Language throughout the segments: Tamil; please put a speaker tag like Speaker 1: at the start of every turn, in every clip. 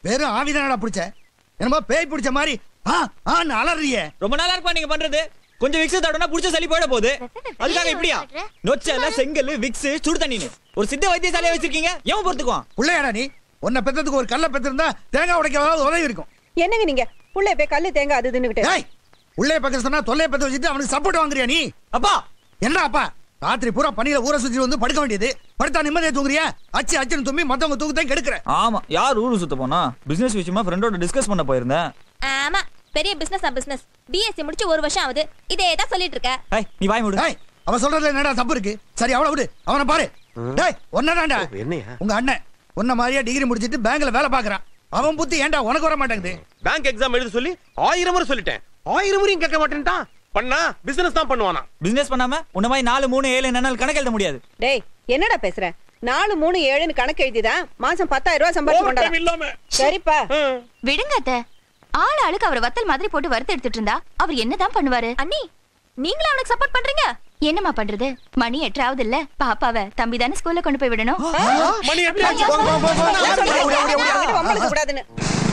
Speaker 1: வெறும் ஆவிதானடா பிடிச்ச என்னமோ பேய் பிடிச்ச மாதிரி ஆ ஆன்னு அலறியே
Speaker 2: ரொம்ப நாளா இருப்பா நீங்க பண்றது கொஞ்சம் விக்ஸ் தடவை புடிச்ச சளி போயிட போகுது அதுக்காக இப்படியா நொச்சல செங்கல் விக்ஸ் சுடு தண்ணின்னு ஒரு சித்த வைத்தியசாலையா வச்சிருக்கீங்க ஏன் பொறுத்துக்குவான்
Speaker 1: பிள்ளையாடா நீ உன்னை பெத்ததுக்கு ஒரு கல்ல பெத்திருந்தா தேங்காய் உடைக்க உதவி இருக்கும்
Speaker 3: என்னங்க நீங்க புள்ள போய் கல்லு தேங்காய் அது தின்னுகிட்டு
Speaker 1: ஏய் உள்ளே பக்கம் சொன்னா தொல்லையை பத்த வச்சுட்டு அவனுக்கு சப்போர்ட் வாங்குறியா நீ
Speaker 2: அப்பா
Speaker 1: என்ன அப்பா ராத்திரி பூரா பணியில ஊரை சுத்தி வந்து படுக்க வேண்டியது படுத்தா நிம்மதியா தூங்குறியா அச்சு அச்சுன்னு தும்பி மத்தவங்க தூக்கத்தையும் கெடுக்கிற
Speaker 2: ஆமா யார் ஊரு சுத்த போனா பிசினஸ் விஷயமா ஃப்ரெண்டோட டிஸ்கஸ் பண்ண போயிருந்தேன்
Speaker 4: ஆமா பெரிய பிசினஸ் பிசினஸ் பிஎஸ்சி முடிச்சு ஒரு வருஷம் ஆகுது இதே தான் சொல்லிட்டு இருக்க
Speaker 2: ஏய் நீ வாய் மூடு
Speaker 1: டேய் அவன் சொல்றதுல என்னடா தப்பு இருக்கு சரி அவளை விடு அவனை பாரு டேய் ஒன்னதான்டா
Speaker 5: என்னையா
Speaker 1: உங்க அண்ணன் உன்ன மாதிரியா டிகிரி முடிச்சிட்டு பேங்க்ல வேலை பாக்குறான் அவன் புத்தி ஏன்டா உனக்கு வர மாட்டேங்குது
Speaker 5: பேங்க் எக்ஸாம் எழுத சொல்லி ஆயிரம் முறை சொல்லிட்டேன் ஆயிரம் முறையும் கேட்க மாட்டேன்ட்டான் பண்ணா பிசினஸ் தான் பண்ணுவானா
Speaker 2: பிசினஸ் பண்ணாம உன்ன மாதிரி நாலு மூணு ஏழு என்னால் கணக்கு எழுத முடியாது
Speaker 3: டேய் என்னடா பேசுற நாலு மூணு ஏழுன்னு கணக்கு எழுதிதான் மாசம் பத்தாயிரம் ரூபாய் சம்பாதிச்சு
Speaker 5: Overtime
Speaker 3: கொண்டாடா
Speaker 5: இல்லாம
Speaker 3: சரிப்பா
Speaker 6: விடுங்க அத்தை ஆள் ஆளுக்கு அவர் வத்தல் மாதிரி போட்டு வறுத்து எடுத்துட்டு இருந்தா அவர் என்னதான் பண்ணுவாரு
Speaker 4: அண்ணி நீங்களும் அவனுக்கு சப்போர்ட் பண்றீங்க
Speaker 6: என்னம்மா பண்றது மணி எட்டாவது இல்ல பாப்பாவ தம்பி தானே ஸ்கூல்ல கொண்டு போய் விடணும்
Speaker 5: மணி எப்படி
Speaker 3: நான் சொல்றேன், அவன்கிட்ட வம்பிழுக்க கூடாதுன்னு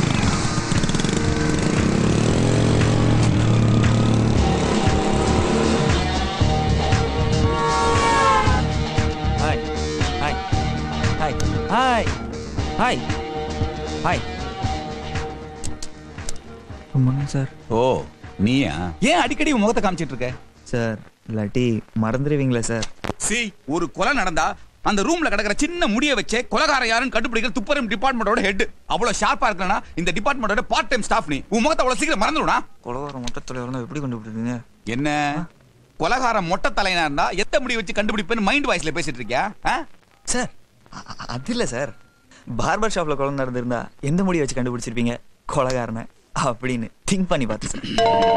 Speaker 2: hi hi hi hi hi hi sir
Speaker 7: ஓ நீயா ஏன் அடிக்கடி உன் முகத்தை காமிச்சிட்டு இருக்க
Speaker 2: சார் இல்லாட்டி மறந்துடுவீங்களா சார்
Speaker 7: சி ஒரு கொலை நடந்தா அந்த ரூம்ல கிடக்கிற சின்ன முடிய வச்சே கொலகார யாருன்னு கண்டுபிடிக்கிற துப்பரம் டிபார்ட்மெண்டோட ஹெட் அவ்வளவு ஷார்ப்பா இருக்கலனா இந்த டிபார்ட்மெண்டோட பார்ட் டைம் ஸ்டாஃப் நீ உன் முகத்தை அவ்வளவு சீக்கிரம் மறந்துடுனா
Speaker 2: கொலகாரம் மொட்டை தலைவரம் எப்படி கண்டுபிடிக்கிறீங்க
Speaker 7: என்ன கொலகார மொட்டை தலைனா இருந்தா எத்த முடி வச்சு கண்டுபிடிப்பேன்னு மைண்ட் வாய்ஸ்ல பேசிட்டு இருக்கியா ஆ?
Speaker 2: சார் அ- அ- அது இல்ல சார் பார்பர் ஷாப்ல குழந்தை நடந்திருந்தா எந்த முடி வச்சு கண்டுபிடிச்சிருப்பீங்க கொலகாரனை அப்படின்னு திங்க் பண்ணி பார்த்து சார்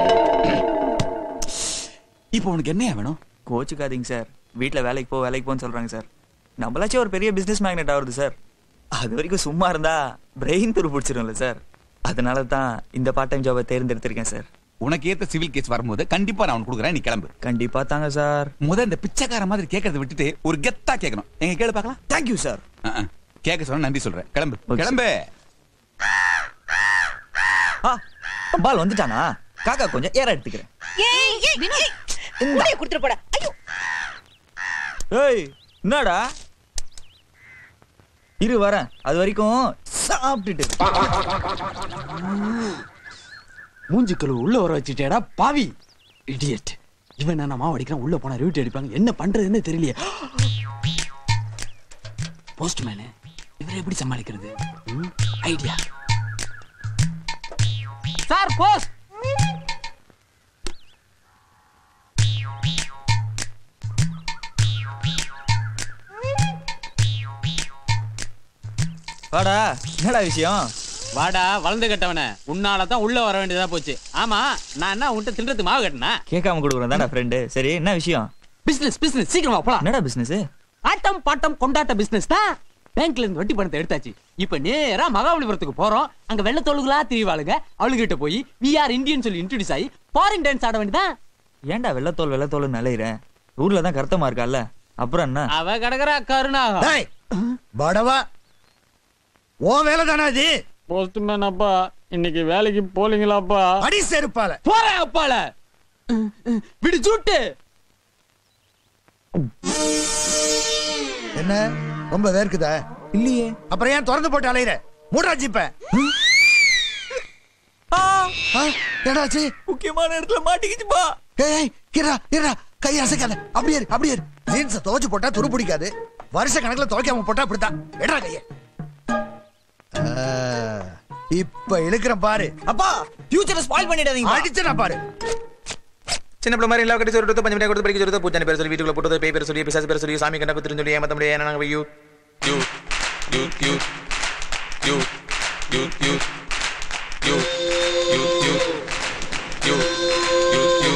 Speaker 7: இப்போ உனக்கு என்னையா வேணும்
Speaker 2: கோச்சுக்காதீங்க சார் வீட்டில் வேலைக்கு போ வேலைக்கு போன்னு சொல்றாங்க சார் நம்மளாச்சும் ஒரு பெரிய பிசினஸ் மேக்னெட் ஆகுது சார் அது வரைக்கும் சும்மா இருந்தா பிரெயின் துரு பிடிச்சிரும்ல சார் அதனால தான் இந்த பார்ட் டைம் ஜாபை தேர்ந்தெடுத்திருக்கேன் சார்
Speaker 7: உனக்கு ஏத்த சிவில் கேஸ் வரும்போது கண்டிப்பா நான் உனக்கு கொடுக்குறேன் நீ கிளம்பு
Speaker 2: கண்டிப்பா தாங்க சார்
Speaker 7: முத இந்த பிச்சைக்கார மாதிரி கேட்கறத விட்டுட்டு ஒரு கெத்தா கேட்கணும் எங்க கேளு பார்க்கலாம்
Speaker 2: தேங்க்யூ சார்
Speaker 7: ஆ, ஆ. கேட்க சொன்னா நன்றி சொல்றேன் கிளம்பு
Speaker 2: Okay.
Speaker 7: கிளம்பு
Speaker 2: ஆ பால் வந்துட்டானா காக்கா கொஞ்சம் ஏற எடுத்துக்கிறேன்
Speaker 3: ஏய் ஏய் ஏய் உடைய கொடுத்துட்டு போடா ஐயோ
Speaker 2: ஏய் என்னடா இரு வரேன் அது வரைக்கும் சாப்பிட்டுட்டு
Speaker 8: மூஞ்சிக்கல் உள்ள வர வச்சுட்டேடா பாவி இடியட் இவன் என்ன மாவு அடிக்கிறான் உள்ள போனா ரிவிட் அடிப்பாங்க என்ன பண்றதுன்னு தெரியலையே போஸ்ட்மேனு இவரை எப்படி சமாளிக்கிறது ஐடியா சார் போஸ்ட்
Speaker 2: வாடா என்னடா விஷயம்
Speaker 8: வாடா வளர்ந்து கட்டவன உன்னால தான் உள்ள வர வேண்டியதா போச்சு ஆமா நான் என்ன உன்கிட்ட தின்றதுக்கு மாவு கட்டினா
Speaker 2: கேட்காம கொடுக்குறேன் தானே ஃப்ரெண்டு சரி என்ன விஷயம்
Speaker 8: பிசினஸ் பிசினஸ் சீக்கிரமா போலாம்
Speaker 2: என்னடா பிசினஸ்
Speaker 8: ஆட்டம் பாட்டம் கொண்டாட்ட பிசினஸ் தான் பேங்க்ல இருந்து வட்டி பணத்தை எடுத்தாச்சு இப்ப நேரா மகாபலிபுரத்துக்கு போறோம் அங்க வெள்ளத்தோளுகளா திரிவாளுங்க அவளுகிட்ட போய் வி ஆர் இந்தியன் சொல்லி இன்ட்ரோடியூஸ் ஆகி ஃபாரின் டான்ஸ் ஆட வேண்டியதான்
Speaker 2: ஏன்டா வெள்ளத்தோல் வெள்ளத்தோல் நிலையிறேன் ஊர்ல தான் கருத்தமா இருக்கல்ல அப்புறம் என்ன
Speaker 8: அவ கிடக்குறா கருணாகம்
Speaker 1: டேய் படவா ஓ வேலை தானே இது
Speaker 8: போஸ்ட்மேன் அப்பா இன்னைக்கு வேலைக்கு போலீங்களாப்பா
Speaker 1: அடி செருப்பால
Speaker 8: போறேன் அப்பால விடு சூட்டு
Speaker 1: என்ன ரொம்ப வேர்க்குதா
Speaker 2: இல்லையே
Speaker 1: அப்புறம் ஏன் திறந்து போட்டு அலையிற மூடா ஜிப்ப ஏடாச்சு
Speaker 2: முக்கியமான இடத்துல மாட்டிக்கிச்சுப்பா
Speaker 1: ஏய் இரா இரா கை அசைக்காத அப்படியே இரு, அப்படியே ஜீன்ஸ் துவைச்சு போட்டா துரு பிடிக்காது வருஷ கணக்குல துவைக்காம போட்டா அப்படித்தான் எடுறா கைய ஆ, இப்ப இழுக்கிறேன் பாரு
Speaker 2: அப்பா ஃபியூச்சரை ஸ்பாயில் பண்ணிடாதீங்க
Speaker 1: அடிச்சுனா பாரு
Speaker 9: சின்ன பிள்ளை மாதிரி எல்லாம் கட்டி சொல்லிட்டு பஞ்சு மணி கொடுத்து படிக்க சொல்லிட்டு பூச்சானி பேர் சொல்லி வீட்டுக்குள்ள போட்டு பேய் பேர் சொல்லி பிசாசு பேர் சொல்லி சாமி கண்ணா குத்துரு சொல்லி ஏமாத்த முடியாது நாங்க you you you you you you you you you you you you you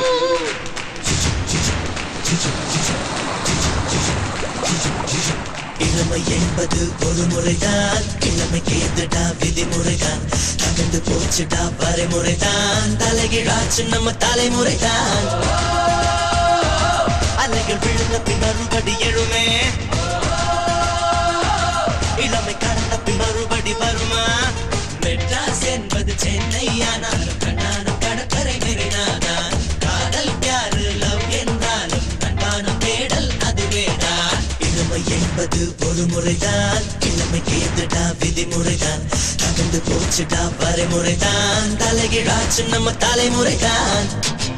Speaker 10: இளமை என்பது ஒரு முறைதான் இளமை கேதுடா விதிமுறைதான் தகந்து போச்சுடா வரைமுறைதான் தலைகீழாச்சு நம்ம தலைமுறைதான் அலைகள் விழுந்த பின் மறுபடி எழுமே இளமை கடந்த பின் மறுபடி வருமா மெட்ராஸ் என்பது சென்னை ஆனாலும் கண்ணானம் கடற்கரை மெரினாதான் காதல் யாரு லவ் என்றாலும் கண்பானம் தேடல் அதுவேதான் இளமை என்பது ஒரு முறைதான் இளமைக்கு எதுடா விதிமுறைதான் தகுந்து போச்சுடா வரைமுறைதான் தலைகீழாச்சு நம்ம தலைமுறைதான்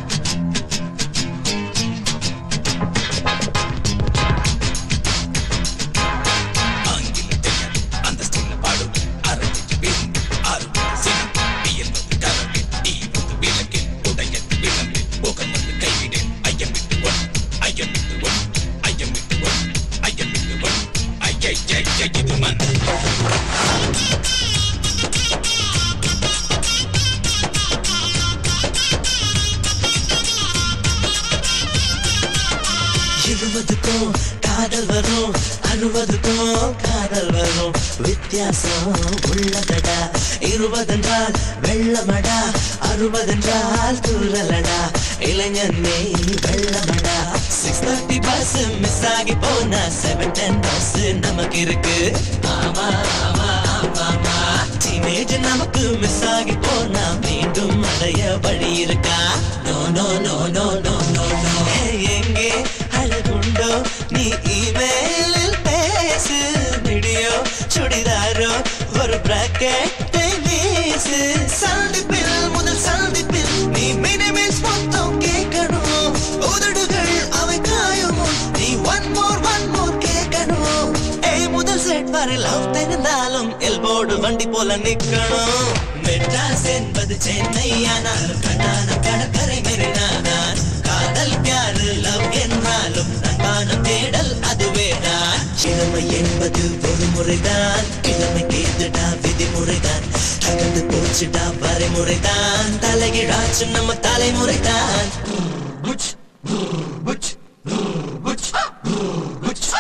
Speaker 10: இருபதுக்கும் காதல் வரும் அறுபதுக்கும் காதல் வரும் வித்தியாசம் உள்ளதடா இருபதென்றால் வெள்ளமடா அறுபதென்றால் தூரலடா இளைஞன் நீ வெள்ளமடா சிக்ஸ் தேர்ட்டி பஸ் மிஸ் ஆகி போனா செவன் டென் பஸ் நமக்கு இருக்கு ஆமா ஆமா ஆமா ஆமா டீனேஜ் நமக்கு மிஸ் ஆகி போனா மீண்டும் அடைய வழி இருக்கா no no no no no no no எங்கே அழகுண்டோ நீ இமெயிலில் பேசு வீடியோ சுடிதாரோ ஒரு பிராக்கெட்டை வீசு சந்திப்பில் முதல் சந்திப்பில் நீ மினிமிஸ் மொத்தம் கேட்கணும் உதடுகள் அவை காயுமோ நீ ஒன் மோர் ஒன் மோர் கேட்கணும் ஏய் முதல் செட் வரை லவ் தெரிந்தாலும் எல்போடு வண்டி போல நிக்கணும் மெட்ராஸ் என்பது சென்னை ஆனால் கண்ணானம் கடற்கரை மெரினாதான் காதல் யாரு லவ் என்றாலும் அன்பானம் தேடல் அதுவேதான் இளமை என்பது ஒரு முறைதான் இளமைக்கு எதுடா விதிமுறைதான் தகுந்து போச்சுடா வரைமுறைதான் தலைகீழாச்சு நம்ம தலைமுறைதான் புச், புச், புச், புச்.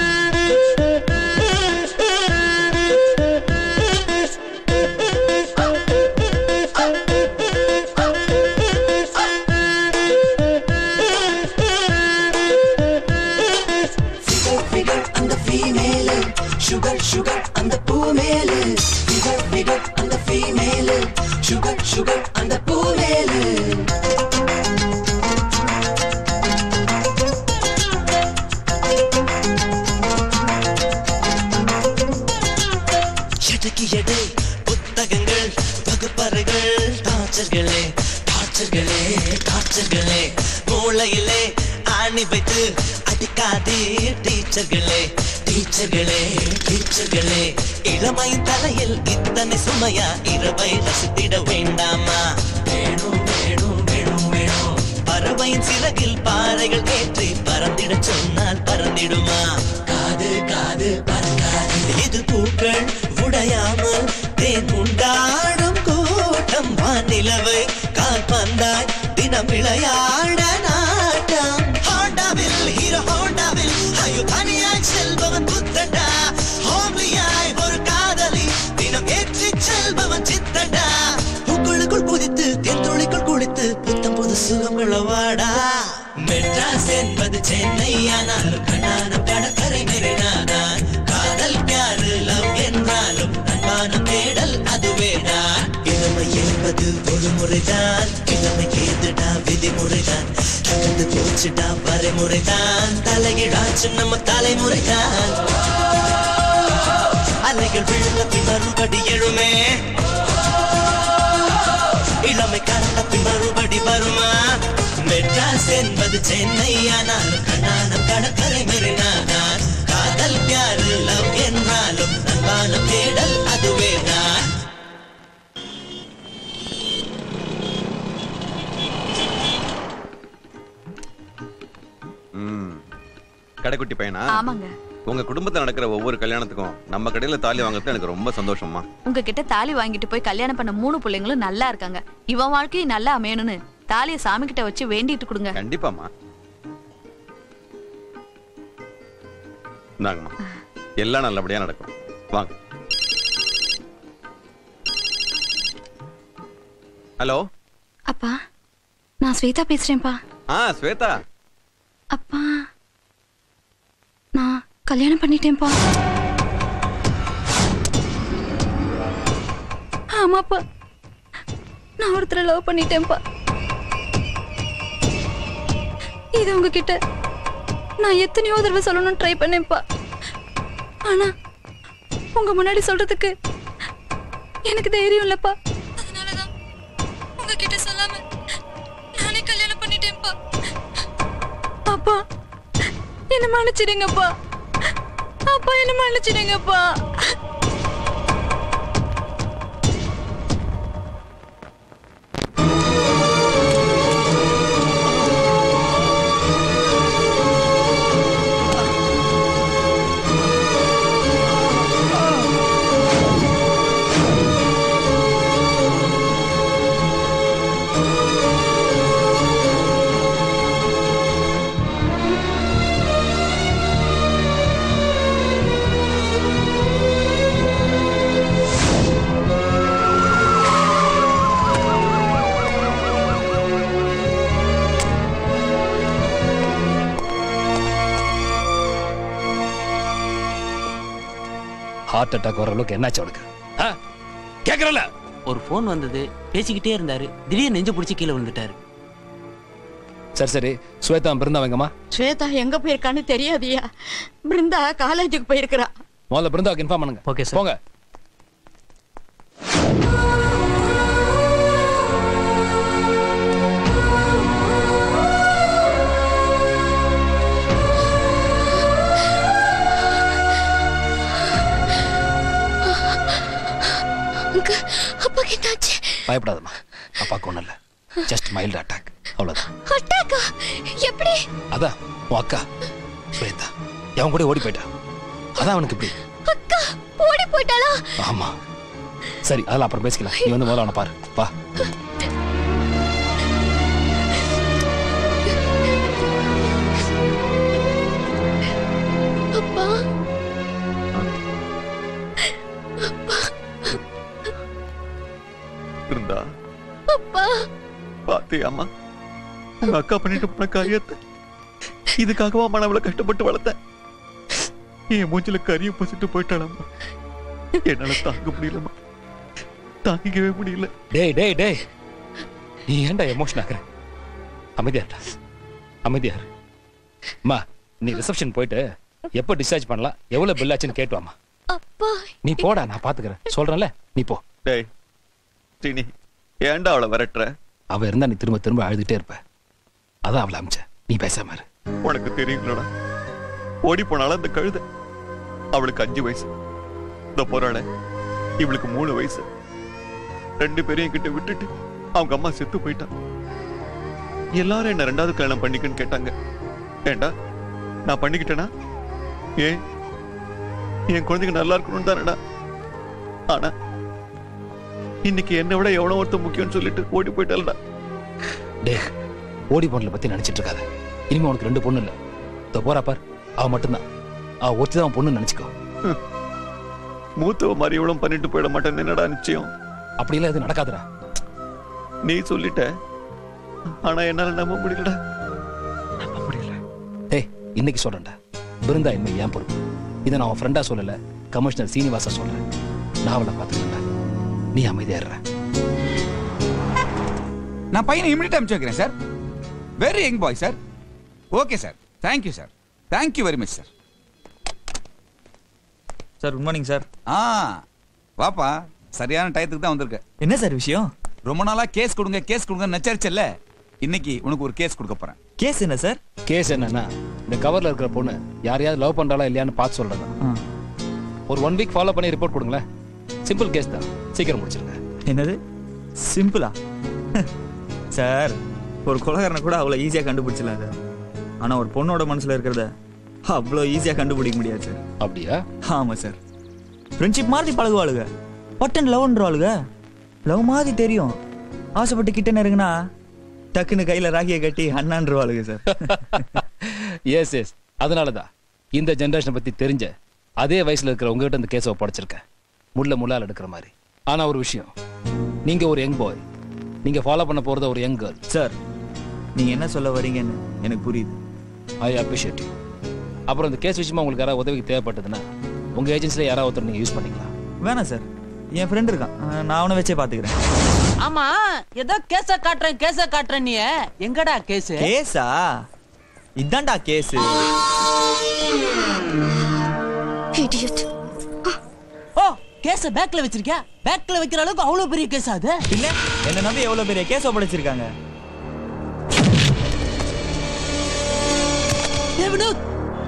Speaker 10: ஃபிகர் ஃபிகர் அந்த ஃபீமேலு சுகர் சுகர் அந்த பூ மேலு ஃபிகர் ஃபிகர் அந்த ஃபீமேலு சுகர் சுகர் அந்த பூ மேலு எடைக்கு எடை புத்தகங்கள் வகுப்பறைகள் டார்ச்சர்களே டார்ச்சர்களே டார்ச்சர்களே மூளையிலே ஆணி வைத்து அடிக்காதே டீச்சர்களே டீச்சர்களே டீச்சர்களே இளமையின் தலையில் இத்தனை சுமையா இரவை ரசித்திட வேண்டாமா வேணும் வேணும் வேணும் வேணும் பறவையின் சிறகில் பாறைகள் ஏற்றி பறந்திட சொன்னால் பறந்திடுமா காது காது பறக்காது இது பூக்கள் உடையாமல் தேன் உண்டாடும் கூட்டம் வானிலவை கால்பந்தாய் தினம் விளையாட நாட்டம் ஹோண்டாவில் ஹீரோ ஹோண்டாவில் ஐயோ தனியாய் செல்பவன் புத்தண்டா ஹோம்லியாய் ஒரு காதலி தினம் ஏற்றி செல்பவன் சித்தண்டா உங்களுக்குள் குதித்து தென்துளிக்குள் குளித்து புத்தம் புது சுகங்கள வாடா மெட்ராஸ் என்பது சென்னை ஆனால் கண்ணானம் கடற்கரை மெரினாதான் காதல் யாரு லவ் என்றாலும் அன்பானம் தேடல் அதுவேதான் இளமை என்பது ஒரு முறைதான் இளமைக்கு எதுடா விதிமுறைதான் தகுந்து போச்சுடா வரைமுறைதான் தலைகீழாச்சு நம்ம தலைமுறைதான் அலைகள் விழுந்த பின் மறுபடி எழுமே இளமை கண்ட பின் மறுபடி வருமா மெட்ராஸ் என்பது சென்னை ஆனால் கண்ணானம் கடற்கரை மெரினாதான் காதல் யாரு லவ் என்றாலும் அன்பானம் தேடல் அதுவேதான்
Speaker 5: ம். கடைக்குட்டி பையனா
Speaker 6: ஆமாங்க
Speaker 5: உங்க குடும்பத்துல நடக்கிற ஒவ்வொரு கல்யாணத்துக்கும் நம்ம கடையில தாலி வாங்குறது எனக்கு ரொம்ப சந்தோஷமா
Speaker 6: உங்ககிட்ட தாலி வாங்கிட்டு போய் கல்யாணம் பண்ண மூணு பிள்ளைங்களும் நல்லா இருக்காங்க இவன் வாழ்க்கையும் நல்லா அமையணும்னு தாலிய சாமி கிட்ட வச்சு வேண்டிட்டு கொடுங்க
Speaker 5: கண்டிப்பாமா இந்தாங்கம்மா எல்லாம் நல்லபடியா நடக்கும் வாங்க ஹலோ
Speaker 6: அப்பா நான் ஸ்வேதா பேசுறேன்ப்பா
Speaker 5: ஆ ஸ்வேதா
Speaker 6: அப்பா நான் கல்யாணம் பண்ணிட்டேன்ப்பா ஆ!
Speaker 11: ஆமாப்பா நான் ஒருத்தரை லவ் பண்ணிட்டேன்ப்பா இது உங்ககிட்ட நான் எத்தனையோ தடவை சொல்லணும்னு ட்ரை பண்ணேன்ப்பா ஆனா உங்க முன்னாடி சொல்றதுக்கு எனக்கு தைரியம் இல்லப்பா அதனாலதான் உங்ககிட்ட சொல்லாம நானே கல்யாணம் பண்ணிட்டேன்ப்பா அப்பா என்ன மன்னிச்சிடுங்கப்பா அப்பா என்ன மன்னிச்சிடுங்கப்பா
Speaker 12: ஹார்ட் அட்டாக் வர அளவுக்கு என்னாச்சு அவனுக்கு ஆ? கேக்குறல
Speaker 8: ஒரு ஃபோன் வந்தது பேசிக்கிட்டே இருந்தாரு திடீர்னு நெஞ்சு பிடிச்சி கீழே விழுந்துட்டாரு
Speaker 12: சரி சரி ஸ்வேதா பிருந்தா வைங்கம்மா
Speaker 11: ஸ்வேதா எங்க போயிருக்கான்னு தெரியாதியா பிருந்தா காலேஜுக்கு போயிருக்கிறா
Speaker 12: முதல்ல பிருந்தாவுக்கு இன்ஃபார்ம் பண்ணுங்க
Speaker 8: ஓகே சார்
Speaker 12: போங்க
Speaker 11: அப்பா கிட்டாச்சு
Speaker 12: பயப்படாதம்மா அப்பாக்கு ஒண்ணும் இல்ல ஜஸ்ட் மைல்டு அட்டாக் அவ்வளவுதான்
Speaker 11: அட்டாக்கா எப்படி
Speaker 12: அதான் உன் அக்கா ஸ்வேதா அவன் கூட ஓடி போயிட்டா அதான் அவனுக்கு இப்படி
Speaker 11: அக்கா ஓடி போயிட்டாளா
Speaker 12: ஆமா சரி அதெல்லாம் அப்புறம் பேசிக்கலாம் நீ வந்து முதல்ல அவனை பாரு வா
Speaker 11: அப்பா
Speaker 5: இருந்தா
Speaker 11: அப்பா
Speaker 5: பாத்தியாமா உங்க அக்கா பண்ணிட்டு போன காரியத்தை இதுக்காகவா அம்மா நான் இவ்வளவு கஷ்டப்பட்டு வளர்த்தேன் என் மூஞ்சில கறியை பசிட்டு போயிட்டாளம்மா என்னால தாங்க முடியலம்மா தாங்கிக்கவே முடியல
Speaker 12: டேய் டேய் டேய் நீ ஏன்டா எமோஷன் ஆகுற அமைதியா இருடா. அமைதியா இரு அம்மா நீ ரிசப்ஷன் போயிட்டு எப்போ டிஸ்சார்ஜ் பண்ணலாம் எவ்வளவு பில் ஆச்சுன்னு கேட்டு வாம்மா
Speaker 11: அப்பா
Speaker 12: நீ போடா நான் பாத்துக்கிறேன் சொல்றேன்ல நீ போ
Speaker 5: டேய் ஸ்ரீனி ஏன்டா அவளை விரட்டுற
Speaker 12: அவ இருந்தா நீ திரும்ப திரும்ப அழுதுட்டே இருப்ப அதான் அவளை அமிச்ச நீ பேசாம இரு
Speaker 5: உனக்கு தெரியுங்களடா ஓடி போனாலும் அந்த கழுத அவளுக்கு அஞ்சு வயசு இந்த போறாள இவளுக்கு மூணு வயசு ரெண்டு பேரையும் கிட்ட விட்டுட்டு அவங்க அம்மா செத்து போயிட்டான் எல்லாரும் என்ன ரெண்டாவது கல்யாணம் பண்ணிக்கன்னு கேட்டாங்க ஏண்டா நான் பண்ணிக்கிட்டேனா ஏன் என் குழந்தைங்க நல்லா இருக்கணும் தானடா ஆனா இன்னைக்கு என்னை விட எவ்வளவு ஒருத்தர் முக்கியம்னு சொல்லிட்டு ஓடி போயிட்டாள்டா
Speaker 12: டே ஓடி பொண்ணுல பத்தி நினைச்சிட்டு இருக்காத இனிமே உனக்கு ரெண்டு பொண்ணு இல்ல இதோ போறா பார் அவ மட்டும்தான் அவ ஒருத்தி தான் பொண்ணு நினைச்சுக்கோ
Speaker 5: மூத்தவ மாதிரி இவ்வளவு பண்ணிட்டு போயிட மாட்டேன்னு என்னடா நிச்சயம்
Speaker 12: அப்படிலாம் எதுவும் நடக்காதுடா
Speaker 5: நீ சொல்லிட்ட ஆனா என்னால நம்ப முடியலடா
Speaker 12: டேய் இன்னைக்கு சொல்றேன்டா பிருந்தா இனிமே ஏன் பொறுப்பு இதை நான் அவன் ஃப்ரெண்டா சொல்லல கமிஷனர் சீனிவாசா சொல்றேன் நான் அவளை பார்த்துக்கிறேன் நீ அமைதியா இருற
Speaker 7: நான் பையனை இமிடியட் அனுப்பிச்சு வைக்கிறேன் sir very young boy sir okay sir thank you sir thank you very much sir
Speaker 2: sir good morning sir
Speaker 7: ஆ வாப்பா சரியான டயத்துக்கு தான் வந்திருக்க
Speaker 2: என்ன சார் விஷயம்
Speaker 7: ரொம்ப நாளா கேஸ் கொடுங்க கேஸ் கொடுங்க நச்சரிச்சல்ல இன்னைக்கு உனக்கு ஒரு கேஸ் கொடுக்க போறேன்
Speaker 2: கேஸ் என்ன சார்
Speaker 12: கேஸ் என்னன்னா இந்த கவர்ல இருக்கிற பொண்ணு யாரையாவது லவ் பண்றாளா இல்லையான்னு பார்த்து சொல்றது ஒரு ஒன் வீக் ஃபாலோ பண்ணி ரிப்போர்ட் கொடுங்களேன் சிம்பிள் கேஸ் தான் சீக்கிரம் முடிச்சிருங்க
Speaker 2: என்னது சிம்பிளா சார் ஒரு கொலகாரனை கூட அவ்வளோ ஈஸியாக கண்டுபிடிச்சிடலாம் சார் ஆனால் ஒரு பொண்ணோட மனசில் இருக்கிறத அவ்வளோ ஈஸியாக கண்டுபிடிக்க முடியாது சார்
Speaker 12: அப்படியா
Speaker 2: ஆமாம் சார் ஃப்ரெண்ட்ஷிப் மாதிரி பழகுவாளுங்க பட்டன் லவ்ன்றவாளுங்க லவ் மாதிரி தெரியும் ஆசைப்பட்டு கிட்ட நெருங்கினா டக்குன்னு கையில் ராகியை கட்டி அண்ணான்றவாளுங்க சார்
Speaker 12: எஸ் எஸ் அதனால தான் இந்த ஜென்ரேஷனை பத்தி தெரிஞ்ச அதே வயசுல இருக்கிற உங்ககிட்ட இந்த கேஸை படைச்சிருக்கேன் முள்ள முள்ளால் எடுக்கிற மாதிரி ஆனா ஒரு விஷயம் நீங்க ஒரு யங் பாய் நீங்க ஃபாலோ பண்ண போறது ஒரு யங் கேர்ள்
Speaker 2: சார் நீங்க என்ன சொல்ல வரீங்கன்னு எனக்கு புரியுது
Speaker 12: ஐ அப்ரிஷியேட் யூ அப்புறம் இந்த கேஸ் விஷயமா உங்களுக்கு யாராவது உதவிக்கு தேவைப்பட்டதுன்னா உங்க ஏஜென்சில யாராவது ஒருத்தர் நீங்க யூஸ் பண்ணிக்கலாம்
Speaker 2: வேணாம் சார் என் ஃப்ரெண்ட் இருக்கான் அஹ், நான் அவனை வச்சே பாத்துக்கிறேன்
Speaker 8: ஆமா ஏதோ கேஸ காட்டுறேன் கேஸ காட்டுறேன் நீ எங்கடா கேஸ்
Speaker 2: கேஸா இதான்டா கேஸ்
Speaker 8: ஓ கேஸ பேக்ல வச்சிருக்கியா பேக்ல வைக்கிற அளவுக்கு அவ்வளவு பெரிய கேஸ் அது
Speaker 2: இல்ல என்ன நம்பி எவ்வளவு பெரிய கேஸ் ஒப்படைச்சிருக்காங்க
Speaker 8: ஏ வினோத்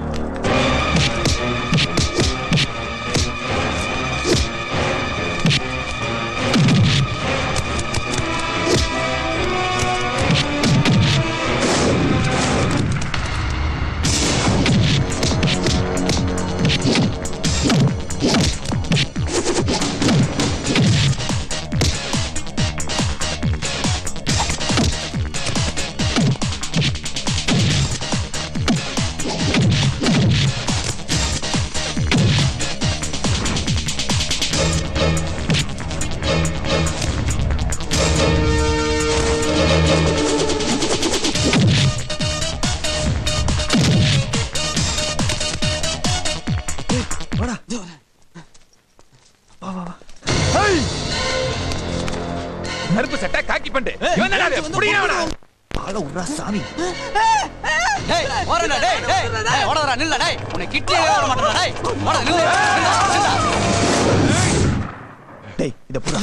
Speaker 1: வாடா
Speaker 7: கருப்பு சட்டை காக்கி பண்டு இவன் தானே அது? புடிங்க அவனை.
Speaker 1: ஆள உர்றா சாமி
Speaker 8: டேய் ஓரடா டேய் டேய் டேய் ஓடறா நில்ல டேய் உன்னை கிட்டே வர மாட்டடா டேய் ஓட நில்லு நில்லு
Speaker 2: டேய் இத புடா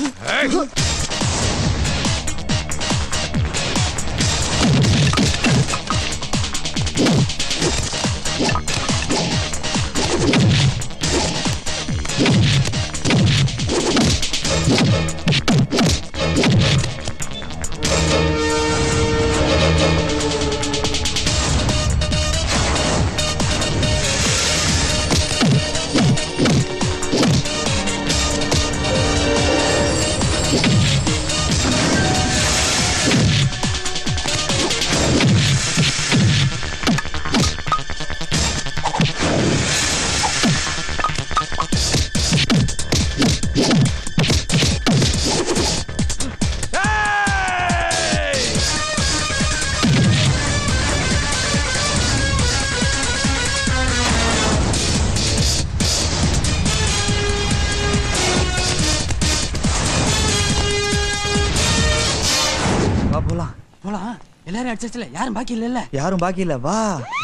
Speaker 2: வா போலாம்
Speaker 8: போலாம் எல்லாரும் அடிச்சல யாரும் பாக்கி இல்ல
Speaker 2: யாரும் பாக்கி இல்ல வா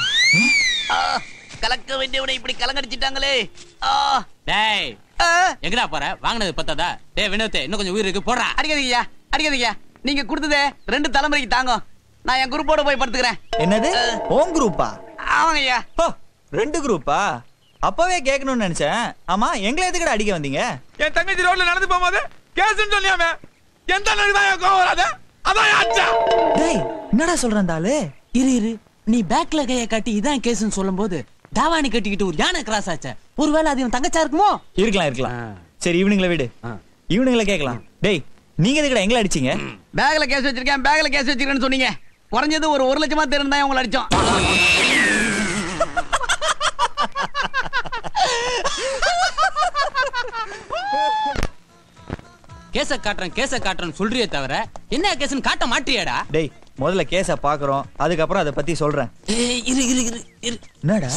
Speaker 8: கலக்க வேண்டியவனை இப்படி கலங்கடிச்சிட்டாங்களே டேய் எங்கடா போற வாங்கினது பத்தாதா டேய் வினோத் இன்னும் கொஞ்சம் உயிர் இருக்கு போடுறா
Speaker 13: அடிக்காதீங்கய்யா அடிக்காதீங்க நீங்க கொடுத்ததே ரெண்டு தலைமுறைக்கு தாங்கும் நான் என் குரூப்போட போய் படுத்துக்கிறேன்
Speaker 2: என்னது ஓம் குரூப்பா
Speaker 13: ஆமாங்க ஐயா
Speaker 2: ரெண்டு குரூப்பா அப்பவே கேட்கணும்னு நினைச்சேன் ஆமா எங்களை எதுக்கட அடிக்க வந்தீங்க
Speaker 7: என் தங்கச்சி ரோட்ல நடந்து போகும்போது கேஸ்ன்னு சொன்னியாமே எந்த தான் என் கோவம் வராது அதான் என் அச்சா
Speaker 2: டேய் என்னடா சொல்ற அந்த ஆளு
Speaker 8: இரு இரு நீ பேக்ல கைய காட்டி இதான் கேஸ்னு சொல்லும்போது தாவாணி கட்டிக்கிட்டு ஒரு யானை கிராஸ் ஆச்சே ஒருவேளை அது இவன் தங்கச்சா இருக்குமோ
Speaker 2: இருக்கலாம் இருக்கலாம் சரி ஈவினிங்ல விடு ஈவினிங்ல கேட்கலாம் டேய் நீங்க எதுக்கட எங்களை அடிச்சீங்க
Speaker 13: பேக்ல கேஸ் வச்சிருக்கேன் பேக்ல கேஸ் வச்சிருக்கேன்னு சொன்னீங்க குறைஞ்சது ஒரு ஒரு லட்சமா தெரிந்தா உங்களை அடிச்சோம்
Speaker 8: கேஸ காட்டுறேன் கேஸ காட்டுறேன் சொல்றியே தவிர என்ன கேஸ்னு காட்ட மாட்டியாடா
Speaker 2: டேய் முதல்ல கேஸ பாக்குறோம் அதுக்கப்புறம் அதை பத்தி சொல்றேன்
Speaker 8: ஏய், இரு இரு இரு இரு
Speaker 2: என்னடா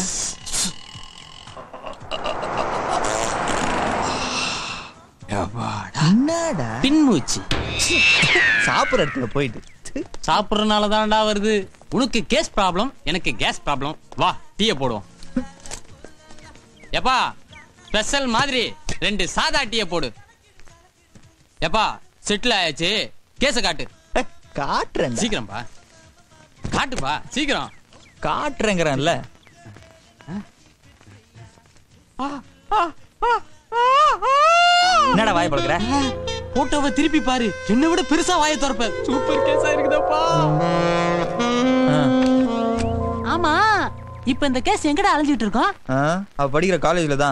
Speaker 2: என்னடா
Speaker 8: பின்மூச்சு
Speaker 2: சாப்பிடுற இடத்துல போயிட்டு
Speaker 8: சாப்பிடுறதுனால தான்டா வருது உனக்கு கேஸ் ப்ராப்ளம் எனக்கு கேஸ் ப்ராப்ளம் வா டீய போடுவோம் எப்பா ஸ்பெஷல் மாதிரி ரெண்டு சாதா டீய போடு எப்பா செட்டில் ஆயாச்சு கேஸ காட்டு
Speaker 2: காட்டுறேன்
Speaker 8: சீக்கிரம்பா காட்டுப்பா சீக்கிரம்
Speaker 2: காட்டுறேங்கிறேன்ல என்னடா வாய் பழக்கிற
Speaker 8: போட்டோவை திருப்பி பாரு என்னை விட பெருசா வாயை திறப்ப சூப்பர் கேஸா இருக்குதப்பா ஆமா இப்ப இந்த கேஸ் எங்கடா அலைஞ்சிட்டு இருக்கோம்
Speaker 2: ஆ, அவ படிக்கிற காலேஜ்ல தான்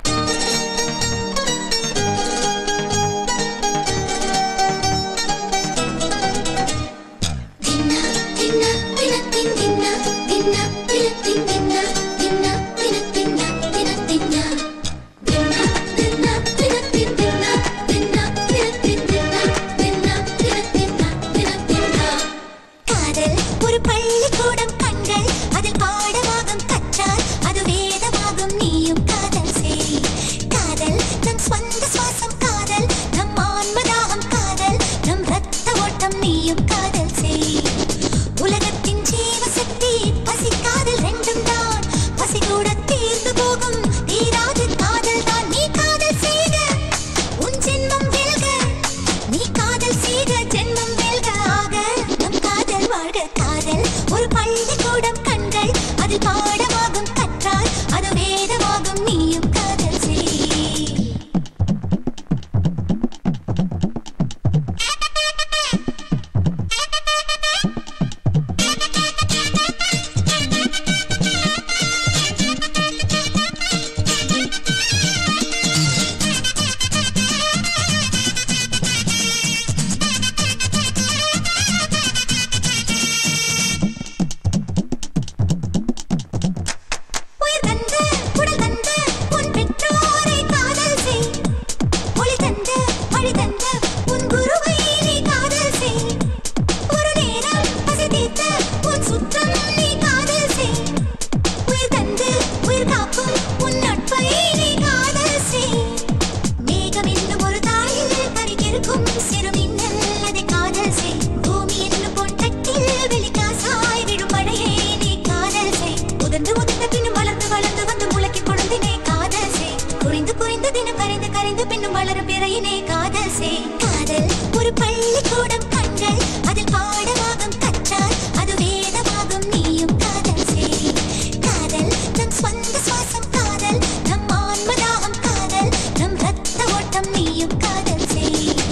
Speaker 14: காதல் ஒரு பள்ளிக்கூடம் கண்கள் அதில் பாடமாகும் கற்றால் அது வேதமாகும் நீயும் காதல் செய் நீயும் காதல் செய் உலகத்தின் ஜீவசக்தி பசிக்காதல் ரெண்டும் தான் பசி கூட தீர்ந்து போகும் தீராது காதல் தான் நீ காதல் செய்க உன் ஜென்மம் வெல்க நீ காதல் செய்க ஜென்மம் வெல்க ஆக நம் காதல் வாழ்க காதல் ஒரு பள்ளிக்கூடம் கண்கள் அதில் பாடமாகும் கற்றால் அது வேதமாகும் நீயும் காதல் செய் உயிர் தந்த உடல் தந்த உன் பெற்றோரை காதல் செய் ஒளி தந்த வழி தந்த உன் குருவை நீ காதல் செய் ஒரு நேரம் பசி தீர்த்த உன் சுற்றம் நீ காதல் செய் உயிர் தந்து உயிர் காக்கும் உன் நட்பை நீ காதல் செய் மேகம் என்னும் ஒரு தாயில் கருகிருக்கும் சிறு மின்னல் அதை காதல் செய் பூமி என்னும் பொன் தட்டில் வெளிக்காசாய் விழும் மழையை நீ காதல் செய் உதிர்ந்து உதிர்ந்த பின்னும் வளர்ந்து வளர்ந்து வந்து முளைக்கு கொழுந்தினை காதல் செய் குறைந்து குறைந்து தினம் கரைந்து கரைந்து பின்னும் வளரும் பிறையினை காதல் செய் காதல் ஒரு பள்ளிக்கூடம் கண்கள் அதில் பாடமாகும் கற்றால் அது வேதமாகும் நீயும் காதல் செய் காதல் நம் சொந்த சுவாசம் காதல் நம் ஆன்மதாகம் காதல் நம் ரத்த ஓட்டம் நீயும் காதல் செய்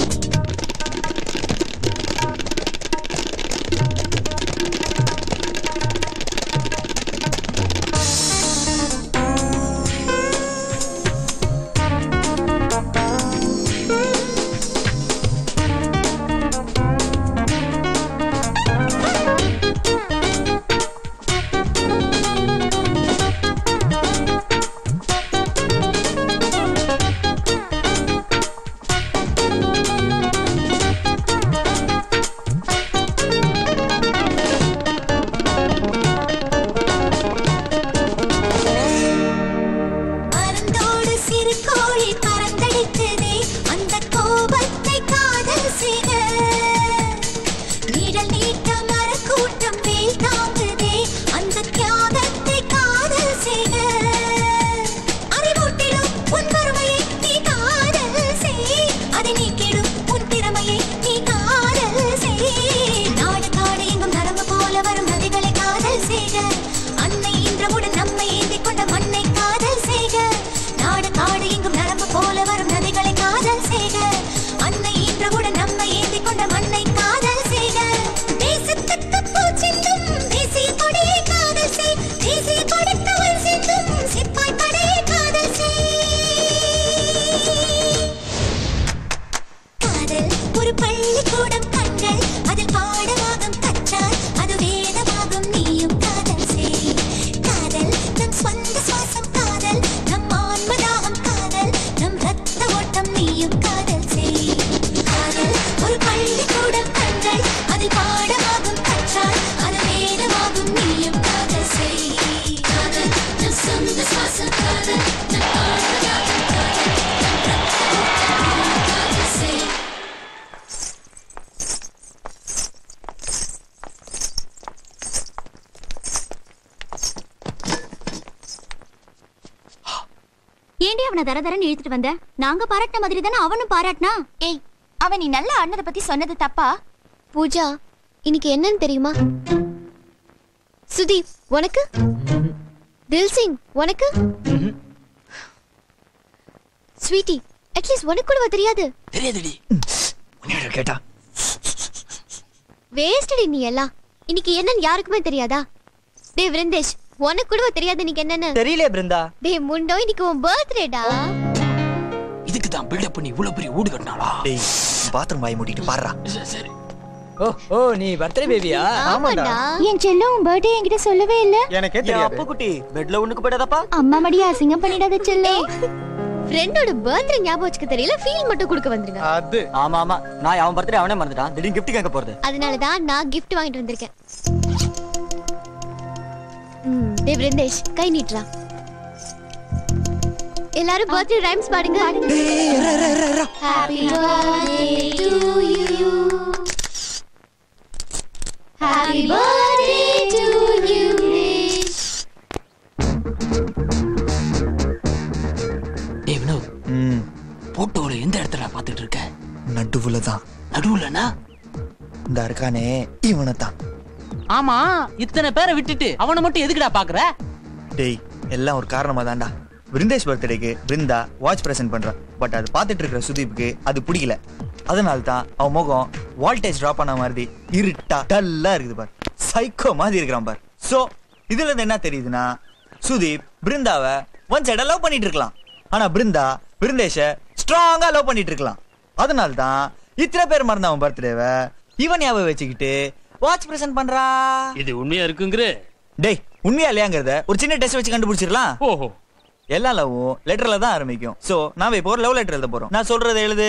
Speaker 14: பறந்தோடு சிறு கோழி பறந்தடித்ததே அந்த கோபத்தை காதல் செய்க நிழல் நீட்ட மரக்கூட்டம் மேல் தாங்குதே அந்த தியாகத்தை காதல் செய்க அறிவூட்டிடும் உன் வறுமையை நீ காதல் செய் அதை நீக்கிடும் உன் திறமையை நீ காதல் செய் நாடு காடு எங்கும் நரம்பு போல வரும் நதிகளை காதல் செய்க அன்னை இன்றவுடன் நம்மை ஏந்திக் கொண்ட மண்ணை காதல் செய்க நாடு காடு எங்கும் நரம்பு போல வரும் நதிகளை காதல் செய்க அன்னை இன்றவுடன் நம்மை ஏந்திக் கொண்ட மண்ணை காதல் செய்க தேசத்துக்கு பூச்சிந்தும் தேசிய கொடியை காதல் செய் தேசிய கொடித்தவள் சிந்தும் சிப்பாய் படையை காதல் செய் காதல் ஒரு பள்ளிக்கூடம் கண்கள் அதில் பாடமாகும் கற்றால் அது வேதமாகும் நீயும் காதல் செய் காதல் நம் சொந்த சுவாசம் காதல் நம் ஆன்மதாகம் காதல் நம் ரத்த ஓட்டம் நீயும் காதல் செய் காதல் ஒரு பள்ளிக்கூடம் கண்கள் அதில் பாடமாகும் கற்றால் அது வேதமாகும் நீயும் காதல் செய் காதல் நம் சொந்த சுவாசம் காதல் நம் ஆன்மதாகம் காதல் நம் ரத்த ஓட்டம் நீயும் காதல் செய்
Speaker 15: ஏண்டி அவனை தர தரன்னு இழுத்துட்டு வந்த நாங்க பாராட்டின மாதிரி தானே அவனும் பாராட்டினா ஏய் அவன் நீ நல்லா ஆடினத பத்தி சொன்னது தப்பா
Speaker 16: பூஜா இன்னைக்கு என்னன்னு தெரியுமா சுதீப் உனக்கு தில்சிங் உனக்கு ஸ்வீட்டி அட்லீஸ்ட் உனக்கு கூடவா தெரியாது
Speaker 2: தெரியாதுடி உன்னையோட கேட்டா
Speaker 16: வேஸ்டடி நீ எல்லாம் இன்னைக்கு என்னன்னு யாருக்குமே தெரியாதா டேய் விருந்தேஷ் உனக்கு கூடவா தெரியாது இன்னைக்கு என்னன்னு
Speaker 2: தெரியல பிருந்தா
Speaker 16: டேய் முண்டோ இன்னைக்கு உன் பர்த்டேடா
Speaker 12: இதுக்கு தான் பில்டப் பண்ணி இவ்வளவு பெரிய வீடு கட்டினாளா
Speaker 2: டேய் பாத்ரூம் வாய் மூடிட்டு பாடுறா
Speaker 12: சரி
Speaker 17: ஓ ஓ நீ பர்த்டே பேபியா
Speaker 16: ஆமாடா
Speaker 15: என் செல்லம் உன் பர்த்டே என்கிட்ட சொல்லவே இல்ல
Speaker 17: எனக்கே
Speaker 2: என்
Speaker 17: தெரியாது
Speaker 2: அப்பு குட்டி பெட்ல ஒண்ணுக்கு போயிடாதப்பா
Speaker 15: அம்மா மடி அசிங்கம் பண்ணிடாத செல்லே
Speaker 16: ஃப்ரெண்டோட பர்த்டே ஞாபகம் வச்சுக்க தெரியல ஃபீல் மட்டும் கொடுக்க வந்துருங்க
Speaker 17: அது
Speaker 2: ஆமா ஆமா நான் அவன் பர்த்டே அவனே மறந்துட்டான் திடீர்னு கிஃப்ட் கேட்க போறது
Speaker 16: அதனால தான் நான் gift வாங்கிட்டு வந்திருக்கேன் ம், டேய் விருந்தேஷ் கை நீட்றா எல்லாரும் பர்த்டே ரைம்ஸ் பாடுங்க ஹாப்பி பர்த்டே டு யூ
Speaker 2: இந்த இருக்கானே இவனை தான்
Speaker 8: ஆமா இத்தனை பேரை விட்டுட்டு அவனை மட்டும் எதுக்குடா பாக்குற
Speaker 2: டேய் எல்லாம் ஒரு காரணமா தான்டா விருந்தேஷ் பர்த்டேக்கு பிருந்தா வாட்ச் பிரசன்ட் பண்றான் பட் அது பார்த்துட்டு இருக்கிற சுதீப்க்கு அது பிடிக்கல அதனால தான் அவன் முகம் வால்டேஜ் டிராப் ஆன மாதிரி இருட்டா டல்லா இருக்குது பார் சைக்கோ மாதிரி இருக்கிறான் பார் சோ இதுல இருந்து என்ன தெரியுதுன்னா சுதீப் பிருந்தாவை ஒன் சைடா லவ் பண்ணிட்டு இருக்கலாம் ஆனா பிருந்தா விருந்தேஷ ஸ்ட்ராங்கா லவ் பண்ணிட்டு இருக்கலாம் அதனால தான் இத்தனை பேர் மறந்த அவன் பர்த்டேவை இவன் ஞாபகம் வச்சுக்கிட்டு வாட்ச் பிரசன்ட் பண்றா
Speaker 8: இது உண்மையா இருக்குங்கிற
Speaker 2: டேய் உண்மையா இல்லையாங்கிறத ஒரு சின்ன டெஸ்ட் வச்சு கண்டுபிடிச்சிடலாம்
Speaker 8: ஓஹோ
Speaker 2: எல்லா லவ்வும் லெட்டர்ல தான் ஆரம்பிக்கும் சோ நாம இப்போ ஒரு லவ் லெட்டர் எழுத போறோம் நான் சொல்றதை எழுது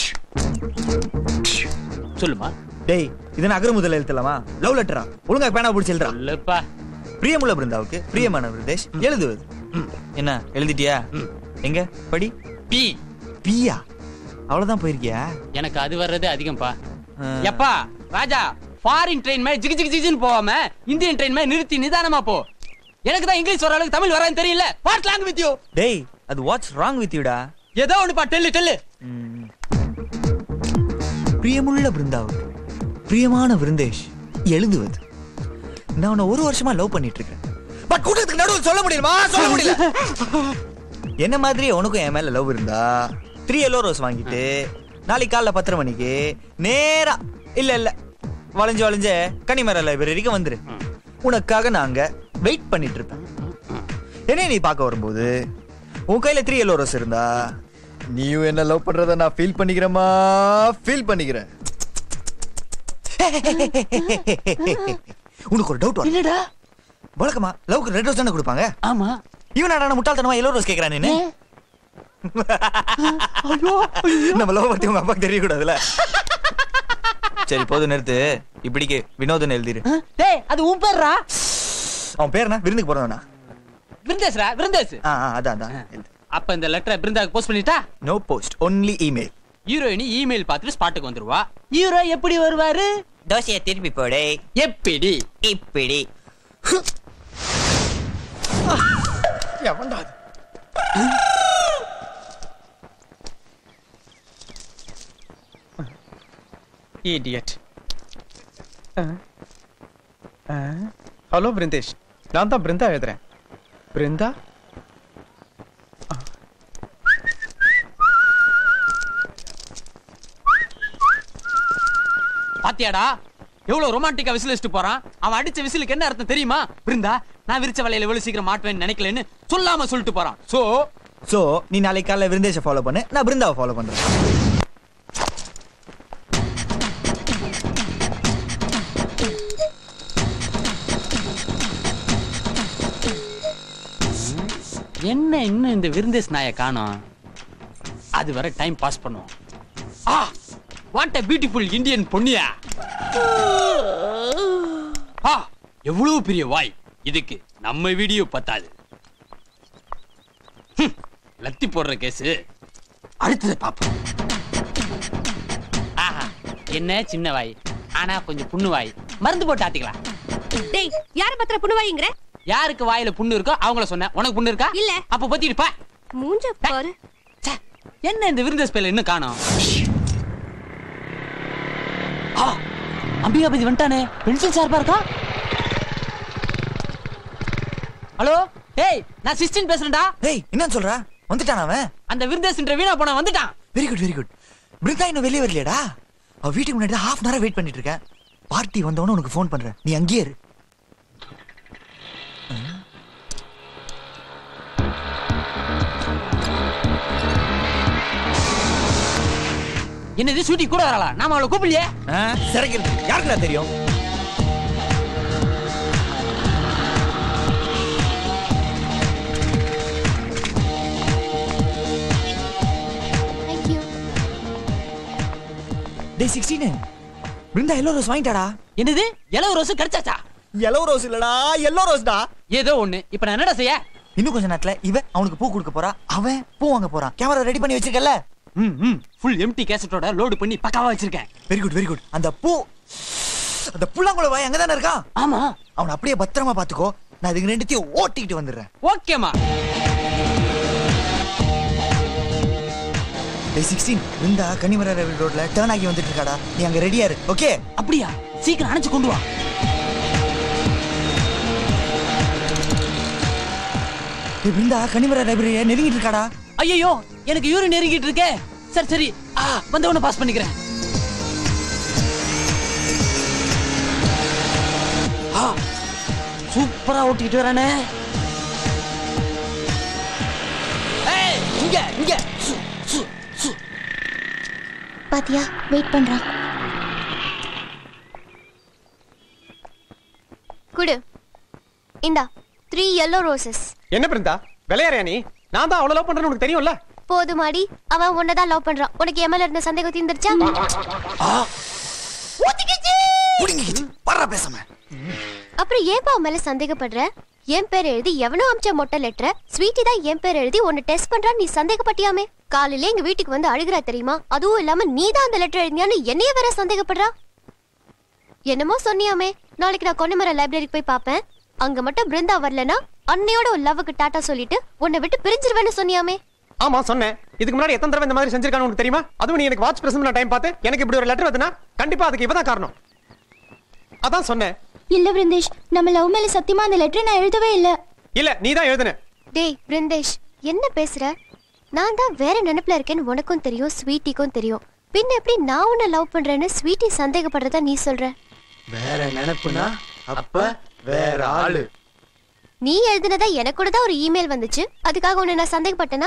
Speaker 8: சொல்லுமா
Speaker 2: டேய் இது நான் அகரமுதல் எழுத்தலாமா லவ் லெட்டரா ஒழுங்கா பேனா பிடிச்சி எழுதுறான்
Speaker 8: இல்லப்பா
Speaker 2: பிரியமுள்ள பிருந்தாவுக்கு பிரியமான பிரதேஷ் எழுதுவது என்ன எழுதிட்டியா எங்க படி
Speaker 8: பி
Speaker 2: பியா அவ்வளவுதான் போயிருக்கியா
Speaker 8: எனக்கு அது வர்றது அதிகம்ப்பா எப்பா ராஜா ஃபாரின் ட்ரெயின் மாதிரி ஜிகு ஜிகு ஜிகுன்னு போகாம இந்தியன் ட்ரெயின் மாதிரி நிறுத்தி நிதானமா போ எனக்கு தான் இங்கிலீஷ் வர அளவுக்கு தமிழ் வரான்னு தெரியல வாட்ஸ் லாங் வித் யூ
Speaker 2: டேய் அது வாட்ஸ் ராங் வித் யூடா
Speaker 8: ஏதோ ஒண்ணுப்பா டெல்லு டெல்லு
Speaker 2: பிரியமுள்ள பிருந்தாவுக்கு பிரியமான விருந்தேஷ் எழுதுவது நான் உன்னை ஒரு வருஷமா லவ் பண்ணிட்டு இருக்கேன் பட் கூட்டத்துக்கு நடுவில் சொல்ல முடியுமா சொல்ல முடியல என்ன மாதிரி உனக்கும் என் மேல லவ் இருந்தா த்ரீ எல்லோ ரோஸ் வாங்கிட்டு நாளைக்கு காலைல பத்தரை மணிக்கு நேரா இல்ல இல்ல வளைஞ்சு வளைஞ்சு கனிமர லைப்ரரிக்கு வந்துரு உனக்காக நாங்க வெயிட் பண்ணிட்டு இருப்பேன் என்ன நீ பார்க்க வரும்போது உன் கையில த்ரீ எல்லோ ரோஸ் இருந்தா நீயும் என்ன லவ் பண்றத நான் ஃபீல் பண்ணிக்கிறேமா ஃபீல் பண்ணிக்கிறேன் உனக்கு ஒரு டவுட்
Speaker 8: என்னடா
Speaker 2: வழக்கமா லவ்க்கு ரெட் ரோஸ் தானே கொடுப்பாங்க
Speaker 8: ஆமா
Speaker 2: இவன் அட முட்டாள்தனமா எல்லோ ரோஸ் கேக்குறான் நீ நம்ம லவ் பத்தி உங்க அப்பாக்கு தெரியக்கூடாதுல சரி போதும் நிறுத்து இப்படிக்கு வினோதன் எழுதிரு
Speaker 8: டேய் அது உன் பேர்ரா
Speaker 2: அவன் பேர் என்ன விருந்துக்கு போறவனா
Speaker 8: விருந்தேஸ்ரா விருந்தேஸ்
Speaker 2: ஆ ஆ, அதான் அதான் எழுது.
Speaker 8: அப்ப இந்த லெட்டரை பிருந்தாக்கு போஸ்ட் பண்ணிட்டா
Speaker 2: நோ போஸ்ட் ஒன்லி இமெயில்
Speaker 8: ஹீரோயினி இமெயில் பார்த்துட்டு ஸ்பாட்டுக்கு வந்துருவா ஹீரோ எப்படி வருவாரு
Speaker 2: தோசையை திருப்பி போடே
Speaker 8: எப்படி
Speaker 2: இப்படி
Speaker 1: எவன்டா அது?
Speaker 18: இடியட் ஹலோ பிருந்தேஷ் நான் தான் பிருந்தா எழுதுறேன் பிருந்தா
Speaker 8: பாத்தியாடா எவ்வளவு ரொமான்டிக்கா விசில் வச்சுட்டு போறான் அவன் அடிச்ச விசிலுக்கு என்ன அர்த்தம் தெரியுமா பிருந்தா நான் விரிச்ச வலையில எவ்வளவு சீக்கிரம் மாட்டுவேன்னு நினைக்கலன்னு சொல்லாம சொல்லிட்டு போறான் சோ
Speaker 2: சோ நீ நாளைக்கு காலைல விருந்தேஷை ஃபாலோ பண்ணு நான் பிருந்தாவை ஃபாலோ பண்றேன்
Speaker 8: என்ன இன்னும் இந்த விருந்தேஷ் நாயை காணோம் அது வரை டைம் பாஸ் பண்ணுவோம் ஆ வாட் a பியூட்டிஃபுல் இந்தியன் பொன்னியா ஆ எவ்வளவு பெரிய வாய் இதுக்கு நம்ம வீடியோ பத்தாது ஹம், லத்தி போடுற கேஸ் அடுத்ததை பாப்போம் ஆஹா என்ன சின்ன வாய் ஆனா கொஞ்சம் புண்ணு வாய் மருந்து போட்டு ஆத்திக்கலாம்
Speaker 3: டேய் யார பத்திர புணுவாயிங்கற
Speaker 8: யாருக்கு வாயில புண்ணு இருக்கோ அவங்கள சொன்னேன் உனக்கு புண்ணு இருக்கா
Speaker 3: இல்ல.
Speaker 8: அப்ப பொத்திடுப்பா
Speaker 3: மூஞ்ச பாரு
Speaker 8: என்ன இந்த விருந்த ஸ்பெல் இன்னும் காணோம் ஆ, அம்பிகாபதி வந்துட்டானே பென்சில் சார்பா இருக்கா ஹலோ ஏய் நான் சிஸ்டின் பேசுறேன்டா
Speaker 2: ஏய் என்ன சொல்ற வந்துட்டான் அவன்
Speaker 8: அந்த விருந்தேசன்ற வீணா போன வந்துட்டான்
Speaker 2: very good very good Brinda இன்னும் வெளியே வரலையாடா அவ வீட்டுக்கு முன்னாடி ஹாஃப் அன் ஹவர் வெயிட் பண்ணிட்டு இருக்கேன் பார்ட்டி வந்தவொடனே உனக்கு ஃபோன் பண்றேன் நீ அங்கேயே இரு
Speaker 8: என்னது ஷூட்டிங் கூட வரலா நாம அவளை கூப்பிடலையே
Speaker 2: சிறக்கிறது யாருக்குடா தெரியும் டேய் சிக்ஸ்டீனு பிருந்தா எல்லோ ரோஸ் வாங்கிட்டாடா
Speaker 8: என்னது எலவு ரோஸ் கிடைச்சாச்சா
Speaker 2: எல்லோ ரோஸ் இல்லடா எல்லோ ரோஸ்டா
Speaker 8: ஏதோ ஒண்ணு இப்ப நான் என்னடா செய்ய
Speaker 2: இன்னும் கொஞ்ச நேரத்துல இவன் அவனுக்கு பூ கொடுக்க போறா அவன் பூ வாங்க போறான் கேமரா ரெடி பண்ணி வச்சிருக்கல
Speaker 8: ம் ம் ஃபுல் எம்டி கேசட்டோட லோடு பண்ணி பக்காவா வச்சிருக்கேன்
Speaker 2: வெரி குட் வெரி குட் அந்த பூ அந்த புல்லாங்குழ வாய் அங்க தானே இருக்கான்
Speaker 8: ஆமா
Speaker 2: அவனை அப்படியே பத்திரமா பாத்துக்கோ நான் இதுக்கு ரெண்டுத்தையும் ஓட்டிக்கிட்டு வந்துடுறேன்
Speaker 8: ஓகேமா
Speaker 2: டேய் சிக்ஸ்டீன் இருந்தா கன்னிமரா ரயில் ரோட்ல டேர்ன் ஆகி வந்துட்டு இருக்காடா நீ அங்க ரெடியா இரு ஓகே
Speaker 8: அப்படியா சீக்கிரம் அணைச்சு கொண்டு வா
Speaker 2: டேய் பிருந்தா கன்னிமரா லைப்ரரியை நெருங்கிட்டு இருக்காடா
Speaker 8: ஐயோ எனக்கு யூரின் நெருங்கிட்டு இருக்கே சரி சரி ஆ வந்து உன்னை பாஸ் பண்ணிக்கிறேன் ஆ சூப்பரா ஓட்டிட்டு வரானே ஏய் இங்க இங்க சு, சு, சு.
Speaker 15: பாத்தியா வெயிட் பண்றான் குடு இந்தா த்ரீ yellow ரோசஸ்
Speaker 18: என்ன பிருந்தா விளையாடுறியா நீ நான் தான் அவ்வளவு லவ் பண்றேன்னு உனக்கு தெரியும்ல
Speaker 15: போதுமாடி அவன் உன்னதான் லவ் பண்றான் உனக்கு என் மேல இருந்த சந்தேகம் தீர்ந்துருச்சா
Speaker 2: பரா பேசாம
Speaker 15: அப்புறம் ஏன்பா அவன் மேல சந்தேகப்படுற என் பேர் எழுதி எவனோ அமிச்ச மொட்டை லெட்டர் ஸ்வீட்டி தான் என் பேர் எழுதி உன்னை டெஸ்ட் பண்றான்னு நீ சந்தேகப்பட்டியாமே காலையில எங்க வீட்டுக்கு வந்து அழுகிறா தெரியுமா அதுவும் இல்லாம நீ தான் அந்த லெட்டர் எழுதியான்னு என்னைய வேற சந்தேகப்படுறா என்னமோ சொன்னியாமே நாளைக்கு நான் கொன்னிமர லைப்ரரிக்கு போய் பார்ப்பேன் அங்க மட்டும் பிருந்தா வரலனா அன்னையோட ஒரு லவ்வுக்கு டாட்டா சொல்லிட்டு உன்னை விட்டு பிரிஞ்சிருவேன்னு சொன்னியாமே
Speaker 18: ஆமா சொன்னேன் இதுக்கு முன்னாடி எத்தனை தடவை இந்த மாதிரி செஞ்சிருக்கான்னு உனக்கு தெரியுமா அதுவும் நீ எனக்கு வாட்ச் பிரசன்ட் டைம் பார்த்து எனக்கு இப்படி ஒரு லெட்டர் வருதுன்னா கண்டிப்பா அதுக்கு இவதான் காரணம் அதான் சொன்னேன்
Speaker 15: இல்ல பிருந்தேஷ் நம்ம லவ் மேல சத்தியமா அந்த லெட்டர் நான் எழுதவே இல்ல
Speaker 18: இல்ல நீ தான் எழுதுன
Speaker 15: டேய் பிருந்தேஷ் என்ன பேசுற நான் தான் வேற நினைப்புல இருக்கேன்னு உனக்கும் தெரியும் ஸ்வீட்டிக்கும் தெரியும் பின்ன எப்படி நான் உன்னை லவ் பண்றேன்னு ஸ்வீட்டி சந்தேகப்படுறதா நீ சொல்ற
Speaker 9: வேற நினைப்புனா அப்ப வேற ஆளு
Speaker 15: நீ எழுதினதா எனக்கு கூட தான் ஒரு இமெயில் வந்துச்சு அதுக்காக உன்னை நான் சந்தேகப்பட்டேனா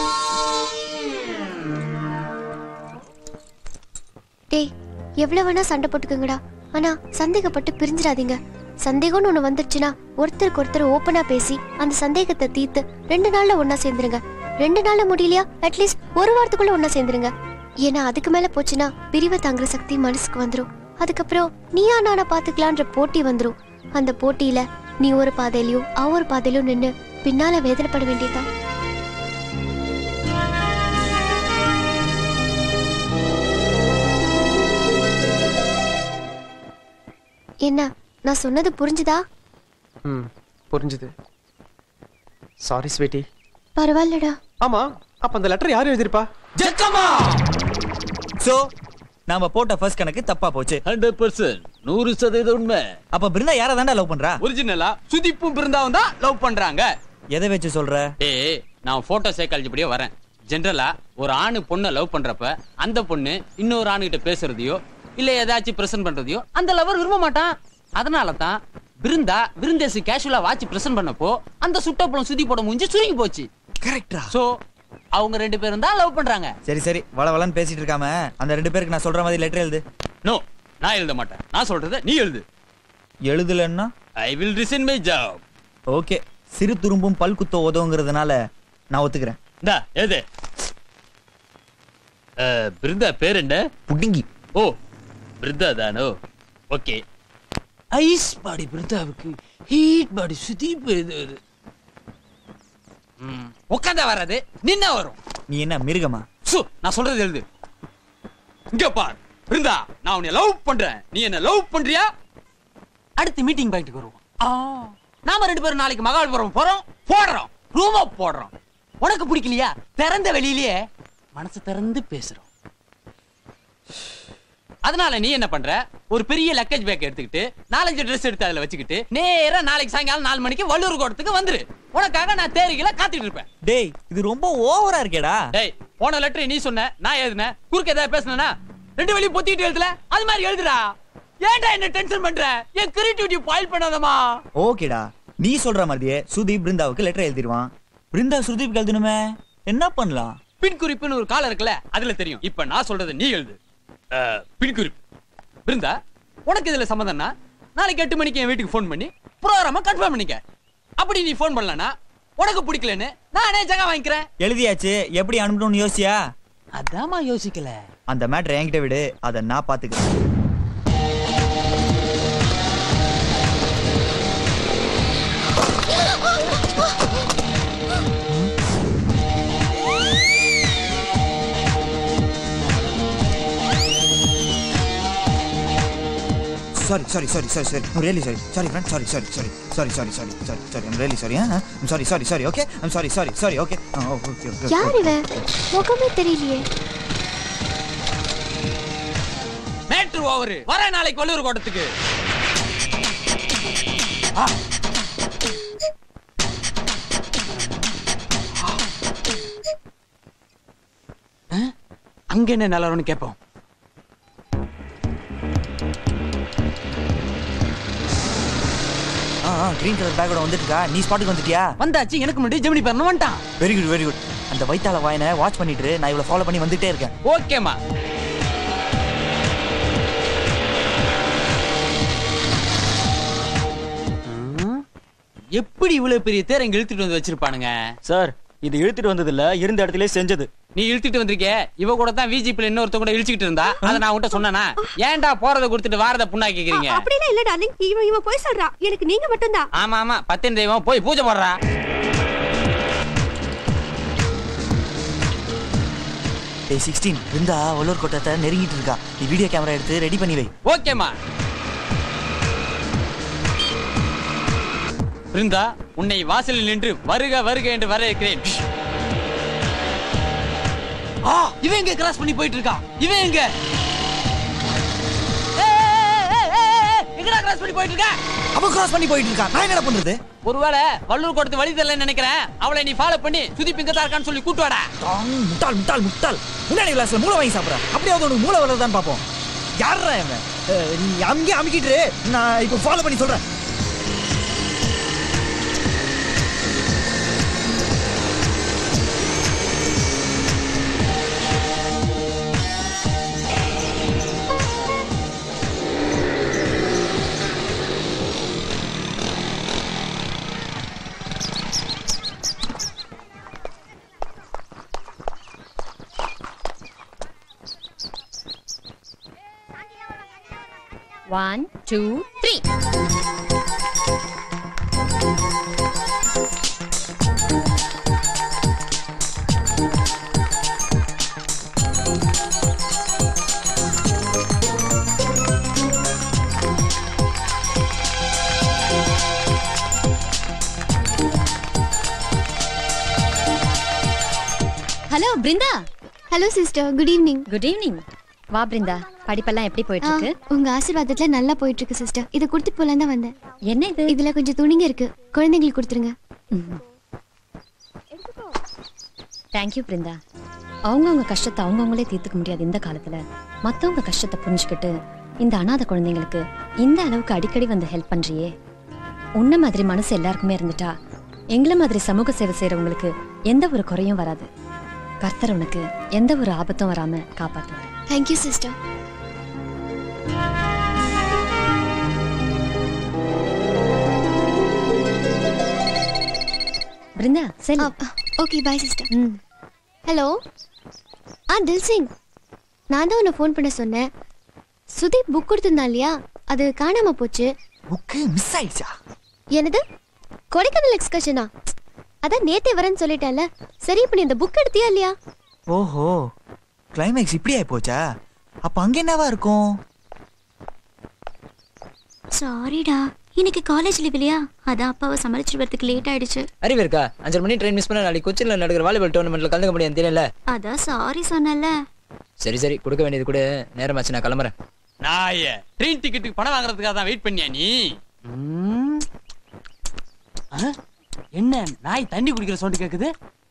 Speaker 15: டேய் எவ்வளவு வேணா சண்டை போட்டுக்கோங்கடா ஆனா சந்தேகப்பட்டு பிரிஞ்சிடாதீங்க சந்தேகம்னு ஒண்ணு வந்துருச்சுன்னா ஒருத்தருக்கு ஒருத்தர் ஓப்பனா பேசி அந்த சந்தேகத்தை தீர்த்து ரெண்டு நாள்ல ஒண்ணா சேர்ந்துருங்க ரெண்டு நாள்ல முடியலையா அட்லீஸ்ட் ஒரு வாரத்துக்குள்ள ஒண்ணா சேர்ந்துருங்க ஏன்னா அதுக்கு மேல போச்சுன்னா பிரிவை தாங்குற சக்தி மனசுக்கு வந்துரும் அதுக்கப்புறம் நீயா நானா பாத்துக்கலான்ற போட்டி வந்துரும் அந்த போட்டியில நீ ஒரு பாதையிலயும் அவ ஒரு பாதையிலயும் நின்னு பின்னால வேதனைப்பட வேண்டியதுதான் என்ன நான் சொன்னது புரிஞ்சுதா
Speaker 18: ம் புரிஞ்சுது சாரி ஸ்வீட்டி
Speaker 15: பரவாயில்லடா
Speaker 18: ஆமா அப்ப அந்த லெட்டர் யார் எழுதிருப்பா
Speaker 8: ஜக்கமா
Speaker 2: சோ நாம போட்ட ஃபர்ஸ்ட் கணக்கு தப்பா போச்சு
Speaker 8: ஹண்ட்ரட் பர்சன்ட் நூறு சதவீதம் உண்மை
Speaker 2: அப்ப பிருந்தா யாரை தாண்டா லவ் பண்றா
Speaker 8: ஒரிஜினலா சுதிப்பும் பிருந்தாவும் தான் லவ் பண்றாங்க
Speaker 2: எதை வச்சு சொல்ற
Speaker 8: ஏய் நான் போட்டோ சைக்காலஜி படியே வரேன் ஜென்ரலா ஒரு ஆணு பொண்ணை லவ் பண்றப்ப அந்த பொண்ணு இன்னொரு ஆணுகிட்ட பேசுறதையோ இல்ல ஏதாச்சும் பிரசன்ட் பண்றதையோ அந்த லவர் விரும்ப மாட்டான் அதனால தான் பிருந்தா விருந்தேசு கேஷுவலா வாட்ச் பிரசன்ட் பண்ணப்போ அந்த சுட்டப்பழம் சுதி போட முடிஞ்சு சுருங்கி போச்சு
Speaker 2: கரெக்டா
Speaker 8: சோ அவங்க ரெண்டு பேரும் தான் லவ் பண்றாங்க
Speaker 2: சரி சரி வள வளன்னு பேசிட்டு இருக்காம அந்த ரெண்டு பேருக்கு நான் சொல்ற மாதிரி லெட்டர் எழுது
Speaker 8: நோ நான் எழுத மாட்டேன் நான் சொல்றத நீ எழுது
Speaker 2: எழுதலன்னா
Speaker 8: I will resign my job
Speaker 2: okay சிறு துரும்பும் பல் குத்த உதவுங்கிறதுனால நான் ஒத்துக்கிறேன்
Speaker 8: இந்தா எழுது அஹ், பிருந்தா பேர் என்ன
Speaker 2: புடிங்கி
Speaker 8: ஓ பிருந்தா தானோ ஓகே ஐஸ் பாடி பிருந்தாவுக்கு ஹீட் பாடி சுதீப் எழுதுவது உட்காந்தா வராது நின்னா வரும்
Speaker 2: நீ என்ன மிருகமா
Speaker 8: சு நான் சொல்றது எழுது இங்க பார் பிருந்தா நான் உன்னை லவ் பண்றேன் நீ என்ன லவ் பண்றியா அடுத்து மீட்டிங் பாயிண்ட்க்கு வருவோம் ஆ, நாம ரெண்டு பேரும் நாளைக்கு மகாபலிபுரம் போறோம் போடுறோம் ரூமா போடுறோம் உனக்கு பிடிக்கலையா திறந்த வெளியிலேயே மனசு திறந்து பேசுறோம் அதனால நீ என்ன பண்ற ஒரு பெரிய லக்கேஜ் பேக் எடுத்துக்கிட்டு நாலஞ்சு ட்ரெஸ் எடுத்து அதுல வச்சுக்கிட்டு நேரா நாளைக்கு சாயங்காலம் நாலு மணிக்கு வள்ளூர் கோட்டத்துக்கு வந்துரு உனக்காக நான் தேரிகளை காத்துட்டு இருப்பேன்
Speaker 2: டேய் இது ரொம்ப ஓவரா இருக்கேடா
Speaker 8: டேய் போன லெட்டர் நீ சொன்ன நான் எழுதுனேன் குறுக்க ஏதாவது பேசுனா ரெண்டு வழி பொத்திட்டு எழுதல அது மாதிரி எழுதுடா ஏன்டா என்ன டென்ஷன் பண்ற என் கிரியேட்டிவிட்டி பாயில் பண்ணாதமா
Speaker 2: ஓகேடா நீ சொல்ற மாதிரியே சுதீப் பிருந்தாவுக்கு லெட்டர் எழுதிடுவான் பிருந்தா சுதீப்க்கு எழுதணுமே என்ன பண்ணலாம்
Speaker 8: பின் குறிப்புன்னு ஒரு காலம் இருக்குல்ல அதுல தெரியும் இப்ப நான் சொல்றது நீ எழுது அஹ், பின் குறிப்பு பிருந்தா உனக்கு இதுல சம்மதம்னா நாளைக்கு எட்டு மணிக்கு என் வீட்டுக்கு ஃபோன் பண்ணி ப்ரோக்ராம கன்ஃபார்ம் பண்ணிக்க அப்படி நீ ஃபோன் பண்ணலனா உனக்கு பிடிக்கலன்னு நானே ஜகா வாங்கிக்கிறேன்
Speaker 2: எழுதியாச்சு எப்படி அனுப்பணும்னு யோசிச்சியா
Speaker 8: அதாம்மா யோசிக்கல
Speaker 2: அந்த மேட்ரை என்கிட்ட விடு அதை நான் பாத்துக்கிறேன் sorry, sorry, sorry, sorry, sorry. I'm really sorry. Sorry, friend. Sorry, sorry, sorry, sorry, sorry, sorry, sorry, sorry. I'm really sorry. Huh? I'm sorry, sorry, sorry. Okay. I'm sorry, sorry, sorry. Okay. Oh, okay, okay. okay.
Speaker 15: யார் இவன் முகமே தெரியலையே
Speaker 8: ஓவர் ஓவர் வர நாளைக்கு வள்ளுவர் கோட்டத்துக்கு ஆ. ஆ? அங்க என்ன நிலவரம்னு கேட்போம்
Speaker 2: ஆ கிரீன் கலர் பேக்கோட வந்துட்டுக்கா நீ ஸ்பாட்டுக்கு வந்துட்டியா
Speaker 8: வந்தாச்சு எனக்கு முன்னாடி ஜெமினி பண்ண வந்துட்டான்
Speaker 2: வெரி குட் வெரி குட் அந்த வைத்தால வாயனை வாட்ச் பண்ணிட்டு இரு, நான் இவ்வளவு ஃபாலோ பண்ணி வந்துட்டே இருக்கேன்
Speaker 8: ஓகேமா எப்படி இவ்வளவு பெரிய தேரை இங்க இழுத்துட்டு வந்து வச்சிருப்பானுங்க
Speaker 2: சார் இது இழுத்துட்டு வந்தது இல்ல இருந்த இடத்துல செஞ்சது
Speaker 8: நீ இழுத்துட்டு வந்திருக்கே இவ கூட தான் விஜிபில இன்னொருத்த கூட இழுச்சிட்டு இருந்தா அதை நான் உன்கிட்ட சொன்னேனா ஏன்டா போறத கொடுத்துட்டு வாரத புண்ணா கேக்குறீங்க
Speaker 19: அப்படிலாம் இல்ல டார்லிங் இவன் இவன் போய் சொல்றான் எனக்கு நீங்க மட்டும்தான்
Speaker 8: ஆமா ஆமா பத்தின் தெய்வம் போய் பூஜை போடுறா
Speaker 2: டேய் சிக்ஸ்டீன் இருந்தா வல்லூர் கோட்டத்தை நெருங்கிட்டு இருக்கா நீ வீடியோ கேமரா எடுத்து ரெடி பண்ணி வை
Speaker 8: ஓகேமா பிருந்தா உன்னை வாசலில் நின்று வருக வருக என்று வரவேற்கிறேன் ஆ இவன் எங்க கிராஸ் பண்ணி போயிட்டு இருக்கா இவன் எங்க எங்கடா கிராஸ் பண்ணி போயிட்டு இருக்க
Speaker 2: அவன் கிராஸ் பண்ணி போயிட்டு இருக்கா நான் என்னடா பண்றது
Speaker 8: ஒருவேளை வள்ளூர் கொடுத்து வழி தெரியலன்னு நினைக்கிறேன் அவளை நீ ஃபாலோ பண்ணி சுதி பிங்க தான் இருக்கான்னு சொல்லி கூட்டு வாடா
Speaker 2: டாங், முட்டாள் முட்டாள் முட்டாள் முன்னாடி கிளாஸ்ல மூளை வாங்கி சாப்பிட்றேன் அப்படியாவது உனக்கு மூளை வளருதான்னு பார்ப்போம் யாரா இவன் அஹ், நீ அங்கேயே அமுக்கிட்டு இரு. நான் இப்போ ஃபாலோ பண்ணி சொல்றேன்
Speaker 20: One, two, three. Hello Brinda
Speaker 15: hello sister good evening
Speaker 20: good evening வா பிருந்தா படிப்பெல்லாம் எப்படி போயிட்டு இருக்கு
Speaker 15: உங்க ஆசீர்வாதத்துல நல்லா போயிட்டு இருக்கு சிஸ்டர் இதை கொடுத்துட்டு போலாம் தான் வந்தேன்
Speaker 20: என்ன இது
Speaker 15: இதுல கொஞ்சம் துணிங்க இருக்கு குழந்தைங்களுக்கு கொடுத்துருங்க
Speaker 20: தேங்க்யூ பிருந்தா அவங்கவுங்க கஷ்டத்தை அவங்கவுங்களே தீர்த்துக்க முடியாது இந்த காலத்துல மத்தவங்க கஷ்டத்தை புரிஞ்சுக்கிட்டு இந்த அனாதை குழந்தைங்களுக்கு இந்த அளவுக்கு அடிக்கடி வந்து ஹெல்ப் பண்றியே உன்ன மாதிரி மனசு எல்லாருக்குமே இருந்துட்டா எங்களை மாதிரி சமூக சேவை செய்யறவங்களுக்கு எந்த ஒரு குறையும் வராது கர்த்தர் உனக்கு எந்த ஒரு ஆபத்தும் வராம காப்பாத்துவார்
Speaker 15: தேங்க்யூ சிஸ்டர்
Speaker 20: பிருந்தா சரி
Speaker 15: ஓகே பாய் சிஸ்டர் ஹலோ ஆ தில் சிங் நான் தான் உன்னை ஃபோன் பண்ண சொன்னேன் சுதீப் புக் கொடுத்திருந்தான் இல்லையா அது காணாம போச்சு
Speaker 2: புக்கு மிஸ் ஆயிடுச்சா
Speaker 15: என்னது கொடைக்கானல் எக்ஸ்கர்ஷனா அதான் நேத்தே வரேன்னு சொல்லிட்டேன்ல சரி இப்போ நீ இந்த புக் எடுத்தியா இல்லையா
Speaker 2: ஓஹோ கிளைமேக்ஸ் இப்படி ஆயி போச்சா அப்ப அங்க என்னவா இருக்கும்
Speaker 21: சாரிடா இன்னைக்கு காலேஜ் லீவ் இல்லையா அதான் அப்பாவை சமாளிச்சுட்டு வரதுக்கு லேட் ஆயிடுச்சு
Speaker 17: அறிவு இருக்கா அஞ்சரை மணி ட்ரெயின் மிஸ் பண்ண நாளைக்கு கொச்சின்ல நடக்கிற வாலிபால் டோர்னமெண்ட்ல கலந்துக்க முடியாது தெரியல
Speaker 21: அதான் சாரி சொன்னல
Speaker 17: சரி சரி கொடுக்க வேண்டியது கூட நேரமாச்சு நான் கிளம்புறேன்
Speaker 8: நாய ட்ரெயின் டிக்கெட்டுக்கு பணம் வாங்குறதுக்காக தான் வெயிட் பண்ணியா நீ ம். ஆ? என்ன நாய் தண்ணி குடிக்கிற சவுண்ட் கேக்குது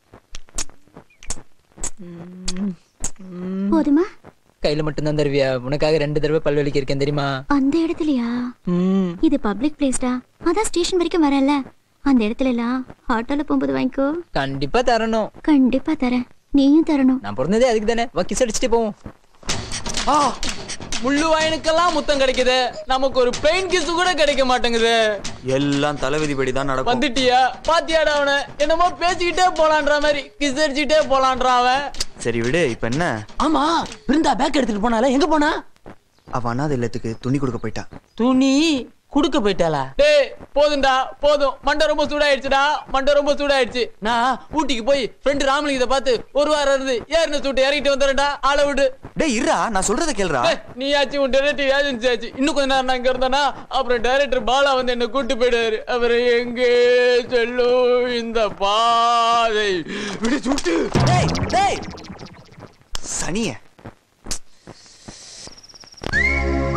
Speaker 21: போதுமா
Speaker 17: கையில மட்டும் தான் தருவியா உனக்காக ரெண்டு தடவை பல்வலிக்கு இருக்கேன் தெரியுமா
Speaker 21: அந்த இடத்துலயா
Speaker 17: ம்.
Speaker 21: இது பப்ளிக் பிளேஸ்டா அதான் ஸ்டேஷன் வரைக்கும் வரல அந்த இடத்துல எல்லாம் ஆட்டோல போகும்போது வாங்கிக்கோ
Speaker 17: கண்டிப்பா தரணும்
Speaker 21: கண்டிப்பா தரேன் நீயும் தரணும்
Speaker 17: நான் பிறந்ததே அதுக்கு தானே வா கிஸ் அடிச்சுட்டு போவோம்
Speaker 8: ஆ, முள்ளு வாயனுக்கெல்லாம் முத்தம் கிடைக்குது நமக்கு ஒரு பெயின் கிஸ் கூட கிடைக்க மாட்டேங்குது
Speaker 2: எல்லாம் தலைவிதிப்படி தான் நடக்கும்
Speaker 8: வந்துட்டியா பாத்தியாடா அவன என்னமோ பேசிக்கிட்டே போலான்ற மாதிரி கிஸ் அடிச்சுட்டே போலான்றான் அவன்
Speaker 2: சரி விடு இப்ப என்ன
Speaker 8: ஆமா பிருந்தா பேக் எடுத்துட்டு போனால எங்க போனா
Speaker 2: அவ அனாதை இல்லத்துக்கு துணி கொடுக்க போயிட்டா
Speaker 8: துணி குடுக்க போயிட்டாளா டேய் போதும்டா போதும் மண்டை ரொம்ப சூடாயிடுச்சுடா மண்டை ரொம்ப சூடாயிடுச்சு நான் ஊட்டிக்கு போய் ஃப்ரெண்டு ராமலிங்கத்தை பார்த்து ஒரு வாரம் இருந்து ஏறின சூட்டு இறங்கிட்டு வந்துடுறேன்டா ஆளை விடு
Speaker 2: டேய் இருடா நான் சொல்றத கேளுடா
Speaker 8: ஏய், நீ ஆச்சு உன் டைரக்டர் ஏஜென்சி ஆச்சு இன்னும் கொஞ்ச நேரம் நான் இங்க இருந்தேனா அப்புறம் டைரக்டர் பாலா வந்து என்ன கூட்டு போயிடுவாரு அப்புறம் எங்கே செல்லும் இந்த பாதை விடு சுட்டு
Speaker 2: டேய் டேய் சனிய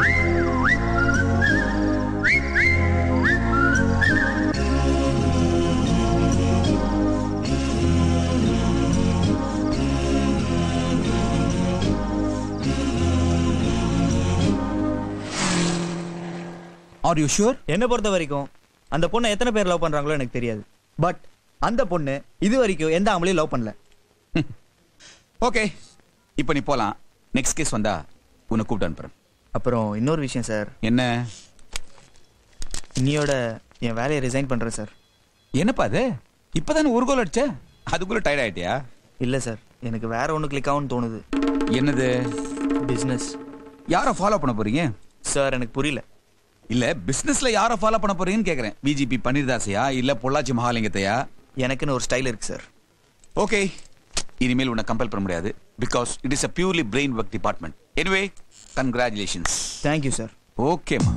Speaker 7: ஆர் யூ ஷூர்
Speaker 2: என்னை பொறுத்த வரைக்கும் அந்த பொண்ணை எத்தனை பேர் லவ் பண்றாங்களோ எனக்கு தெரியாது பட் அந்த பொண்ணு இது வரைக்கும் எந்த ஆம்பளையும் லவ் பண்ணல
Speaker 7: ஓகே இப்போ நீ போலாம் நெக்ஸ்ட் கேஸ் வந்தா உன்னை கூப்பிட்டு அனுப்புறேன்
Speaker 2: அப்புறம் இன்னொரு விஷயம் சார்
Speaker 7: என்ன
Speaker 2: இன்னியோட என் வேலையை ரிசைன் பண்றேன் சார்
Speaker 7: என்னப்பா அது இப்பதானே ஒரு கோல் அடிச்ச அதுக்குள்ள டயர்ட் ஆயிட்டியா
Speaker 2: இல்ல சார் எனக்கு வேற ஒன்று கிளிக் ஆகும்னு தோணுது
Speaker 7: என்னது
Speaker 2: பிசினஸ்
Speaker 7: யாரை ஃபாலோ பண்ண போறீங்க
Speaker 2: சார் எனக்கு புரியல
Speaker 7: இல்ல பிசினஸ்ல யாரை ஃபாலோ பண்ண போறீங்கன்னு கேக்குறேன் பிஜிபி பன்னீர்தாசையா இல்ல பொள்ளாச்சி மகாலிங்கத்தையா
Speaker 2: எனக்குன்னு ஒரு ஸ்டைல் இருக்கு சார்
Speaker 7: ஓகே இனிமேல் உன்னை கம்பல் பண்ண முடியாது because it is a purely brain work department anyway congratulations
Speaker 2: thank you sir
Speaker 7: ஓகேம்மா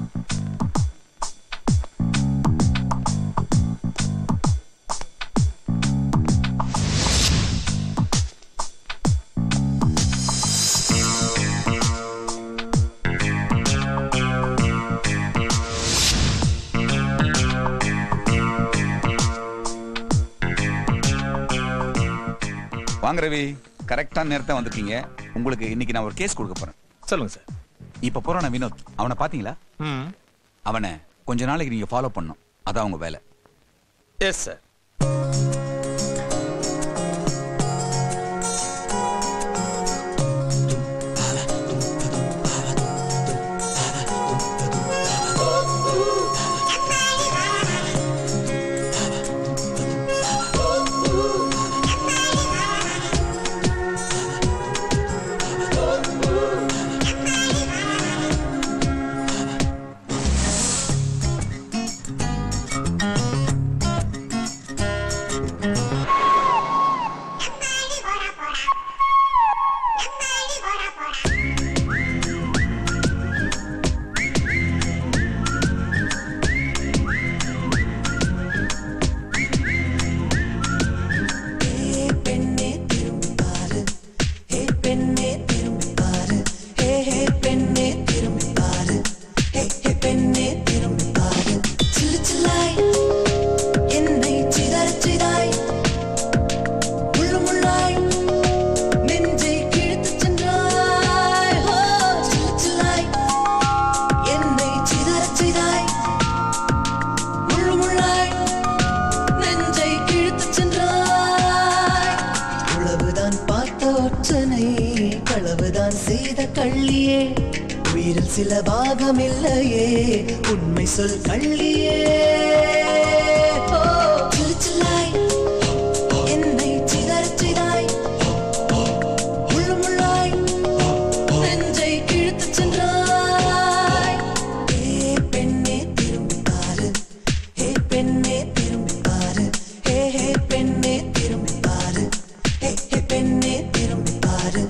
Speaker 7: வாங்க ரவி கரெக்டான நேரத்தை வந்திருக்கீங்க உங்களுக்கு இன்னைக்கு நான் ஒரு கேஸ் கொடுக்க போறேன்
Speaker 9: சொல்லுங்க சார்
Speaker 7: இப்ப போறான வினோத் அவனை பாத்தீங்களா
Speaker 9: ம்
Speaker 7: அவனை கொஞ்ச நாளைக்கு நீங்க ஃபாலோ பண்ணும் அதான் அவங்க வேலை
Speaker 9: எஸ் சார்
Speaker 10: பெண்ணே திரும்பி பாரு ஹே பெண்ணே திரும்பி பாரு ஹே ஹே பெண்ணே திரும்பி பாரு ஹே ஹே பெண்ணே திரும்பி பாரு சில்லு சில்லாய் என்னை சிதறச் செய்தாய் முள்ளு முள்ளாய் நெஞ்சை கிழித்துச் சென்றாய் ஹோ சில்லு சில்லாய் என்னை சிதறச் செய்தாய் முள்ளு முள்ளாய் நெஞ்சை கிழித்துச் சென்றாய் உளவுதான் பார்த்த ஒற்றனை களவுதான் செய்த கள்ளியே உயிரில் சில பாகம் இல்லையே உண்மை சொல் கள்ளியே ஓ, சில்லு சில்லாய் என்னை சிதறச் செய்தாய் முள்ளு முள்ளாய் நெஞ்சை கிழித்துச் சென்றாய் ஏ பெண்ணே திரும்பி பாரு ஹே பெண்ணே திரும்பி பாரு ஹே ஹே பெண்ணே திரும்பி பாரு ஹே ஹே பெண்ணே திரும்பி பாரு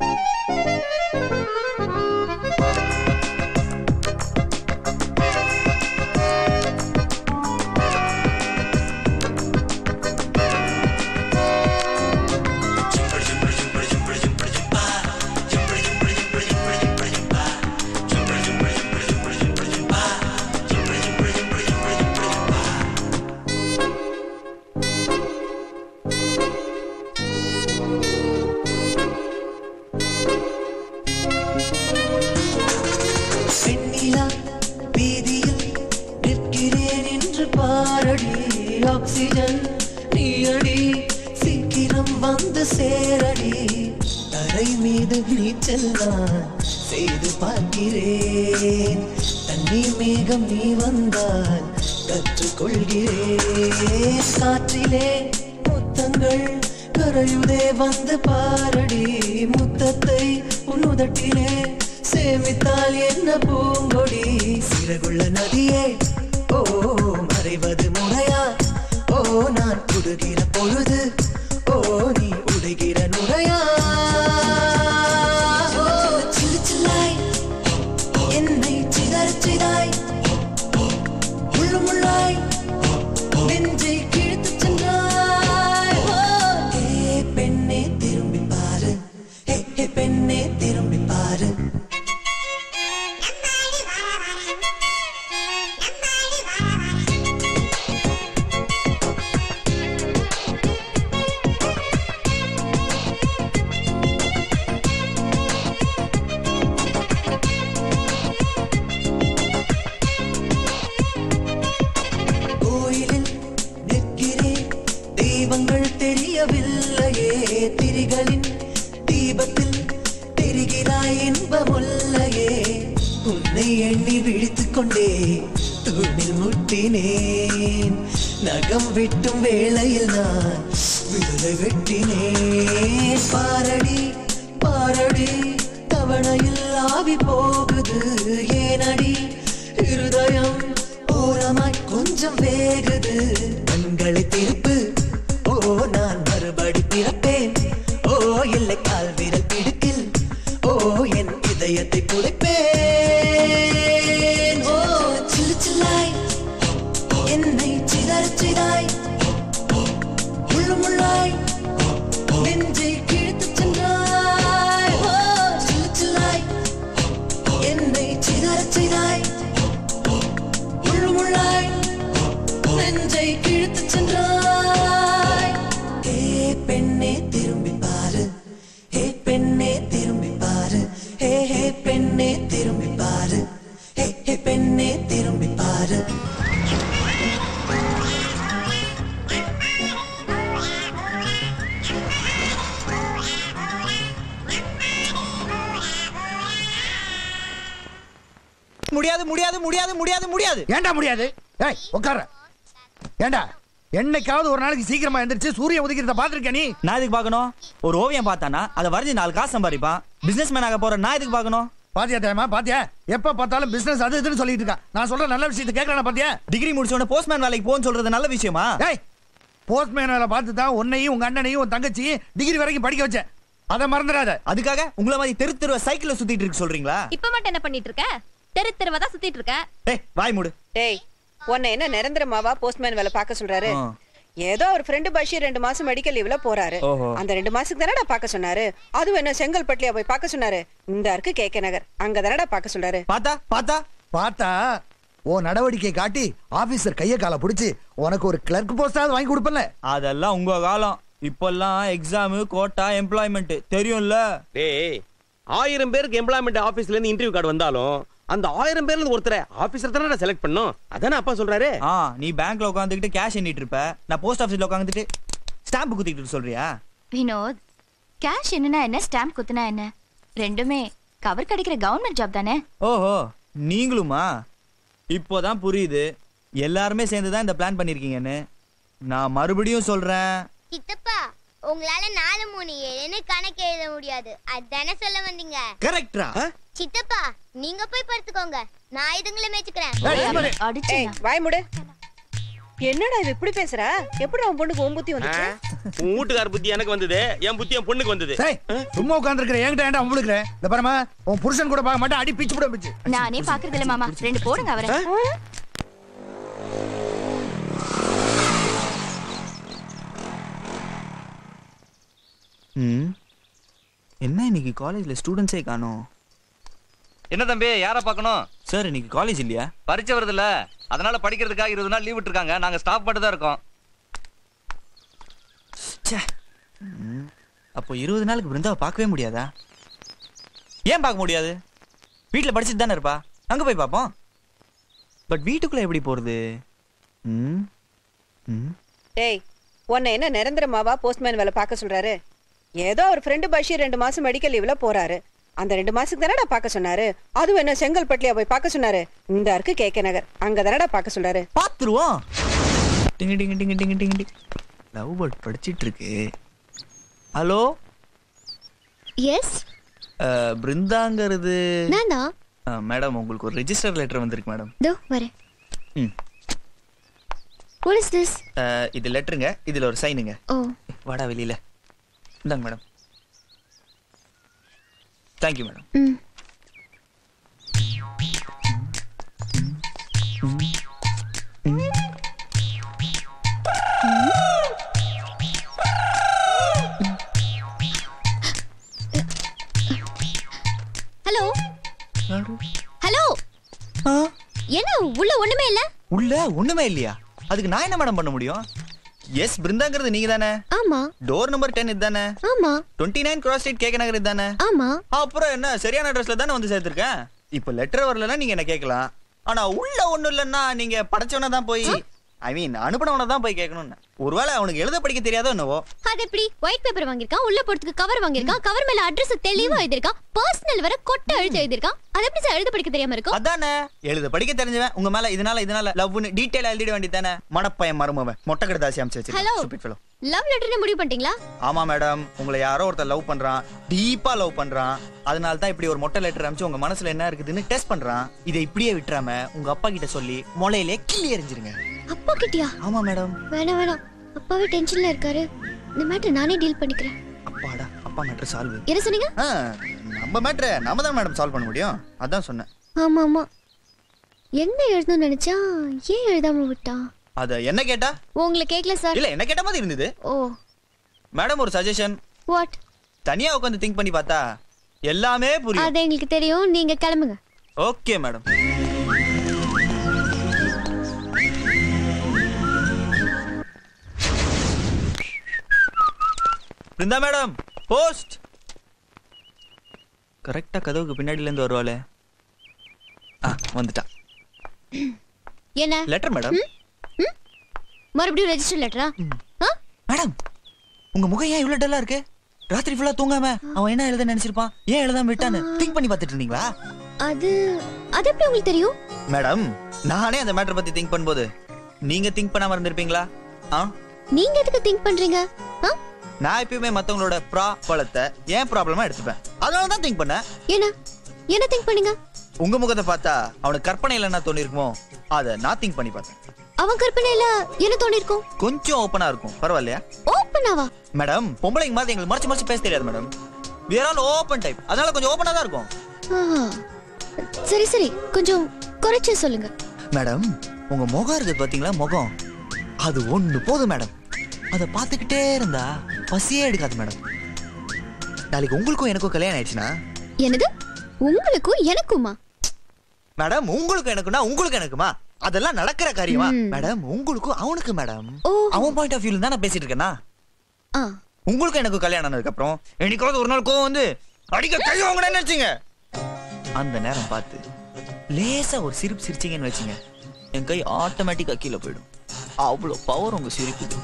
Speaker 10: வெண்ணிலா வீதியில் நிற்கிறேன் என்று பாரடி ஆக்சிஜன் நீயடி சீக்கிரம் வந்து சேரடி தரை மீது நீச்சல் நான் செய்து பார்க்கிறேன் தண்ணீர் மேகம் நீ வந்தால் கற்றுக்கொள்கிறேன் காற்றிலே முத்தங்கள் கரையுதே வந்து பாரடி முத்தத்தை உன் உதட்டிலே சேமித்தால் என்ன பூங்கொடி சிறகுள்ள நதியே ஓ மறைவது முறையா ஓ நான் குடுகிற பொழுது ஓ நீ உடைகிற நுரையா ஓ, சில்லு சில்லாய் என்னை சிதறச் செய்தாய் முள்ளு முள்ளாய் நெஞ்சை கிழித்துச் சென்றாய் ஓ, ஏ பெண்ணே திரும்பி பாரு ஹே ஹே பெண்ணே திரும்பி பாரு தெரியவில்லையே திரிகளின் தீபத்தில் தெரிகிறாய் இன்பமுல்லையே உன்னை எண்ணி விழித்துக் கொண்டே தூணில் முட்டினேன் நகம் வெட்டும் வேளையில் நான் விடுதலை வெட்டினேன் பாரடி பாரடி தவணையில் ஆவி போகுது ஏனடி இருதயம் ஓரமாய் கொஞ்சம் வேகுது கண்களை திருப்பு ஓ நான் மறுபடி பிறப்பேன் ஓ இல்லை கால் விரல் பிடுக்கில் ஓ என் இதயத்தை புதைப்பேன் ஓ சில்லு சில்லாய் என்னை சிதறச் செய்தாய் முள்ளு முள்ளாய் நெஞ்சை கிழித்துச் சென்றாய் ஓ சில்லு சில்லாய் என்னை சிதறச் செய்தாய் முள்ளு முள்ளாய் நெஞ்சை கிழித்துச் சென்றாய் ஏ பெண்ணே திரும்பி பாரு ஏ பெண்ணே திரும்பி பாரு ஹே ஹே பெண்ணே திரும்பி பாரு ஹே ஹே பெண்ணே திரும்பி பாரு
Speaker 2: முடியாது முடியாது முடியாது முடியாது முடியாது
Speaker 1: ஏன்டா முடியாது ஏய் உட்கார ஏன்டா என்னைக்காவது ஒரு நாளைக்கு சீக்கிரமா எந்திரிச்சு சூரியன் உதிக்கிறத பாத்திருக்க நீ
Speaker 2: நான் எதுக்கு பார்க்கணும் ஒரு ஓவியம் பார்த்தானா அதை வரைஞ்சு நாலு காசு சம்பாதிப்பான் பிசினஸ் மேன் ஆக போற நான் எதுக்கு பார்க்கணும்
Speaker 1: பாத்தியா தெரியுமா பாத்தியா எப்ப பார்த்தாலும் பிசினஸ் அது இதுன்னு சொல்லிட்டு இருக்கான் நான் சொல்ற நல்ல விஷயத்தை கேட்கறான பாத்தியா
Speaker 2: டிகிரி முடிச்ச உடனே போஸ்ட்மேன் வேலைக்கு போன்னு சொல்றது நல்ல விஷயமா
Speaker 1: ஏய் போஸ்ட்மேன் வேலை பார்த்து தான் உன்னையும் உங்க அண்ணனையும் உன் தங்கச்சியும் டிகிரி வரைக்கும் படிக்க வச்சேன் அதை மறந்துடாத
Speaker 2: அதுக்காக உங்களை மாதிரி தெரு தெருவ சைக்கிள்ல சுத்திட்டு இருக்கு சொல்றீங்களா
Speaker 4: இப்ப மட்டும் என்ன பண்ணிட்டு இருக்க தெரு தெருவா தான் சுத்திட்டு இருக்க
Speaker 2: ஏய் வாய் மூடு
Speaker 3: டேய் உன்னை என்ன நிரந்தரமாவா போஸ்ட்மேன் வேலை பார்க்க சொல்றாரு
Speaker 2: ஆ.
Speaker 3: ஏதோ அவர் ஃப்ரெண்டு பஷீர் ரெண்டு மாசம் மெடிக்கல் லீவ்ல போறாரு
Speaker 2: ஓஹோ.
Speaker 3: அந்த ரெண்டு மாசத்துக்கு தானடா பார்க்க சொன்னாரு அதுவும் என்ன செங்கல்பட்டுலயா போய் பார்க்க சொன்னாரு இந்த இருக்கு கே கே நகர் அங்க தானடா பார்க்க சொல்றாரு
Speaker 2: பார்த்தா பார்த்தா
Speaker 1: பார்த்தா ஓ நடவடிக்கை காட்டி ஆபீசர் கைய கால புடிச்சு உனக்கு ஒரு கிளர்க் போஸ்டாவது வாங்கி கொடுப்பல
Speaker 2: அதெல்லாம் உங்க காலம் இப்பெல்லாம் எக்ஸாம் கோட்டா எம்ப்ளாய்மெண்ட் தெரியும்ல
Speaker 8: டேய் ஆயிரம் பேருக்கு எம்ப்ளாய்மெண்ட் ஆபீஸ்ல இருந்து இன்டர்வியூ கார்டு வந்தாலும் அந்த ஆயிரம் பேர்ல இருந்து ஒருத்தரை ஆபீசர் தானே செலக்ட் பண்ணும் அதானே அப்பா சொல்றாரு
Speaker 2: ஆ நீ பேங்க்ல உட்காந்துக்கிட்டு கேஷ் எண்ணிட்டு இருப்ப நான் போஸ்ட் ஆபீஸ்ல உட்காந்துட்டு ஸ்டாம்ப் குத்திட்டு சொல்றியா
Speaker 21: வினோத் கேஷ் என்னன்னா என்ன ஸ்டாம்ப் குத்துனா என்ன ரெண்டுமே கவர் கிடைக்கிற கவர்மெண்ட் ஜாப் தானே
Speaker 2: ஓஹோ நீங்களுமா இப்போதான் புரியுது எல்லாருமே சேர்ந்து தான் இந்த பிளான் பண்ணிருக்கீங்கன்னு நான் மறுபடியும் சொல்றேன்
Speaker 22: சித்தப்பா உங்களால நாலு மூணு ஏழுன்னு கணக்கு எழுத முடியாது அதானே சொல்ல வந்தீங்க
Speaker 2: கரெக்டா
Speaker 22: சித்தப்பா நீங்க போய் படுத்துக்கோங்க நான் இதுங்களை மேய்ச்சுக்கிறேன்
Speaker 3: ஏய், வாய் மூடு என்னடா இது இப்படி பேசுற எப்படி அவன் பொண்ணுக்கு உன் புத்தி வந்துச்சு
Speaker 8: உன் வீட்டுக்கார புத்தி எனக்கு வந்தது என் புத்தி என் பொண்ணுக்கு வந்தது
Speaker 1: டேய் சும்மா உட்கார்ந்திருக்கிற என்கிட்ட ஏன்டா உங்களுக்கு இந்த பாருமா உன் புருஷன் கூட பார்க்க மாட்டேன் அடி பிச்சு போட பிச்சு
Speaker 21: நானே பாக்குறது இல்ல மாமா ரெண்டு போடுங்க அவரை
Speaker 2: ம் என்ன இன்னைக்கு காலேஜ்ல ஸ்டூடெண்ட்ஸே காணோம்
Speaker 23: என்ன தம்பி யாரை பார்க்கணும்
Speaker 2: சார் இன்னைக்கு காலேஜ் இல்லையா
Speaker 23: பரீட்சை வருதுல்ல அதனால படிக்கிறதுக்காக இருபது நாள் லீவ் விட்டுருக்காங்க நாங்க ஸ்டாஃப் மட்டும் தான் இருக்கோம்
Speaker 2: ம், அப்போ இருபது நாளுக்கு பிருந்தாவை பார்க்கவே முடியாதா ஏன் பார்க்க முடியாது வீட்டில் படிச்சுட்டு தானே இருப்பா அங்கே போய் பார்ப்போம் பட் வீட்டுக்குள்ள எப்படி போறது ம் ம்
Speaker 3: டேய் உன்னை என்ன நிரந்தரமாவா போஸ்ட்மேன் வேலை பார்க்க சொல்றாரு ஏதோ அவர் ஃப்ரெண்டு பஷீர் ரெண்டு மாசம் மெடிக்கல் லீவ்ல போறாரு அந்த ரெண்டு மாசத்துக்கு தானடா பார்க்க சொன்னாரு அதுவும் என்ன செங்கல்பட்டுலயா போய் பார்க்க சொன்னாரு இந்த இருக்கு கே கே நகர் அங்க தானடா பார்க்க சொல்றாரு
Speaker 2: பார்த்துருவோம் டிங்கு டிங்கு டிங்கு டிங்கு டிங்கு டிங்கு லவ் பேர்ட் படிச்சிட்டு இருக்கு ஹலோ
Speaker 15: எஸ்
Speaker 2: பிருந்தாங்கிறது
Speaker 15: நானா
Speaker 2: மேடம் உங்களுக்கு ஒரு ரெஜிஸ்டர் லெட்டர் வந்திருக்கு மேடம்
Speaker 15: தோ வரேன்
Speaker 2: ம்
Speaker 15: What is this?
Speaker 2: அஹ், இது லெட்டருங்க இதுல ஒரு சைனுங்க
Speaker 15: ஓ
Speaker 2: வாடா வெளியில இந்தாங்க மேடம் தேங்க்யூ மேடம்
Speaker 15: ம் ஹலோ ஹலோ என்ன உள்ள ஒண்ணுமே இல்ல
Speaker 2: உள்ள ஒண்ணுமே இல்லையா அதுக்கு நான் என்ன மேடம் பண்ண முடியும் எஸ் பிருந்தாங்கிறது நீங்க தானே
Speaker 15: ஆமா
Speaker 2: டோர் நம்பர் டென் இதுதானே
Speaker 15: ஆமா
Speaker 2: டுவெண்ட்டி நைன் கிராஸ் ஸ்ட்ரீட் கேக்க நகர் இதுதானே
Speaker 15: ஆமா
Speaker 2: அப்புறம் என்ன சரியான அட்ரஸ்ல தானே வந்து சேர்த்திருக்கேன் இப்போ லெட்டர் வரலன்னா நீங்க என்ன கேட்கலாம் ஆனா உள்ள ஒண்ணும் இல்லைன்னா நீங்க படைச்சவன தான் போய் ஐ மீன் அனுப்பினவனை தான் போய் கேட்கணும்னு ஒருவேளை அவனுக்கு எழுத படிக்க தெரியாதோ என்னவோ
Speaker 16: அது எப்படி ஒயிட் பேப்பர் வாங்கியிருக்கான் உள்ள போறதுக்கு கவர் வாங்கியிருக்கான் கவர் மேல அட்ரஸ் தெளிவா எழுதியிருக்கான் பர்சனல் வர கொட்டை எழுதி எழுதியிருக்கான் அது எப்படி சார் எழுத படிக்க தெரியாம இருக்கும்
Speaker 2: அதானே எழுத படிக்க தெரிஞ்சவன் உங்க மேல இதனால இதனால லவ்னு டீடைல் எழுதிட வேண்டியதானே மணப்பையன் மருமவன் மொட்டை கடுதாசி அமைச்சு
Speaker 16: Hello.
Speaker 2: வச்சிருக்கேன்
Speaker 16: லவ் லெட்டர்னு முடிவு பண்ணிட்டீங்களா
Speaker 2: ஆமா மேடம் உங்களை யாரோ ஒருத்தர் லவ் பண்றான் டீப்பா லவ் பண்றான் அதனால தான் இப்படி ஒரு மொட்டை லெட்டர் அனுப்பிச்சு உங்க மனசுல என்ன இருக்குதுன்னு டெஸ்ட் பண்றான் இதை இப்படியே விட்டுறாம உங்க அப்பா கிட்ட சொல்லி முளையிலே கிள்ளி எறிஞ்சிருங்க
Speaker 16: அப்பா கிட்டயா
Speaker 2: ஆமா மேடம்
Speaker 16: வேணாம் வேணாம் அப்பாவே டென்ஷன்ல இருக்காரு இந்த மேட்டர் நானே டீல் பண்ணிக்கிறேன்
Speaker 2: அப்பாடா அப்பா மேட்ரு சால்வ்
Speaker 16: என்ன சொன்னீங்க
Speaker 2: நம்ம மேட்ரு நம்ம தான் மேடம் சால்வ் பண்ண முடியும் அதான் சொன்னேன்
Speaker 16: ஆமா ஆமா என்ன எழுதணும்னு நினைச்சா ஏன் எழுதாம விட்டான்
Speaker 2: அத என்ன கேட்டா
Speaker 16: உங்களை கேட்கல சார்
Speaker 2: இல்ல என்ன கேட்ட மாதிரி இருந்தது
Speaker 16: ஓ
Speaker 2: மேடம் ஒரு சஜஷன்
Speaker 16: வாட்
Speaker 2: தனியா உட்காந்து திங்க் பண்ணி பார்த்தா எல்லாமே புரியும்
Speaker 16: அது எங்களுக்கு தெரியும் நீங்க கிளம்புங்க
Speaker 2: okay madam Brinda madam post கரெக்டா கதவுக்கு பின்னாடில இருந்து வருவாளே ஆ வந்துட்டா
Speaker 16: என்ன
Speaker 2: லெட்டர் மேடம்
Speaker 16: மறுபடியும் ரெஜிஸ்டர் லெட்டரா
Speaker 2: மேடம் உங்க முகம் ஏன் இவ்வளவு டல்லா இருக்கு ராத்திரி ஃபுல்லா தூங்காம அவன் என்ன எழுத நினைச்சிருப்பான் ஏன் எழுதாம விட்டான்னு திங்க் பண்ணி பார்த்துட்டு இருந்தீங்களா
Speaker 16: அது அது எப்படி உங்களுக்கு தெரியும்
Speaker 2: மேடம் நானே அந்த மேட்டர் பத்தி திங்க் பண்ணும்போது நீங்க திங்க் பண்ணாம இருந்திருப்பீங்களா ஆ
Speaker 16: நீங்க எதுக்கு திங்க் பண்றீங்க ஆ?
Speaker 2: நான் எப்பயுமே மத்தவங்களோட ப்ராப்ளத்தை ஏன் ப்ராப்ளமா எடுத்துப்பேன் அதனால தான் திங்க் பண்ணேன்
Speaker 16: என்ன என்ன திங்க் பண்ணீங்க
Speaker 2: உங்க முகத்தை பார்த்தா அவனுக்கு கற்பனையில என்ன தோணி இருக்குமோ அதை நான் திங்க் பண்ணி பார்த்தேன்
Speaker 16: அவன் கற்பனையில என்ன தோணி இருக்கும்
Speaker 2: கொஞ்சம் ஓப்பனா இருக்கும் பரவாயில்லையா
Speaker 16: ஓப்பனாவா
Speaker 2: மேடம் பொம்பளைங்க மாதிரி எங்களுக்கு மறைச்சு மறைச்சு பேச தெரியாது madam we are all open type அதனால கொஞ்சம் ஓப்பனா தான் இருக்கும்
Speaker 16: ஆஹா. சரி சரி கொஞ்சம் குறைச்சு சொல்லுங்க
Speaker 2: மேடம் உங்க முகம் இருக்குது பாத்தீங்களா முகம் அது ஒண்ணு போதும் மேடம் அதை பார்த்துக்கிட்டே இருந்தா பசியே எடுக்காது மேடம் நாளைக்கு உங்களுக்கும் எனக்கும் கல்யாணம் ஆயிடுச்சுன்னா
Speaker 16: என்னது உங்களுக்கும் எனக்குமா
Speaker 2: மேடம் உங்களுக்கும் எனக்குன்னா உங்களுக்கு எனக்குமா அதெல்லாம் நடக்கிற காரியமா மேடம் உங்களுக்கும் அவனுக்கு மேடம் அவன் பாயிண்ட் ஆஃப் வியூல தான் நான் பேசிட்டு இருக்கேனா
Speaker 16: ஆ
Speaker 2: உங்களுக்கும் எனக்கும் கல்யாணம் ஆனதுக்கு அப்புறம் என்னைக்காவது ஒரு நாள் கோவம் வந்து அடிக்க கை வாங்கினேன்னு வச்சுங்க அந்த நேரம் பார்த்து லேசா ஒரு சிரிப்பு சிரிச்சீங்கன்னு வச்சுங்க என் கை ஆட்டோமேட்டிக்கா கீழே போயிடும் அவ்வளோ பவர் உங்க சிரிப்புக்கு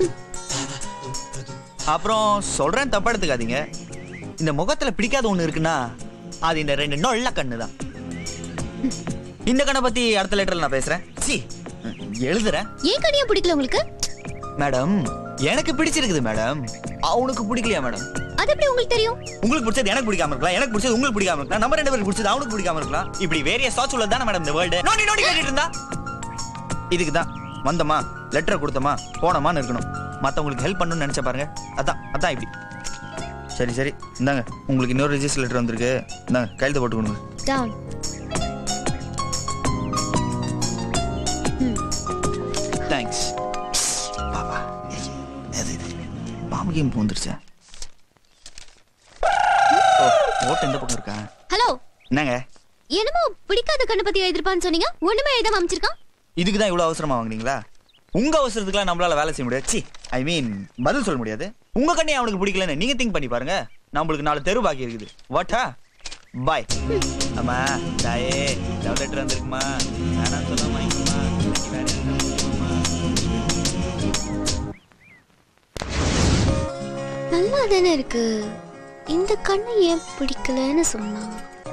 Speaker 2: அப்புறம் சொல்றேன் தப்பா எடுத்துக்காதீங்க இந்த முகத்துல பிடிக்காத ஒண்ணு இருக்குன்னா அது இந்த ரெண்டு நொல்ல கண்ணு தான் இந்த கண்ணை பத்தி அடுத்த லெட்டர்ல நான் பேசுறேன் சி எழுதுறேன்
Speaker 16: ஏன் கனியா பிடிக்கல உங்களுக்கு
Speaker 2: மேடம் எனக்கு பிடிச்சிருக்குது மேடம் அவனுக்கு பிடிக்கலையா மேடம்
Speaker 16: அது எப்படி உங்களுக்கு தெரியும்
Speaker 2: உங்களுக்கு பிடிச்சது எனக்கு பிடிக்காம இருக்கலாம் எனக்கு பிடிச்சது உங்களுக்கு பிடிக்காம இருக்கலாம் நம்ம ரெண்டு பேருக்கு பிடிச்சது அவனுக்கு பிடிக்காம இருக்கலாம் இப்படி வேரிய சாட்ச் உள்ளது தானே மேடம் இந்த வேர்ல்டு நோண்டி நோண்டி கேட்டுட்டு இருந்தா இதுக்கு தான் வந்தமா லெட்டர் கொடுத்தமா போனமான்னு இருக்கணும் மத்தவங்களுக்கு ஹெல்ப் பண்ணணும்னு நினைச்ச பாருங்க அதான் அதான் இப்படி சரி சரி இந்தாங்க உங்களுக்கு இன்னொரு ரிஜிஸ்டர் லெட்டர் வந்திருக்கு இந்தாங்க கையெழுத்து போட்டு கொடுங்க
Speaker 16: டவுன்
Speaker 2: தேங்க்ஸ் பாப்பா ஏய், எது இது பாம்பு கேம் வந்துருச்சா ஓ ஓட்டு இந்த பக்கம் இருக்கா
Speaker 16: ஹலோ
Speaker 2: என்னங்க
Speaker 16: என்னமோ பிடிக்காத கண்ணை பத்தி எழுதிருப்பான்னு சொன்னீங்க ஒண்ணுமே எழுதாம அமைச்சிருக்கான்
Speaker 2: இதுக்கு தான் இவ்வளவு அவசரமா வாங்குனீங்களா உங்க அவசரத்துக்குலாம் நம்மளால வேலை செய்ய முடியாது சி ஐ மீன் பதில் சொல்ல முடியாது உங்க கண்ணே அவனுக்கு பிடிக்கலன்னு நீங்க திங்க் பண்ணி பாருங்க நம்மளுக்கு நாலு தெரு பாக்கி இருக்குது வாட்டா பாய் அம்மா தாயே லவ் லெட்டர் வந்திருக்குமா வேணாம் சொல்லாம வாங்கிக்குமா இன்னைக்கு வேற எதுவும் முடியுமா?
Speaker 16: நல்லா தானே இருக்கு இந்த கண்ணை ஏன் பிடிக்கலன்னு சொன்னான்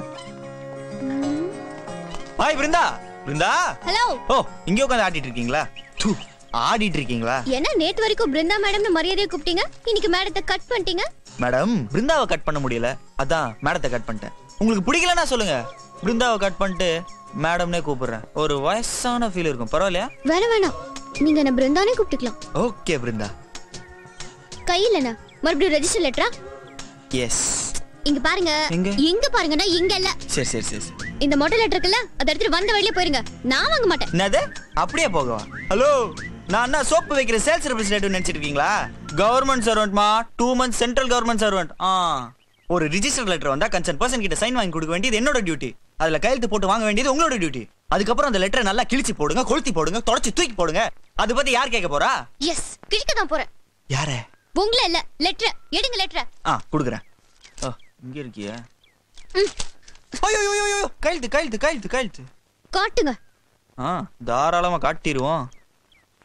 Speaker 2: ஹாய் பிருந்தா பிருந்தா
Speaker 16: ஹலோ
Speaker 2: ஓ இங்க உட்காந்து ஆடிட்டு இருக்கீங்களா தூ, ஆடிட்டு இருக்கீங்களா
Speaker 16: என்ன நேத்து வரைக்கும் பிருந்தா மேடம்னு மரியாதையை கூப்பிட்டீங்க இன்னைக்கு மேடத்தை கட் பண்ணிட்டீங்க
Speaker 2: மேடம் பிருந்தாவை கட் பண்ண முடியல அதான் மேடத்தை கட் பண்ணிட்டேன் உங்களுக்கு பிடிக்கலன்னா சொல்லுங்க பிருந்தாவை கட் பண்ணிட்டு மேடம்னே கூப்பிடுறேன் ஒரு வயசான ஃபீல் இருக்கும் பரவாயில்லையா
Speaker 16: வேணாம் வேணாம் நீங்க என்ன பிருந்தானே கூப்பிட்டுக்கலாம்
Speaker 2: ஓகே பிருந்தா
Speaker 16: கையில் என்ன மறுபடியும் ரெஜிஸ்டர் லெட்டரா
Speaker 2: எஸ்
Speaker 16: இங்க பாருங்க
Speaker 2: எங்க?
Speaker 16: இங்க பாருங்கன்னா இங்க இல்ல
Speaker 2: சரி சரி சரி சரி.
Speaker 16: இந்த மொட்டை லெட்டர் இருக்குல்ல அதை எடுத்துட்டு வந்த வழியே போயிருங்க நான் வாங்க மாட்டேன்
Speaker 2: என்னது அப்படியே போகவா ஹலோ நான் என்ன சோப்பு வைக்கிற சேல்ஸ் ரெப்ரஸன்டேட்டிவ் நினைச்சிட்டு இருக்கீங்களா கவர்மெண்ட் சர்வெண்ட்மா two months central government servant ஆ ஒரு ரிஜிஸ்டர் லெட்டர் வந்தா கன்சர்ன் பர்சன் கிட்ட சைன் வாங்கி கொடுக்க வேண்டியது என்னோட டியூட்டி அதுல கையெழுத்து போட்டு வாங்க வேண்டியது உங்களோட டியூட்டி அதுக்கப்புறம் அந்த லெட்டரை நல்லா கிழிச்சு போடுங்க கொளுத்தி போடுங்க தொடச்சி தூக்கி போடுங்க அது பத்தி யார் கேட்க போறா
Speaker 16: எஸ் கிழிக்க தான் போறேன்
Speaker 2: யாரே
Speaker 16: உங்களை இல்ல லெட்டர் எடுங்க லெட்டர்
Speaker 2: ஆ கொடுக்குறேன் ஓ இங்க இருக்கியா ஐயோ ஐயோ, ஐயோ ஐயோ கையெழுத்து கையெழுத்து கையெழுத்து கையெழுத்து
Speaker 16: காட்டுங்க
Speaker 2: ஆ தாராளமா காட்டிடுவோம்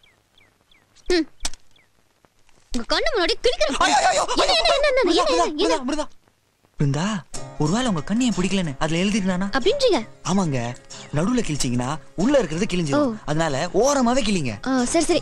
Speaker 16: உங்க கண்ணு முன்னாடி கிழிக்கிறேன் என்ன, என்ன, என்ன, என்ன, என்ன, என்ன, என்ன?
Speaker 2: பிருந்தா ஒருவேளை உங்க கண்ணியை பிடிக்கலன்னு அதுல எழுதிருந்தானா
Speaker 16: அப்படின்றீங்க
Speaker 2: ஆமாங்க நடுவுல கிழிச்சீங்கன்னா உள்ள இருக்கிறது கிழிஞ்சிடும் அதனால ஓரமாவே கிழிங்க
Speaker 16: ஆ, சரி சரி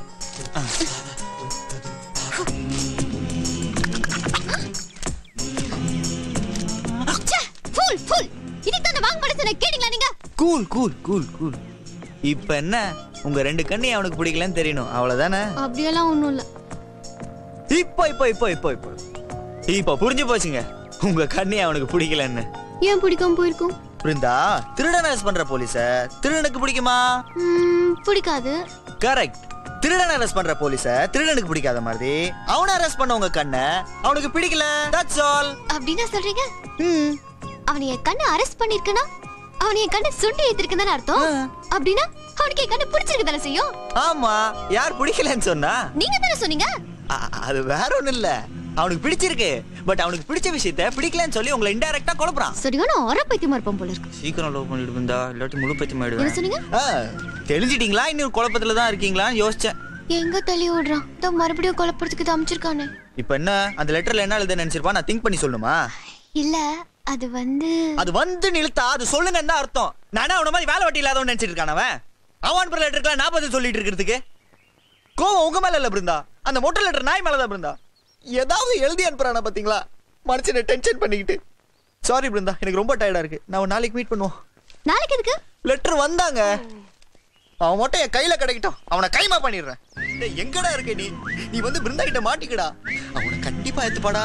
Speaker 16: ச்சே, fool, fool. இதுக்கு தான் வாங்க மாட்டேன் சொன்னேன். கேட்டீங்களா நீங்க
Speaker 2: கூல் கூல் கூல் கூல் இப்ப என்ன உங்க ரெண்டு கண்ணி அவனுக்கு பிடிக்கலன்னு தெரியணும் அவ்வளவுதானே
Speaker 16: அப்படியெல்லாம் ஒண்ணும் இல்ல
Speaker 2: இப்போ இப்போ இப்போ இப்போ இப்போ இப்போ புரிஞ்சு போச்சுங்க உங்க கண்ணி அவனுக்கு பிடிக்கலன்னு
Speaker 16: ஏன் பிடிக்காம போயிருக்கும்
Speaker 2: பிருந்தா திருடன் அரெஸ்ட் பண்ற போலீஸ திருடனுக்கு பிடிக்குமா
Speaker 16: ம், பிடிக்காது
Speaker 2: கரெக்ட் திருடன் அரெஸ்ட் பண்ற போலீஸ திருடனுக்கு பிடிக்காத மாதிரி அவனை அரெஸ்ட் பண்ண உங்க கண்ண அவனுக்கு பிடிக்கல தட்ஸ் ஆல்
Speaker 16: அப்படின்னா சொல்றீங்க அவனை என் கண்ணை அரெஸ்ட் பண்ணிருக்கனா அவனை என் கண்ணை சுண்டி ஏத்திருக்குன்னு தானே அர்த்தம் அப்படின்னா அவனுக்கு என் கண்ணை பிடிச்சிருக்கு தானே செய்யும்
Speaker 2: ஆமா யார் பிடிக்கலன்னு சொன்னா
Speaker 16: நீங்க தானே சொன்னீங்க
Speaker 2: அ- அது வேற ஒண்ணும் இல்ல அவனுக்கு பிடிச்சிருக்கு பட் அவனுக்கு பிடிச்ச விஷயத்த பிடிக்கலன்னு சொல்லி உங்களை இன்டைரக்டா குழப்புறான்
Speaker 16: சரியான அரை பைத்தியமா இருப்பான் போல இருக்கு
Speaker 2: சீக்கிரம் லவ் பண்ணிட்டு இருந்தா இல்லாட்டி முழு பத்தி
Speaker 16: என்ன சொன்னீங்க
Speaker 2: தெரிஞ்சிட்டீங்களா இன்னும் குழப்பத்துல தான் இருக்கீங்களான்னு யோசிச்சேன்
Speaker 16: எங்க தள்ளி ஓடுறான் தான் மறுபடியும் குழப்பறதுக்கு தான் அமைச்சிருக்கானே
Speaker 2: இப்ப என்ன அந்த லெட்டர்ல என்ன எழுத நினைச்சிருப்பா நான் திங்க் பண்ணி சொல்லுமா
Speaker 16: இல்ல அது வந்து
Speaker 2: அது வந்து நிறுத்தா அது சொல்லுங்கன்னு தான் அர்த்தம் நானே அவன மாதிரி வேலை வெட்டி இல்லாதவன் நினைச்சிட்டு இருக்கான் அவன் அவன் அனுப்புற லெட்டருக்குலாம் நான் பதில் சொல்லிட்டு இருக்கிறதுக்கு கோவம் உங்க மேல இல்ல பிருந்தா அந்த மொட்டை லெட்டர் நாய் மேலதான் பிருந்தா ஏதாவது எழுதி அனுப்புறானா பாத்தீங்களா மனுஷனை டென்ஷன் பண்ணிக்கிட்டு சாரி பிருந்தா எனக்கு ரொம்ப டயர்டா இருக்கு நான் ஒரு நாளைக்கு மீட் பண்ணுவோம்
Speaker 16: நாளைக்கு எதுக்கு
Speaker 2: லெட்டர் வந்தாங்க அவன் மட்டும் என் கையில கிடைக்கட்டும் அவனை கைமா பண்ணிடுறேன் டேய், எங்கடா இருக்க நீ நீ வந்து பிருந்தா கிட்ட மாட்டிக்கடா அவனை கண்டிப்பா ஏத்துப்பாடா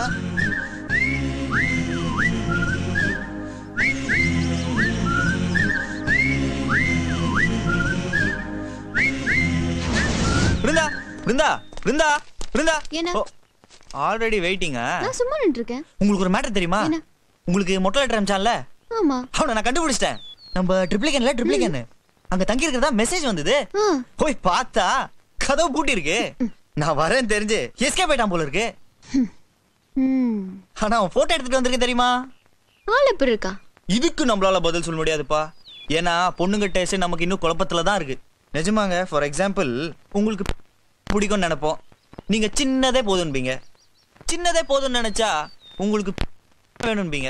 Speaker 2: பிருந்தா பிருந்தா பிருந்தா பிருந்தா
Speaker 16: என்ன
Speaker 2: ஆல்ரெடி வெயிட்டிங்க
Speaker 16: நான் சும்மா நின்று இருக்கேன்
Speaker 2: உங்களுக்கு ஒரு மேட்டர் தெரியுமா உங்களுக்கு மொட்டை லெட்டர் அனுப்பிச்சான்ல
Speaker 16: ஆமா
Speaker 2: அவனை நான் கண்டுபிடிச்சிட்டேன் நம்ம ட்ரிப்ளிகன்ல ட்ரிப்ளிகன் அங்க தங்கி இருக்கிறதா மெசேஜ் வந்தது போய் பார்த்தா கதவு பூட்டி இருக்கு நான் வரேன் தெரிஞ்சு எஸ்கே போயிட்டான் போல இருக்கு
Speaker 16: ம்
Speaker 2: ஆனா அவன் போட்டோ எடுத்துட்டு வந்திருக்கேன் தெரியுமா
Speaker 16: ஆள் எப்படி இருக்கா
Speaker 2: இதுக்கு நம்மளால பதில் சொல்ல முடியாதுப்பா ஏன்னா பொண்ணுங்க டேஸ்ட் நமக்கு இன்னும் குழப்பத்துல தான் இருக்கு நிஜமாங்க ஃபார் எக்ஸாம்பிள் உங்களுக்கு பிடிக்கும்னு நினைப்போம் நீங்க சின்னதே போதும்பீங்க சின்னதே போதும்னு நினைச்சா உங்களுக்கு வேணும்பீங்க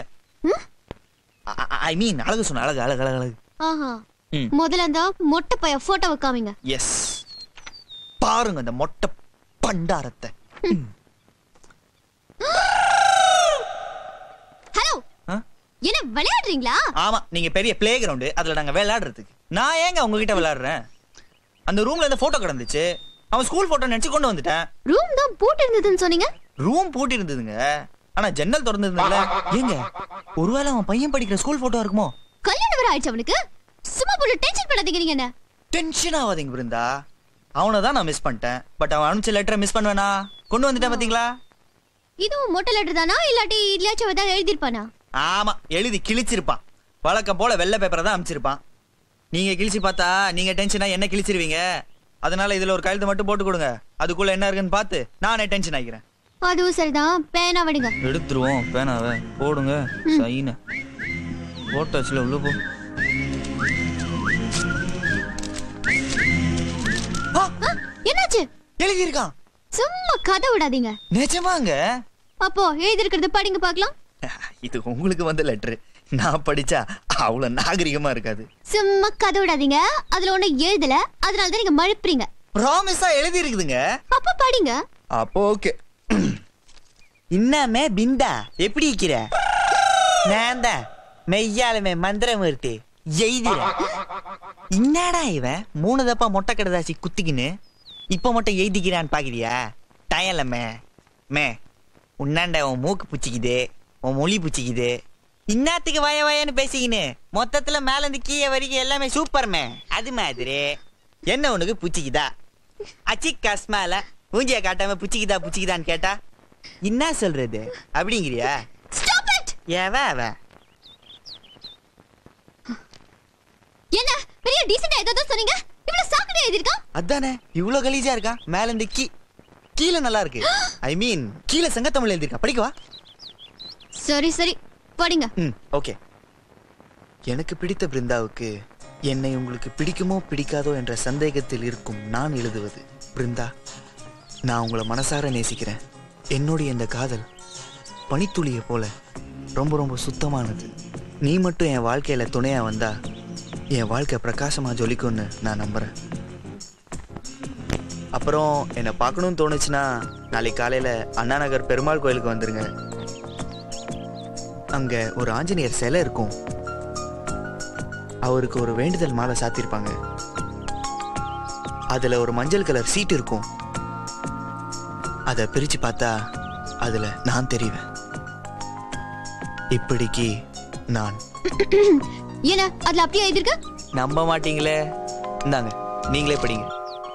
Speaker 2: ஐ மீன் அழகு சொன்ன அழகு அழகு அழகு அழகு
Speaker 16: ஆஹா
Speaker 2: ம்.
Speaker 16: முதல்ல அந்த மொட்டை பைய போட்டோவை காமிங்க
Speaker 2: எஸ் பாருங்க அந்த மொட்டை பண்டாரத்தை
Speaker 16: ஹலோ
Speaker 2: ஆ?
Speaker 16: என்ன விளையாடுறீங்களா
Speaker 2: ஆமா நீங்க பெரிய பிளே கிரவுண்டு அதுல நாங்க விளையாடுறதுக்கு நான் ஏங்க உங்ககிட்ட விளையாடுறேன் அந்த ரூம்ல இந்த போட்டோ கிடந்துச்சு அவன் ஸ்கூல் போட்டோ நினைச்சு கொண்டு வந்துட்டேன்
Speaker 16: ரூம் தான் பூட்டி இருந்ததுன்னு சொன்னீங்க
Speaker 2: ரூம் பூட்டி இருந்ததுங்க ஆனா ஜன்னல் திறந்திருந்ததுல ஏங்க ஒருவேளை அவன் பையன் படிக்கிற ஸ்கூல் போட்டோ இருக்குமோ
Speaker 16: கல்யாணம் வேற ஆயிடுச்சு அவனுக்கு சும்மா போட்டு டென்ஷன் பண்ணாதீங்க நீங்க என்ன
Speaker 2: டென்ஷன் ஆகாதீங்க பிருந்தா அவனை தான் நான் மிஸ் பண்ணிட்டேன் பட் அவன் அனுப்பிச்ச லெட்டரை மிஸ் பண்ணுவேனா கொண்டு வந்துட்டேன் பாத்தீங்களா
Speaker 16: இதுவும் மொட்டை லெட்டர் தானா இல்லாட்டி இதுலயாச்சும் ஏதாவது எழுதிருப்பானா
Speaker 2: ஆமா எழுதி கிழிச்சிருப்பான் வழக்கம் போல வெள்ளை பேப்பரை தான் அனுப்பிச்சிருப்பான் நீங்க கிழிச்சு பார்த்தா நீங்க டென்ஷனா என்ன கிழிச்சிருவீங்க அதனால இதுல ஒரு கையெழுத்து மட்டும் போட்டு கொடுங்க அதுக்குள்ள என்ன இருக்குன்னு பார்த்து நானே டென்ஷன் ஆகிக்கிறேன்
Speaker 16: அதுவும் சரிதான் பேனா விடுங்க
Speaker 2: எடுத்துருவோம் பேனாவை போடுங்க சைன போட்டாச்சுல உள்ள போ
Speaker 16: என்னாச்சு
Speaker 2: எழுதி இருக்கான்
Speaker 16: சும்மா கதை விடாதீங்க
Speaker 2: நிஜமாங்க
Speaker 16: அப்போ எழுதி இருக்கிறத படிங்க பார்க்கலாம்
Speaker 2: இது உங்களுக்கு வந்த லெட்டர் நான் படிச்சா அவ்வளவு நாகரிகமா இருக்காது
Speaker 16: சும்மா கதை விடாதீங்க அதுல ஒண்ணு எழுதல அதனால தான் நீங்க மழுப்புறீங்க
Speaker 2: ப்ராமிஸா எழுதி இருக்குதுங்க
Speaker 16: அப்ப படிங்க
Speaker 2: அப்போ ஓகே இன்னமே பிந்தா எப்படி இருக்கிற நான் தான் மெய்யாலுமே மந்திரமூர்த்தி எய்திறேன் என்னடா இவன் மூணு தப்பா மொட்டை கடைதாசி குத்திக்கின்னு இப்ப மட்டும் எய்திக்கிறான்னு பாக்குறியா டயலமே மே உன்னாண்ட உன் மூக்கு புச்சிக்குது உன் மொழி புச்சிக்குது இன்னாத்துக்கு வய வயன்னு பேசிக்கின்னு மொத்தத்துல மேல இருந்து கீழே வரைக்கும் எல்லாமே சூப்பர்மே அது மாதிரி என்ன உனக்கு புச்சிக்குதா அச்சி கஸ்மால மூஞ்சிய காட்டாம புச்சிக்குதா புச்சிக்குதான்னு கேட்டா என்ன சொல்றது அப்படிங்கிறியா ஏவ அவ
Speaker 16: என்ன பெரிய டீசெண்டா ஏதோ சொன்னீங்க இவ்வளவு சாக்கடை எழுதிருக்கா
Speaker 2: அதானே இவ்வளவு கலீஜா இருக்கா மேல இருந்து கீ கீழே நல்லா இருக்கு ஐ மீன் கீழே சங்கத்தமிழ் எழுதிருக்கா படிக்கவா
Speaker 16: சரி சரி படிங்க
Speaker 2: ம் ஓகே எனக்கு பிடித்த பிருந்தாவுக்கு என்னை உங்களுக்கு பிடிக்குமோ பிடிக்காதோ என்ற சந்தேகத்தில் இருக்கும் நான் எழுதுவது பிருந்தா நான் உங்களை மனசார நேசிக்கிறேன் என்னுடைய இந்த காதல் பனித்துளியை போல ரொம்ப ரொம்ப சுத்தமானது நீ மட்டும் என் வாழ்க்கையில துணையா வந்தா என் வாழ்க்கை பிரகாசமா ஜொலிக்கும்னு நான் நம்புறேன் அப்புறம் என்னை பார்க்கணும்னு தோணுச்சுன்னா நாளைக்கு காலையில அண்ணா நகர் பெருமாள் கோயிலுக்கு வந்துருங்க அங்க ஒரு ஆஞ்சநேயர் சிலை இருக்கும் அவருக்கு ஒரு வேண்டுதல் மாலை சாத்திருப்பாங்க அதுல ஒரு மஞ்சள் கலர் சீட் இருக்கும் அதை பிரிச்சு பார்த்தா அதுல நான் தெரிவேன் இப்படிக்கு நான்
Speaker 16: என்ன அதுல அப்படியே எழுதிருக்க
Speaker 2: நம்ப மாட்டீங்களே இந்தாங்க நீங்களே படிங்க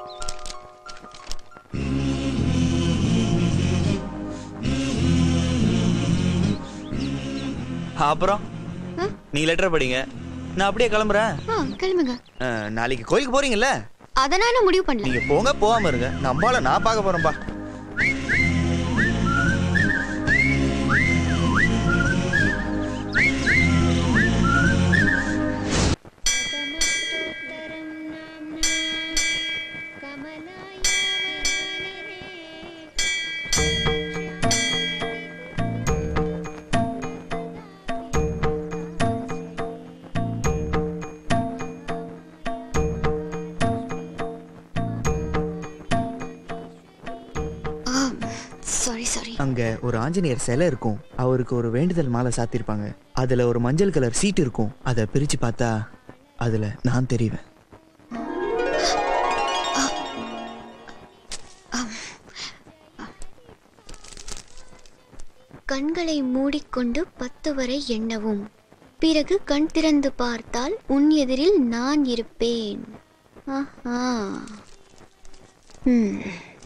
Speaker 2: அப்புறம் நீ லெட்டர் படிங்க நான் அப்படியே கிளம்புறேன்
Speaker 16: ஆ, கிளம்புங்க
Speaker 2: அஹ், நாளைக்கு கோயிலுக்கு போறீங்கல்ல
Speaker 16: அத நான் முடிவு பண்ணல
Speaker 2: நீங்க போங்க போகாம இருங்க நம்பால நான் பார்க்க போறேன்பா
Speaker 16: சாரி சாரி
Speaker 2: அங்க ஒரு ஆஞ்சநேயர் சிலை இருக்கும் அவருக்கு ஒரு வேண்டுதல் மாலை சாத்திருப்பாங்க அதுல ஒரு மஞ்சள் கலர் சீட் இருக்கும் அதை பிரிச்சு பார்த்தா அதுல நான் தெரிவேன்
Speaker 15: கண்களை மூடிக்கொண்டு பத்து வரை எண்ணவும் பிறகு கண் திறந்து பார்த்தால் உன் எதிரில் நான் இருப்பேன் ஆஹா ம்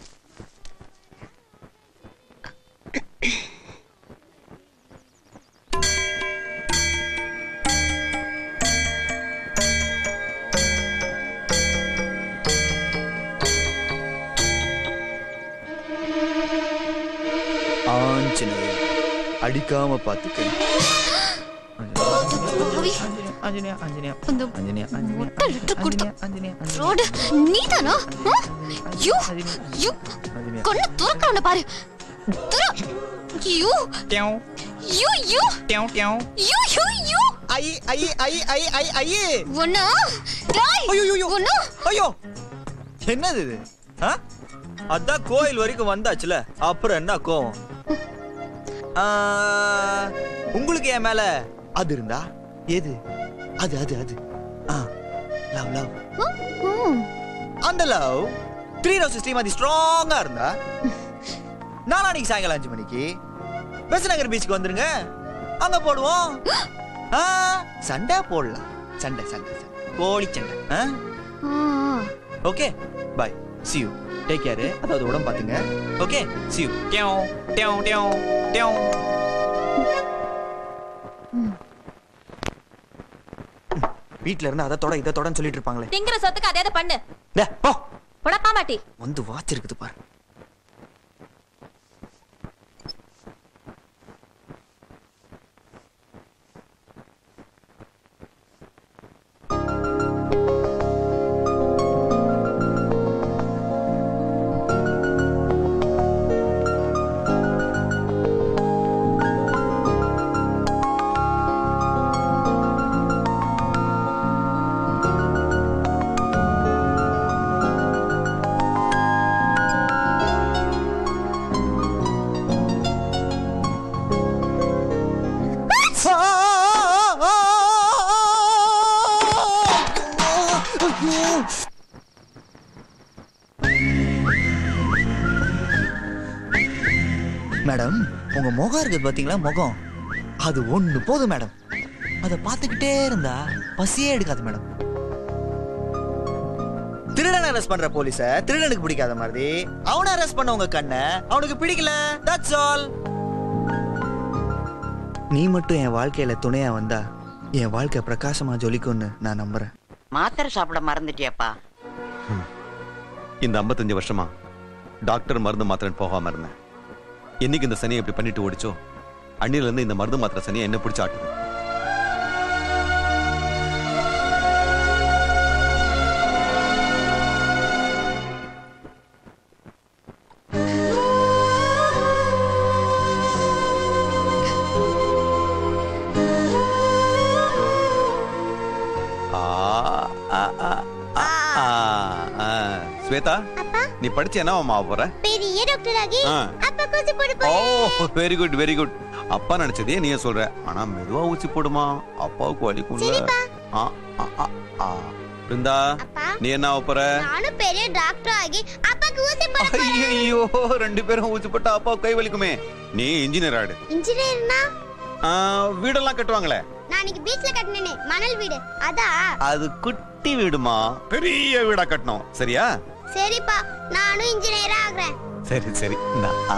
Speaker 2: ஆஞ்சநேயர் அடிக்காம பாத்துக்க
Speaker 16: ஆஞ்சநேயா,
Speaker 2: ஆஞ்சநேயா
Speaker 16: அந்த
Speaker 2: ஆஞ்சநேயா
Speaker 16: மொட்டை letter கொடுத்த ரோடு நீதானா ஆ? யூ யூ கண்ணு துறக்கறவன பாரு துற you you you you you you
Speaker 2: I I I I I I
Speaker 16: ஒண்ணா டேய்
Speaker 2: ஐயோ
Speaker 16: ஒண்ணா
Speaker 2: ஐயோ என்னது இது ஆ? அதான் கோயில் வரைக்கும் வந்தாச்சுல அப்புறம் என்ன கோவம் ஆ, உங்களுக்கு என் மேல அது இருந்தா எது அது அது அது ஆ லவ் லவ் அந்த லவ் த்ரீ ரோஸ் ஸ்ரீமதி ஸ்ட்ராங்கா இருந்தா நாளானிக்கு சாயங்காலம் அஞ்சு மணிக்கு பெசநகர் பீச்சுக்கு வந்துருங்க அங்க போடுவோம் ஆ, சண்டை போடலாம் சண்டை சண்டை சண்டை கோழி சண்டை ஆ okay bye see you take care அதாவது உடம்பு பாத்துங்க ஓகே சி யூ டியாவ் டியாவ் டியாவ் டியாவ் வீட்ல இருந்து அதை தொட இதை தொடன்னு சொல்லிட்டு இருப்பாங்களே
Speaker 4: திங்கிற சொத்துக்கு அதே அதை பண்ணு
Speaker 2: டே, போ
Speaker 4: உடப்பா மாட்டி
Speaker 2: வந்து வாட்ச் இருக்குது பாரு மேடம் உங்க முகம் இருக்குது பாத்தீங்களா முகம் அது ஒண்ணு போதும் மேடம் அதை பார்த்துக்கிட்டே இருந்தா பசியே எடுக்காது மேடம் திருடன் அரெஸ்ட் பண்ற போலீஸ திருடனுக்கு பிடிக்காத மாதிரி அவனை அரெஸ்ட் பண்ண உங்க கண்ணை அவனுக்கு பிடிக்கல தட்ஸ் ஆல் நீ மட்டும் என் வாழ்க்கையில துணையா வந்தா என் வாழ்க்கை பிரகாசமா ஜொலிக்கும்னு நான் நம்புறேன்
Speaker 5: மாத்திரை சாப்பிட மறந்துட்டியாப்பா
Speaker 6: இந்த 55 வருஷமா டாக்டர் மருந்து மாத்திரை போகாம இருந்தேன் என்னைக்கு இந்த சனியை இப்படி பண்ணிட்டு ஓடிச்சோ அண்ணில இருந்து இந்த மருந்து மாத்திரை சனியை என்ன பிடிச்சி ஆட்டுது ஆ, ஆ. ஸ்வேதா நீ படிச்சு என்ன ஆக போற
Speaker 22: பெரிய டாக்டர் ஆகி
Speaker 6: ஆ.
Speaker 22: அப்பா ஊசி போட
Speaker 6: ஓ
Speaker 22: போறேன்
Speaker 6: வெரி குட் வெரி குட் அப்பா நினைச்சதே நீ சொல்ற ஆனா மெதுவா ஊசி போடுமா அப்பாவுக்கு வலிக்கும்ல
Speaker 22: சரிப்பா.
Speaker 6: ஆ, ஆ, ஆ, ஆ. பிருந்தா நீ என்ன ஆக போற
Speaker 22: நானும் பெரிய டாக்டர் ஆகி அப்பாக்கு ஊசி போட போறேன்
Speaker 6: ஐயோ ரெண்டு பேரும் ஊசி போட்டா அப்பா கை வலிக்குமே நீ இன்ஜினியர் ஆடு
Speaker 22: இன்ஜினியர்னா
Speaker 6: ஆ, வீடெல்லாம் கட்டுவாங்களே
Speaker 22: நான் இன்னைக்கு பீச்ல கட்டினேனே மணல் வீடு அதான்
Speaker 6: அது குட்டி வீடுமா பெரிய வீடா கட்டணும் சரியா
Speaker 22: சரிப்பா நானும் இன்ஜினியரா ஆகுறேன்
Speaker 6: சரி சரி இந்தா. ஆ.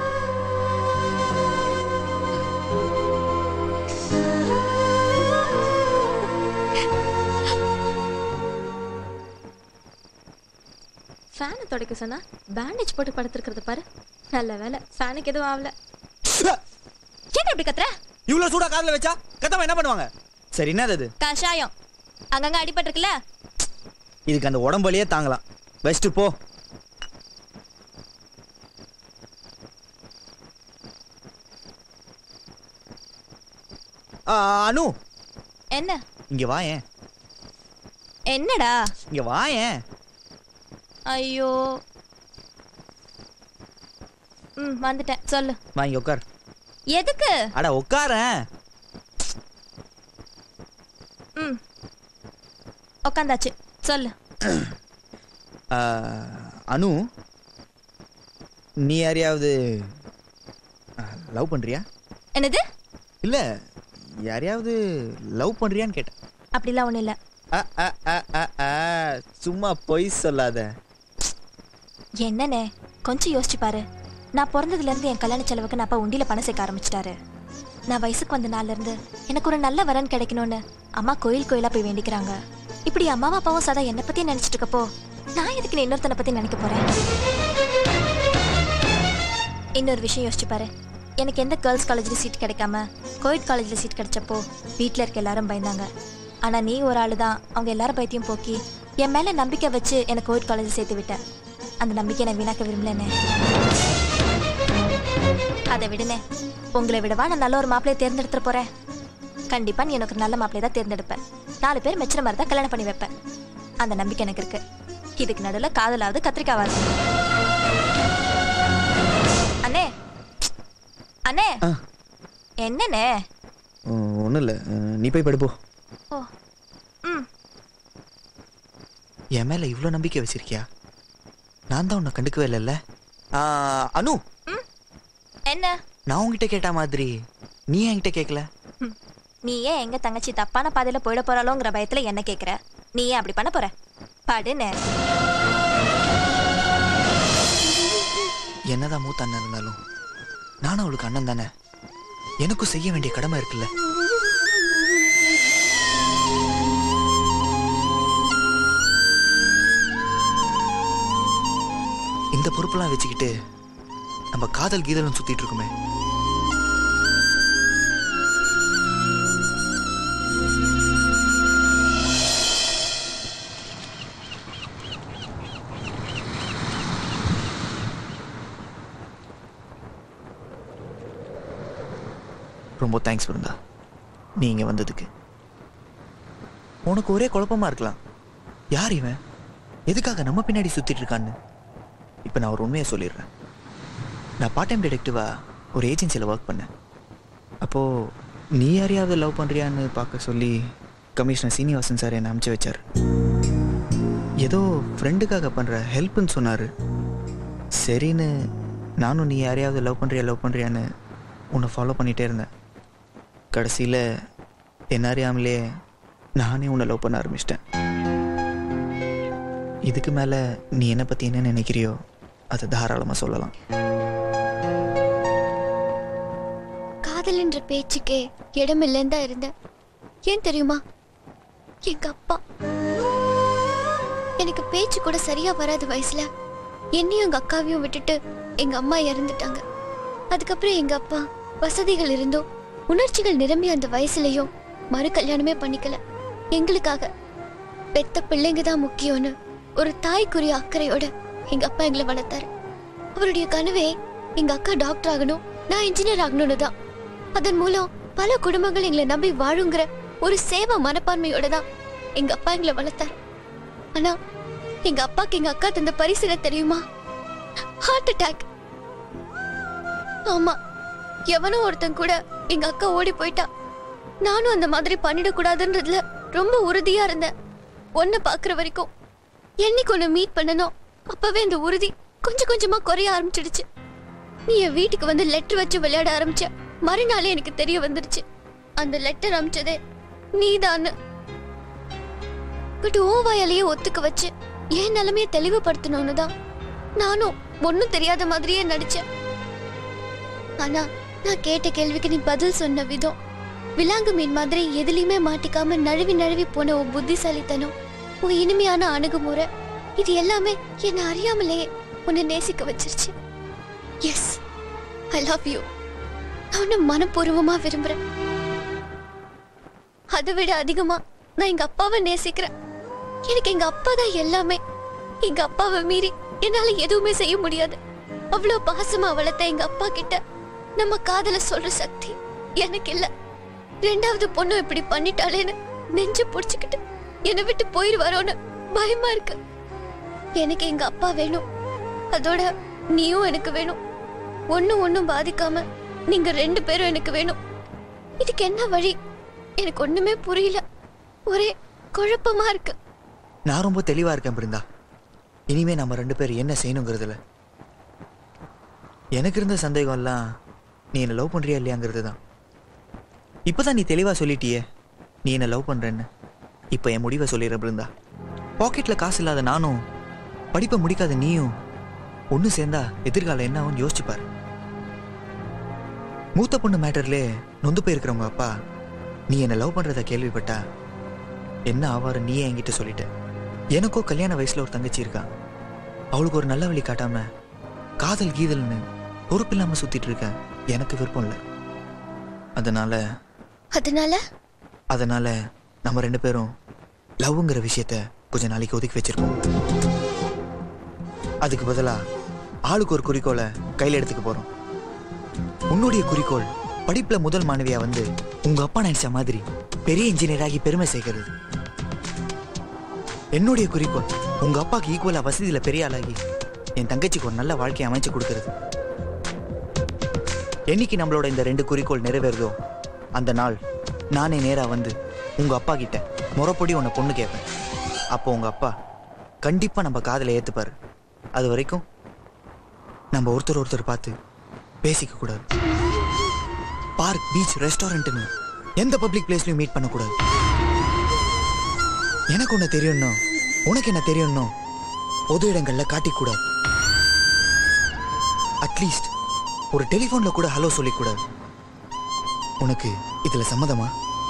Speaker 4: ஃபேனை துடைக்க சொன்னா பேண்டேஜ் போட்டு படுத்திருக்கிறத பாரு நல்ல வேலை ஃபேனுக்கு எதுவும் ஆகல ஏன் இப்படி கத்துற
Speaker 2: இவ்வளவு சூடா காதுல வச்சா கத்தாம என்ன பண்ணுவாங்க சரி என்னது அது
Speaker 4: கஷாயம் அங்கங்க அடிபட்டிருக்குல்ல
Speaker 2: இதுக்கு அந்த உடம்புலயே தாங்கலாம் பெஸ்ட் போ ஆ, அனு
Speaker 4: என்ன
Speaker 2: இங்க வாயேன்
Speaker 4: என்னடா
Speaker 2: இங்க வாயேன்
Speaker 4: ஐயோ ம் வந்துட்டேன் சொல்லு
Speaker 2: வா இங்க உட்கார்
Speaker 4: எதுக்கு
Speaker 2: அட உட்காரேன்
Speaker 4: ம் உக்காந்தாச்சு சொல்லு
Speaker 2: ஆ, அனு நீ யாரையாவது லவ் பண்றியா
Speaker 4: என்னது
Speaker 2: இல்ல யாரையாவது லவ் பண்றியான்னு கேட்டேன்
Speaker 4: அப்படிலாம் ஒண்ணும் இல்ல
Speaker 2: அ, அ, அ, அ, அ, சும்மா பொய் சொல்லாத
Speaker 4: என்னண்ணே கொஞ்சம் யோசிச்சு பாரு நான் பிறந்ததுல இருந்து என் கல்யாண செலவுக்கு நான் அப்பா உண்டியில பணம் சேர்க்க ஆரம்பிச்சிட்டாரு நான் வயசுக்கு வந்த நாள்ல இருந்து எனக்கு ஒரு நல்ல வரன் கிடைக்கணும்னு அம்மா கோயில் கோயிலா போய் வேண்டிக்கிறாங்க இப்படி அம்மாவும் அப்பாவும் சதா என்னை பத்தி நினைச்சிட்டு இருக்கப்போ நான் எதுக்கு நீ இன்னொருத்தனை பத்தி நினைக்க போறேன் இன்னொரு விஷயம் யோசிச்சு பாரு எனக்கு எந்த கேர்ள்ஸ் காலேஜ்ல சீட் கிடைக்காம கோயிட் காலேஜ்ல சீட் கிடைச்சப்போ வீட்ல இருக்க எல்லாரும் பயந்தாங்க ஆனா நீ ஒரு ஆளு தான் அவங்க எல்லாரும் பயத்தையும் போக்கி என் மேல நம்பிக்கை வச்சு எனக்கு கோயிட் காலேஜ் சேர்த்து விட்ட அந்த நம்பிக்கை நான் வீணாக்க விரும்பலனே அதை விடுனே உங்களை விடவா நான் நல்ல ஒரு மாப்பிளைய தேர்ந்தெடுத்துட்டு போறேன் கண்டிப்பா நீ எனக்கு ஒரு நல்ல மாப்பிளைய தான் தேர்ந்தெடுப்பேன் நாலு பேர் மெச்சுற மாதிரி தான் கல்யாணம் பண்ணி வைப்பேன் அந்த நம்பிக்கை எனக்கு இருக்கு இதுக்கு நடுவில் காதலாவது கத்திரிக்காவாது அண்ணே அண்ணே என்னண்ணே
Speaker 2: ஒன்றும் இல்லை நீ போய் படுப்போ
Speaker 4: ஓ ம்
Speaker 2: என் மேல இவ்வளோ நம்பிக்கை வச்சிருக்கியா நான் தான் உன்னை கண்டுக்கவே இல்லைல்ல ஆ, அனு
Speaker 4: என்ன
Speaker 2: நான் உன்கிட்ட கேட்ட மாதிரி நீ என்கிட்ட கேட்கல
Speaker 4: நீ ஏன் எங்க தங்கச்சி தப்பான பாதையில போயிட போறாளோங்கிற பயத்துல என்ன கேக்குற நீ ஏன் அப்படி பண்ண போற படுனே
Speaker 2: என்னதான் மூத்த அண்ணன் இருந்தாலும் நானும் அவளுக்கு அண்ணன் தானே எனக்கும் செய்ய வேண்டிய கடமை இருக்குல்ல இந்த பொறுப்பெல்லாம் வச்சுக்கிட்டு நம்ம காதல் கீதலும் சுத்திட்டு இருக்குமே ரொம்ப தேங்க்ஸ் பிருந்தா நீ இங்க வந்ததுக்கு உனக்கு ஒரே குழப்பமா இருக்கலாம் யார் இவன் எதுக்காக நம்ம பின்னாடி சுத்திட்டு இருக்கான்னு இப்போ நான் ஒரு உண்மையை சொல்லிடுறேன் நான் பார்ட் டைம் டிடெக்டிவா ஒரு ஏஜென்சியில் ஒர்க் பண்ணேன் அப்போது நீ யாரையாவது லவ் பண்ணுறியான்னு பார்க்க சொல்லி கமிஷனர் சீனிவாசன் சார் என்னை அனுப்பிச்சு வச்சார் ஏதோ ஃப்ரெண்டுக்காக பண்ணுற ஹெல்ப்னு சொன்னார் சரின்னு நானும் நீ யாரையாவது லவ் பண்ணுறியா லவ் பண்ணுறியான்னு உன்னை ஃபாலோ பண்ணிகிட்டே இருந்தேன் கடைசியில் என்ன அறியாமலே நானே உன்னை லவ் பண்ண ஆரம்பிச்சிட்டேன் இதுக்கு மேலே நீ என்னை பற்றி என்ன நினைக்கிறியோ அதை தாராளமாக சொல்லலாம்
Speaker 15: காதல் என்ற பேச்சுக்கே இடமில்லைன்னு தான் இருந்தேன் ஏன் தெரியுமா எங்க அப்பா எனக்கு பேச்சு கூட சரியா வராத வயசுல என்னையும் எங்க அக்காவையும் விட்டுட்டு எங்க அம்மா இறந்துட்டாங்க அதுக்கப்புறம் எங்க அப்பா வசதிகள் இருந்தும் உணர்ச்சிகள் நிரம்பி அந்த வயசுலயும் மறு கல்யாணமே பண்ணிக்கல எங்களுக்காக பெத்த பிள்ளைங்க தான் முக்கியம்னு ஒரு தாய்க்குரிய அக்கறையோட எங்க அப்பா எங்களை வளர்த்தாரு அவருடைய கனவே எங்க அக்கா டாக்டர் ஆகணும் நான் இன்ஜினியர் ஆகணும்னு தான் அதன் மூலம் பல குடும்பங்கள் எங்களை நம்பி வாழுங்கிற ஒரு சேவா மனப்பான்மையோட தான் எங்க அப்பா எங்களை வளர்த்தாரு ஆனா எங்க அப்பாக்கு எங்க அக்கா தந்த பரிசு என்ன தெரியுமா ஹார்ட் அட்டாக் ஆமா எவனோ ஒருத்தன் கூட எங்க அக்கா ஓடி போயிட்டா நானும் அந்த மாதிரி பண்ணிடக்கூடாதுன்றதுல ரொம்ப உறுதியா இருந்தேன் ஒன்ன பாக்குற வரைக்கும் என்னைக்கு ஒன்னு மீட் பண்ணனோ அப்பவே இந்த உறுதி கொஞ்சம் கொஞ்சமா குறைய ஆரம்பிச்சிடுச்சு நீ என் வீட்டுக்கு வந்து லெட்டர் வச்சு விளையாட ஆரம்பிச்ச மறுநாளே எனக்கு தெரிய வந்துருச்சு அந்த லெட்டர் அமிச்சதே நீதான்னு பட் ஓ வாயாலேயே ஒத்துக்க வச்சு என் நிலைமைய தெளிவுபடுத்தணும்னு தான் நானும் ஒன்னும் தெரியாத மாதிரியே நடிச்சேன் ஆனா நான் கேட்ட கேள்விக்கு நீ பதில் சொன்ன விதம் விலாங்கு மீன் மாதிரி எதுலயுமே மாட்டிக்காம நழுவி நழுவி போன உன் புத்திசாலித்தனம் உன் இனிமையான அணுகுமுறை இது எல்லாமே என்ன அறியாமலேயே உன்னை நேசிக்க வச்சிருச்சு எஸ் ஐ லவ் யூ நான் உன்னை மனப்பூர்வமா விரும்புறேன் அதை விட அதிகமா நான் எங்க அப்பாவை நேசிக்கிறேன் எனக்கு எங்க அப்பா தான் எல்லாமே எங்க அப்பாவை மீறி என்னால எதுவுமே செய்ய முடியாது அவ்வளவு பாசமா வளர்த்த எங்க அப்பா கிட்ட நம்ம காதல சொல்ற சக்தி எனக்கு இல்ல ரெண்டாவது பொண்ணு இப்படி பண்ணிட்டாளேன்னு நெஞ்சு புடிச்சுக்கிட்டு என்னை விட்டு போயிடுவாரோன்னு பயமா இருக்கு எனக்கு எங்க அப்பா வேணும் அதோட நீயும் எனக்கு வேணும் ஒண்ணும் ஒண்ணும் பாதிக்காம நீங்க ரெண்டு பேரும் எனக்கு வேணும் இதுக்கு என்ன வழி எனக்கு ஒண்ணுமே புரியல ஒரே குழப்பமா இருக்கு
Speaker 2: நான் ரொம்ப தெளிவா இருக்கேன் பிருந்தா இனிமே நம்ம ரெண்டு பேரும் என்ன செய்யணுங்கிறதுல எனக்கு இருந்த சந்தேகம் எல்லாம் நீ என்ன லவ் பண்றியா இல்லையாங்கிறது தான் இப்போதான் நீ தெளிவா சொல்லிட்டியே நீ என்ன லவ் பண்றேன்னு இப்போ என் முடிவை சொல்லிடுற பிருந்தா பாக்கெட்ல காசு இல்லாத நானும் படிப்பை முடிக்காத நீயும் ஒன்று சேர்ந்தா எதிர்காலம் என்ன ஆகும்னு யோசிச்சு பாரு மூத்த பொண்ணு மேட்டர்லே நொந்து போயிருக்கிறவங்க அப்பா நீ என்ன லவ் பண்றத கேள்விப்பட்டா என்ன ஆவாரு நீயே என்கிட்ட சொல்லிட்ட எனக்கோ கல்யாண வயசுல ஒரு தங்கச்சி இருக்கா அவளுக்கு ஒரு நல்ல வழி காட்டாம காதல் கீதல்னு பொறுப்பில்லாம சுத்திட்டு இருக்க எனக்கு விருப்பம் இல்லை அதனால
Speaker 15: அதனால
Speaker 2: அதனால நம்ம ரெண்டு பேரும் லவ்ங்கிற விஷயத்த கொஞ்ச நாளைக்கு ஒதுக்கி வச்சிருக்கோம் அதுக்கு பதிலா ஆளுக்கு ஒரு குறிக்கோளை கையில் எடுத்துக்க போறோம் உன்னுடைய குறிக்கோள் படிப்புல முதல் மாணவியா வந்து உங்க அப்பா நினைச்ச மாதிரி பெரிய இன்ஜினியர் ஆகி பெருமை சேர்க்கிறது என்னுடைய குறிக்கோள் உங்க அப்பாக்கு ஈக்குவலா வசதியில பெரிய ஆளாகி என் தங்கச்சிக்கு ஒரு நல்ல வாழ்க்கையை அமைச்சு கொடுக்கிறது என்னைக்கு நம்மளோட இந்த ரெண்டு குறிக்கோள் நிறைவேறுதோ அந்த நாள் நானே நேரா வந்து உங்க அப்பா கிட்ட முறைப்படி உன்னை பொண்ணு கேட்பேன் அப்போ உங்க அப்பா கண்டிப்பா நம்ம காதலை ஏத்துப்பாரு அது வரைக்கும் நம்ம ஒருத்தர் ஒருத்தர் பார்த்து பேசிக்க கூடாது பார்க் பீச் ரெஸ்டாரண்ட்னு எந்த பப்ளிக் பிளேஸ்லயும் மீட் பண்ணக்கூடாது எனக்கு ஒன்று தெரியும்னோ உனக்கு என்ன தெரியும்னோ பொது இடங்கள்ல காட்டிக்கூடாது அட்லீஸ்ட் ஒரு டெலிஃபோன்ல கூட ஹலோ சொல்லிக்கூடாது உனக்கு இதுல சம்மதமா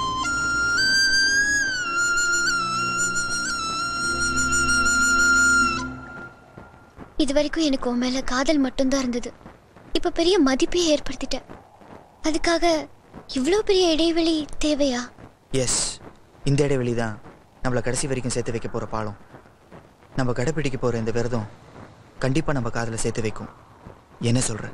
Speaker 15: இது வரைக்கும் எனக்கு உன் மேல காதல் மட்டும்தான் இருந்தது இப்ப பெரிய மதிப்பே ஏற்படுத்திட்டேன் அதுக்காக இவ்வளோ பெரிய இடைவெளி தேவையா
Speaker 2: எஸ் இந்த இடைவெளி தான் நம்மளை கடைசி வரைக்கும் சேர்த்து வைக்க போற பாலம் நம்ம கடைப்பிடிக்க போற இந்த விரதம் கண்டிப்பா நம்ம காதல சேர்த்து வைக்கும் என்ன சொல்ற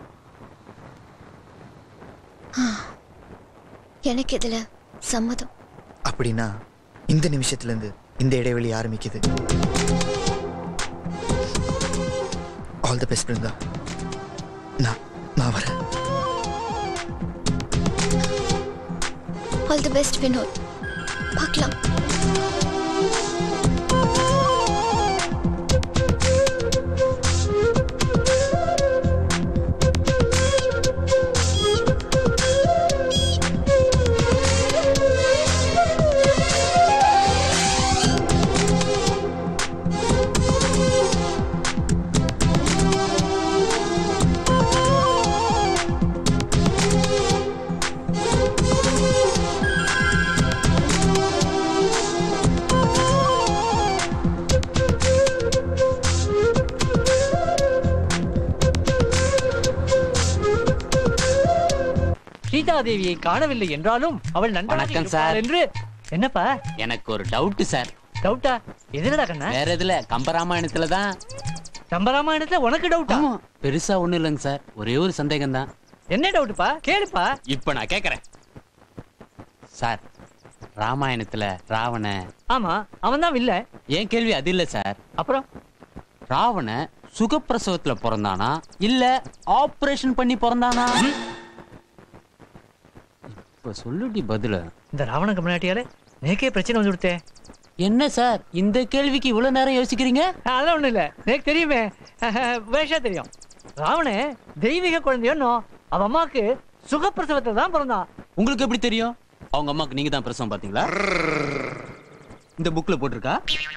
Speaker 15: எனக்கு இதுல சம்மதம்
Speaker 2: அப்படின்னா இந்த நிமிஷத்துல இருந்து இந்த இடைவெளி ஆரம்பிக்குது ஆல் தி பெஸ்ட் பிருந்தா நான் நான் வரேன்
Speaker 15: ஆல் தி பெஸ்ட் வினோத் பார்க்கலாம்
Speaker 17: சீதாதேவியை காணவில்லை என்றாலும் அவள் நன்றாக
Speaker 8: வணக்கம்
Speaker 17: இருப்பாள்
Speaker 8: சார்.
Speaker 17: என்று என்னப்பா
Speaker 8: எனக்கு ஒரு டவுட் சார்
Speaker 17: டவுட்டா எதுலடா கண்ணா
Speaker 8: வேற எதுல கம்பராமாயணத்துல தான்
Speaker 17: கம்பராமாயணத்துல உனக்கு டவுட்டா
Speaker 8: பெருசா ஒண்ணும் இல்லைங்க சார் ஒரே ஒரு சந்தேகம் தான்
Speaker 17: என்ன டவுட்டுப்பா கேளுப்பா
Speaker 8: இப்ப நான் கேக்குறேன் சார் ராமாயணத்துல ராவண
Speaker 17: ஆமா அவன் தான் இல்ல
Speaker 8: என் கேள்வி அது இல்ல சார்
Speaker 17: அப்புறம்
Speaker 8: ராவண சுகப்பிரசவத்துல பிறந்தானா இல்ல ஆபரேஷன் பண்ணி பிறந்தானா இப்ப சொல்லுடி பதில
Speaker 17: இந்த ராவண கம்னாட்டியால நேக்கே பிரச்சனை வந்து கொடுத்தே
Speaker 8: என்ன சார் இந்த கேள்விக்கு இவ்வளவு நேரம் யோசிக்கிறீங்க
Speaker 17: அதெல்லாம் ஒண்ணும் இல்ல எனக்கு தெரியுமே வேஷா தெரியும் ராவண தெய்வீக குழந்தையோன்னு அவ அம்மாக்கு சுகப்பிரசவத்தை தான் பிறந்தான்
Speaker 8: உங்களுக்கு எப்படி தெரியும் அவங்க அம்மாக்கு நீங்க தான் பிரசவம் பாத்தீங்களா இந்த புக்ல போட்டிருக்கா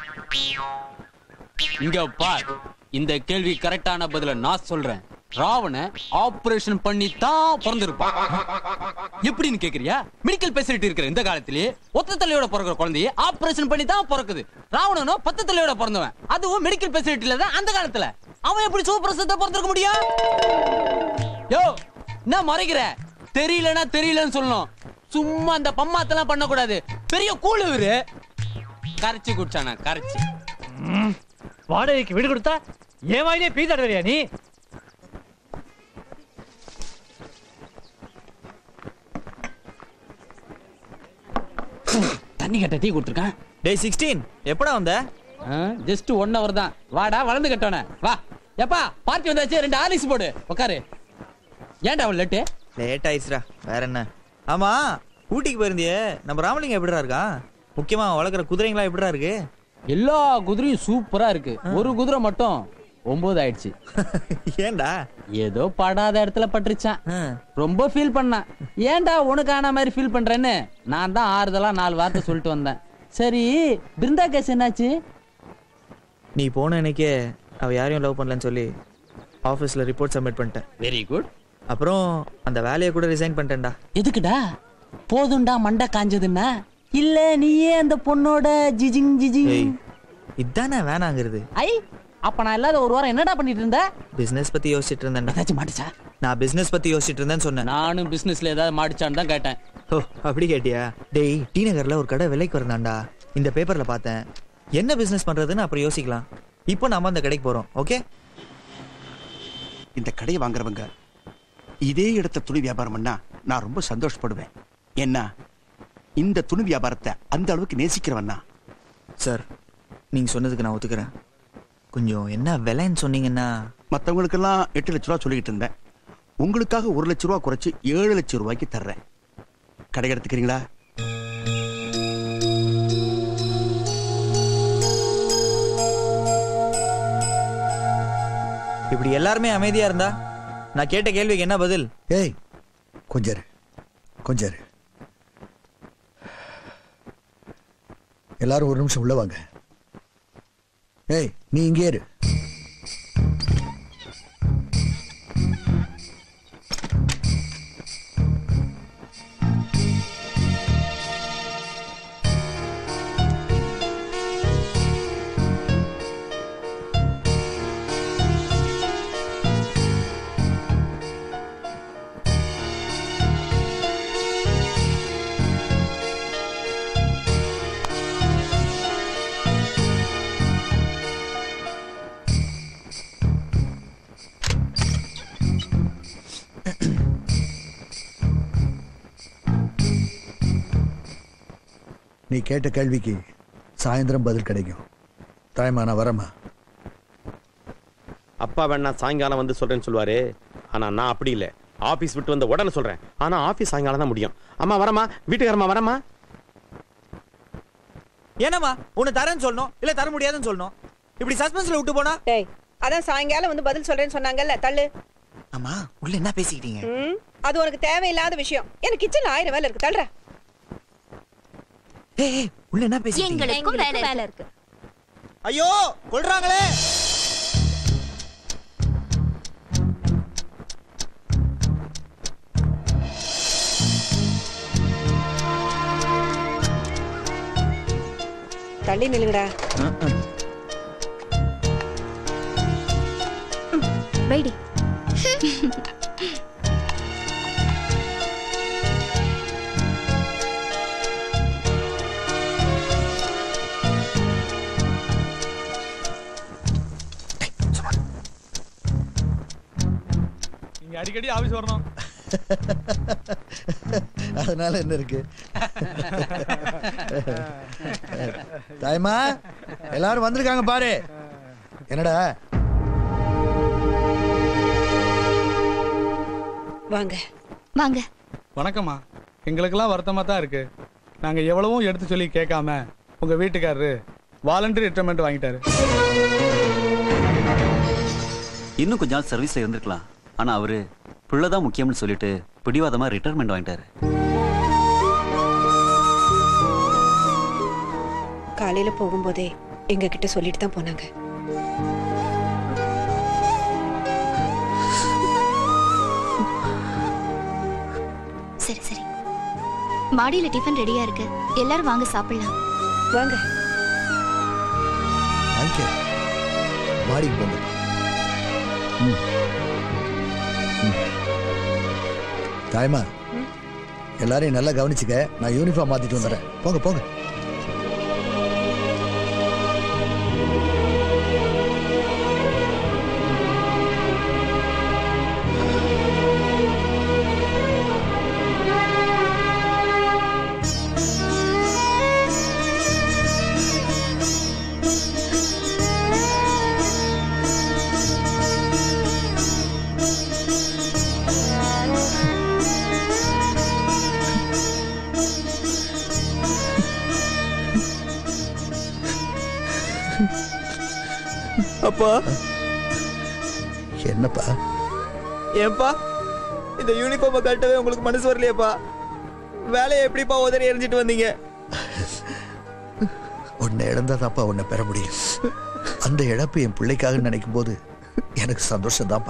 Speaker 8: இங்க பார் இந்த கேள்வி கரெக்டான பதில நான் சொல்றேன் ராவண ஆபரேஷன் பண்ணி தான் பிறந்திருப்பான் எப்படின்னு கேக்குறியா மெடிக்கல் ஃபெசிலிட்டி இருக்கிற இந்த காலத்திலேயே ஒத்த தலையோட பிறக்கிற குழந்தைய ஆபரேஷன் பண்ணி தான் பிறக்குது ராவணனும் பத்து தலையோட பிறந்தவன் அதுவும் மெடிக்கல் ஃபெசிலிட்டில தான் அந்த காலத்துல அவன் எப்படி சூப்பரசத்தை பிறந்திருக்க முடியும் யோ என்ன மறைக்கிற தெரியலனா தெரியலன்னு சொல்லணும் சும்மா அந்த பம்மாத்தெல்லாம் பண்ணக்கூடாது பெரிய கூழு இவரு கரைச்சி குடிச்சானா கரைச்சி
Speaker 17: வாடகைக்கு வீடு கொடுத்தா என் வாயிலே பீ தடவையா நீ
Speaker 8: தண்ணி கட்ட டீ கொடுத்துருக்கேன்
Speaker 2: டேய் சிக்ஸ்டீன் எப்படா வந்த
Speaker 8: ஜஸ்ட் ஒன் ஹவர் தான் வாடா வளர்ந்து கட்டோனே வா எப்பா பார்ட்டி வந்தாச்சு ரெண்டு ஆலிஸ் போடு உட்காரு ஏன்டா அவள் லேட்டு
Speaker 2: லேட் ஆயிடுச்சுடா வேற என்ன ஆமா ஊட்டிக்கு போயிருந்தியே நம்ம ராமலிங்கம் எப்படிடா இருக்கான் முக்கியமா அவன் வளர்க்குற குதிரைங்களா எப்படிடா இருக்கு
Speaker 8: எல்லா குதிரையும் சூப்பரா இருக்கு ஒரு குதிரை மட்டும் ஒன்பது ஆயிடுச்சு
Speaker 2: ஏன்டா
Speaker 8: ஏதோ படாத இடத்துல பட்டுருச்சான் ரொம்ப ஃபீல் பண்ணான் ஏன்டா உனக்கு ஆன மாதிரி ஃபீல் பண்றேன்னு நான் தான் ஆறுதலா நாலு வார்த்தை சொல்லிட்டு வந்தேன் சரி பிருந்தா கேஸ் என்னாச்சு
Speaker 2: நீ போன அன்னைக்கே அவ யாரையும் லவ் பண்ணலன்னு சொல்லி ஆஃபீஸ்ல ரிப்போர்ட் சப்மிட் பண்ணிட்டேன்
Speaker 8: வெரி குட்
Speaker 2: அப்புறம் அந்த வேலையை கூட ரிசைன் பண்ணிட்டேன்டா
Speaker 8: எதுக்குடா போதும்டா மண்டை காஞ்சதுன்னா இல்ல நீயே அந்த பொண்ணோட ஜிஜிங் ஜிஜிங்
Speaker 2: ஏய் இதானே வேணாங்கிறது
Speaker 8: ஐ அப்ப நான் இல்லாத ஒரு வாரம் என்னடா பண்ணிட்டு இருந்த
Speaker 2: பிசினஸ் பத்தி யோசிச்சுட்டு இருந்தேன்டா
Speaker 8: ஏதாச்சும் மாட்டுச்சா
Speaker 2: நான் பிசினஸ் பத்தி யோசிச்சுட்டு இருந்தேன்னு சொன்னேன்
Speaker 8: நானும் பிசினஸ்ல ஏதாவது மாடிச்சான்னு தான் கேட்டேன்
Speaker 2: ஓ அப்படி கேட்டியா டேய் டி நகர்ல ஒரு கடை விலைக்கு வரந்தாண்டா இந்த பேப்பர்ல பார்த்தேன் என்ன பிசினஸ் பண்றதுன்னு அப்புறம் யோசிக்கலாம் இப்போ நாம அந்த கடைக்கு போறோம் ஓகே
Speaker 11: இந்த கடையை வாங்குறவங்க இதே இடத்த துணி வியாபாரம் பண்ணா நான் ரொம்ப சந்தோஷப்படுவேன் என்ன இந்த துணி வியாபாரத்தை அந்த அளவுக்கு நேசிக்கிறவன்னா
Speaker 2: சார் நீங்க சொன்னதுக்கு நான் ஒத்துக்கிறேன் கொஞ்சம் என்ன விலைன்னு சொன்னீங்கன்னா
Speaker 11: மற்றவங்களுக்கெல்லாம் எட்டு லட்ச ரூபா சொல்லிக்கிட்டு இருந்தேன் உங்களுக்காக ஒரு லட்ச ரூபா குறைச்சு ஏழு லட்சம் ரூபாய்க்கு தர்றேன் கடை எடுத்துக்கிறீங்களா
Speaker 2: இப்படி எல்லாருமே அமைதியா இருந்தா நான் கேட்ட கேள்விக்கு என்ன பதில்
Speaker 1: ஏய் கொஞ்சம் இரு. கொஞ்சம் இரு. எல்லாரும் ஒரு நிமிஷம் உள்ள வாங்க ஏய் நீ இங்கே இரு நீ கேட்ட கேள்விக்கு சாயந்தரம் பதில் கிடைக்கும் தாய்மா நான் வரேம்மா
Speaker 9: அப்பா வேணா சாயங்காலம் வந்து சொல்றேன்னு சொல்லுவாரு ஆனா நான் அப்படி இல்லை ஆபீஸ் விட்டு வந்த உடனே சொல்றேன் ஆனா ஆபீஸ் சாயங்காலம் தான் முடியும் அம்மா வரமா வீட்டுக்காரம்மா வரமா
Speaker 2: என்னம்மா உன்னை தரேன்னு சொல்லணும் இல்ல தர முடியாதுன்னு சொல்லணும் இப்படி சஸ்பென்ஸ்ல விட்டு போனா
Speaker 3: டேய் அதான் சாயங்காலம் வந்து பதில் சொல்றேன்னு சொன்னாங்கல்ல தள்ளு
Speaker 2: அம்மா உள்ள என்ன பேசிக்கிட்டீங்க
Speaker 3: ம், அது உனக்கு தேவையில்லாத விஷயம் எனக்கு கிச்சன்ல ஆயிரம் வேலை இருக்கு தள்ளுற
Speaker 2: ஏய் உள்ள என்ன பேசிக்கிட்டீங்க
Speaker 21: எங்களுக்கும் வேலை வேலை இருக்கு
Speaker 2: ஐயோ கொல்றாங்களே
Speaker 3: தள்ளி நில்லுங்கடா
Speaker 21: வைடி
Speaker 12: நீங்க அடிக்கடி ஆபீஸ் வரணும்
Speaker 1: அதனால என்ன இருக்கு தாய்மா எல்லாரும் வந்திருக்காங்க பாரு என்னடா
Speaker 3: வாங்க
Speaker 21: வாங்க
Speaker 13: வணக்கம்மா எங்களுக்கெல்லாம் வருத்தமா தான் இருக்கு நாங்க எவ்வளவோ எடுத்து சொல்லி கேட்காம உங்க வீட்டுக்காரரு வாலண்டரி ரிட்டர்மெண்ட் வாங்கிட்டாரு
Speaker 14: இன்னும் கொஞ்ச நாள் சர்வீஸ்ல இருந்திருக்கலாம் ஆனா அவரு புள்ளதான் முக்கியம்னு சொல்லிட்டு பிடிவாதமா ரிட்டையர்மெண்ட் வாங்கிட்டாரு
Speaker 3: காலையில போகும்போதே எங்க கிட்ட சொல்லிட்டு தான் போனாங்க
Speaker 21: சரி சரி மாடியில டிஃபன் ரெடியா இருக்கு எல்லாரும் வாங்க சாப்பிடலாம்
Speaker 3: வாங்க
Speaker 1: வாங்கிக்க மாடிக்கு போங்க ம். ம். தாய்மா எல்லாரையும் நல்லா கவனிச்சுக்க நான் யூனிஃபார்ம் மாத்திட்டு வந்துடுறேன் போங்க போங்க
Speaker 2: அப்பா
Speaker 1: என்னப்பா
Speaker 2: ஏன்பா இந்த யூனிஃபார்மை கட்டவே உங்களுக்கு மனசு வரலையேப்பா வேலையை எப்படிப்பா உதறி எரிஞ்சிட்டு வந்தீங்க
Speaker 1: உன்னை இழந்தாதாப்பா உன்னை பெற முடியும் அந்த இழப்பு என் பிள்ளைக்காக நினைக்கும் போது எனக்கு சந்தோஷம் தான்ப்பா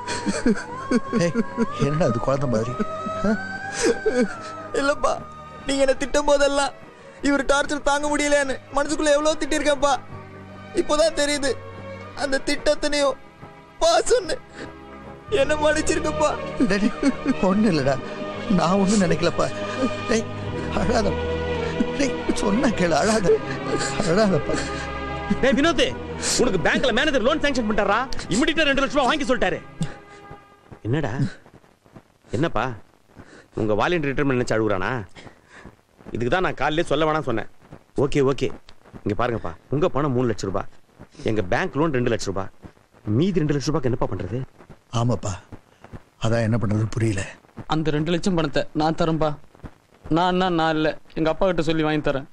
Speaker 1: என்னடா அது குழந்தை மாதிரி ஆ?
Speaker 2: இல்லப்பா நீங்க என்ன திட்டும் போதெல்லாம் இவர் டார்ச்சர் தாங்க முடியலன்னு மனசுக்குள்ள எவ்வளவு திட்டிருக்கேன்ப்பா இப்போதான் தெரியுது அந்த திட்டத்தினையும் பாசன்னு என்ன மன்னிச்சிருக்கப்பா
Speaker 1: ஒன்றும் இல்லைடா நான் ஒன்றும் நினைக்கலப்பா டேய் அழாத டேய் சொன்ன கேளு அழாத அழாதப்பா
Speaker 11: டேய் வினோத் உனக்கு பேங்க்ல மேனேஜர் லோன் சாங்ஷன் பண்ணிட்டாரா இமிடியேட்டா ரெண்டு லட்சம் ரூபாய் வாங்கி சொல்லிட்டாரு என்னடா என்னப்பா உங்க வாலண்டியர் ரிட்டர்மெண்ட் நினைச்சு அழுகுறானா இதுக்கு தான் நான் காலையிலே சொல்ல வேணாம் சொன்னேன் ஓகே ஓகே இங்க பாருங்கப்பா உங்க பணம் மூணு லட்சம் ரூபாய் எங்க பேங்க் லோன் ரெண்டு லட்சம் ரூபாய் மீதி ரெண்டு லட்சம் ரூபாய்க்கு என்னப்பா பண்றது
Speaker 1: ஆமாப்பா அதான் என்ன பண்றதுன்னு புரியல
Speaker 12: அந்த ரெண்டு லட்சம் பணத்தை நான் தரேன்பா நான் நான் நான் இல்லை எங்க அப்பா கிட்ட சொல்லி வாங்கி தரேன்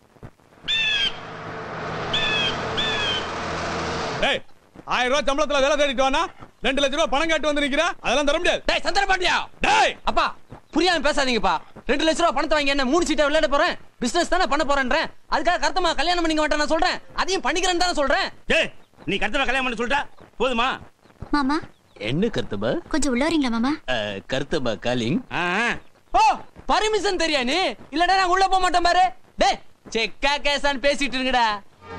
Speaker 13: டேய் ஆயிரம் ரூபாய் சம்பளத்துல வேலை தேடிட்டு வானா ரெண்டு லட்சம் ரூபாய் பணம் கேட்டு வந்து நிக்கிற அதெல்லாம் தர முடியாது
Speaker 8: டேய் சந்திர பாண்டியா டேய் அப்பா புரியாம பேசாதீங்கப்பா ரெண்டு லட்ச ரூபா பணத்தை வாங்கி என்ன மூணு சீட்டா விளையாட போறேன் பிசினஸ் தானே பண்ண போறேன்றேன் அதுக்காக கருத்தமா கல்யாணம் பண்ணிக்க மாட்டேன் நான் சொல்றேன் அதையும் பண்ணிக்கிறேன்னு தானே சொல்றேன்
Speaker 11: டேய் நீ கருத்தமா கல்யாணம் பண்ண சொல்லிட்டா போதுமா
Speaker 21: மாமா
Speaker 12: என்ன கருத்துபா
Speaker 21: கொஞ்சம் உள்ள வரீங்களா மாமா
Speaker 12: கருத்துபா காலிங்
Speaker 8: ஓ பர்மிஷன் தெரியா நீ இல்லடா நான் உள்ள போக மாட்டேன் பாரு டேய் செக்கா கேசான்னு பேசிட்டு இருங்கடா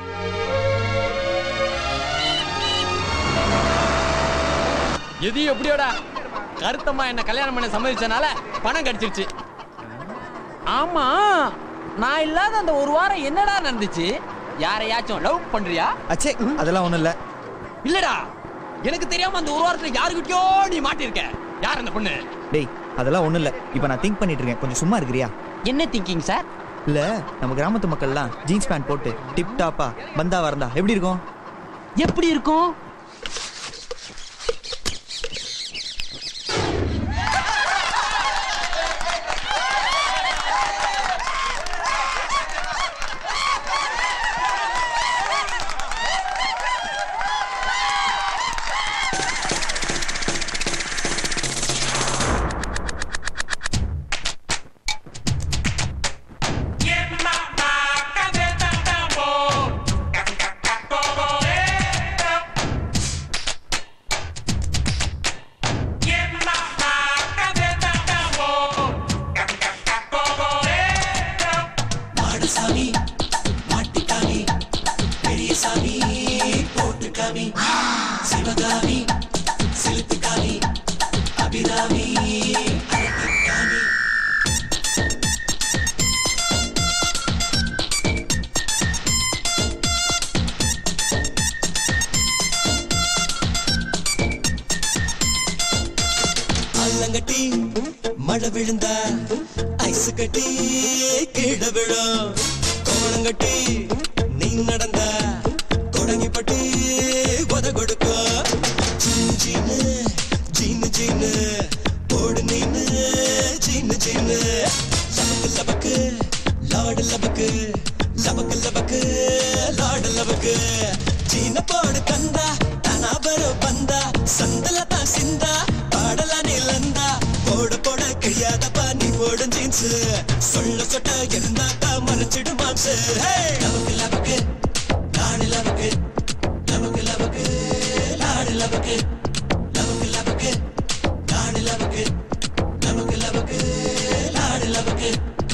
Speaker 8: எது எப்படியோடா கருத்தம்மா என்ன கல்யாணம் பண்ண சம்மதிச்சனால பணம் கிடைச்சிருச்சு ஆமா நான் இல்லாத அந்த ஒரு வாரம் என்னடா நடந்துச்சு யாரையாச்சும் லவ் பண்றியா
Speaker 2: அச்சே அதெல்லாம் ஒண்ணும் இல்ல
Speaker 8: இல்லடா எனக்கு தெரியாம அந்த ஒரு வாரத்துல யாருக்கிட்டயோ நீ மாட்டிருக்க யார் அந்த பொண்ணு
Speaker 2: டேய் அதெல்லாம் ஒண்ணும் இல்ல இப்போ நான் திங்க் பண்ணிட்டு இருக்கேன் கொஞ்சம் சும்மா இருக்கிறியா
Speaker 8: என்ன திங்கிங் சார்
Speaker 2: இல்ல நம்ம கிராமத்து மக்கள்லாம் ஜீன்ஸ் பேண்ட் போட்டு டிப் டாப்பா பந்தா வரந்தா எப்படி இருக்கும்
Speaker 8: எப்படி இருக்கும்
Speaker 10: மாடசாமி மாட்டுக்காமி பெரியசாமி போட்டுக்காமி சிவகாமி சிலுத்துக்காமி அபிராமி அழகுக்காமி அல்லங்கட்டி மழை விழுந்தா ஐஸ் கொலுசு கட்டி கீழ விழும் கோணங்கட்டி நீ நடந்த தொடங்கி பட்டி கொத கொடுக்கும் ஜீனு ஜீனு ஜீனு ஜீனு போடு நீனு ஜீனு ஜீனு லபக்கு லபக்கு லாடு லபக்கு லபக்கு லபக்கு லாடு லபக்கு ஜீன போடு கந்தா தானா பரோ பந்தா சந்தல தான் சிந்தா பாடல நிலந்தா போட போட கிழியாதப்பா நீ போடும் ஜீன்ஸ் சொல்ல சொட்ட இருந்தாக்கா மறைச்சிடு மாம்சு லபக்கு லபக்கு லாடு லபக்கு லபக்கு லபக்கு லாடு லபக்கு லபக்கு லபக்கு லாடு லபக்கு லபக்கு லபக்கு லாடு லபக்கு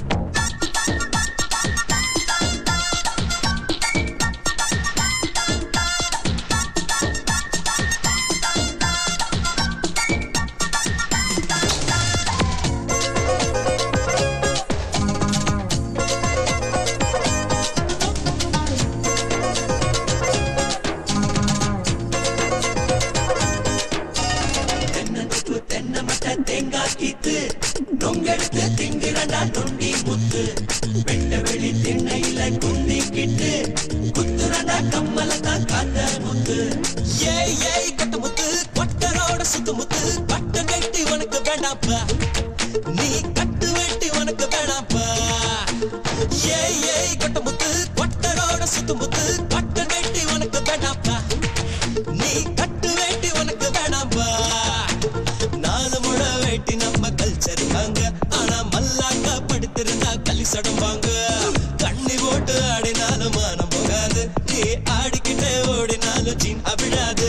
Speaker 10: தென்னந்துப்பு தென்னை மட்டை தேங்காய் கீத்து நொங்கெடுத்து திங்கிறடா நொண்டி முத்து வெட்ட வெளி திண்ணையில குந்திக்கிட்டு குத்துறடா கம்மலத்தான் காத்த முத்து ஏய் ஏய் கட்ட முத்து கொட்டரோட சுத்து முத்து பட்ட கட்டி உனக்கு வேண்டாப்பா நீ கட்டு வெட்டி உனக்கு வேண்டாப்பா ஏய் ஏய் கட்ட முத்து கொட்டரோட சுத்து முத்து பட்ட கட்டி உனக்கு வேண்டாப்பா நீ கட்டு வேட்டி உனக்கு வேணாம்பா நாலு முழ வேட்டி நம்ம கல்ச்சர் வாங்க ஆனா மல்லாக்க படுத்திருந்தா களி சடம்பாங்க கண்ணி போட்டு ஆடினாலும் மானம் போகாது நீ ஆடிக்கிட்டே ஓடினாலும் சீன் அவிழாது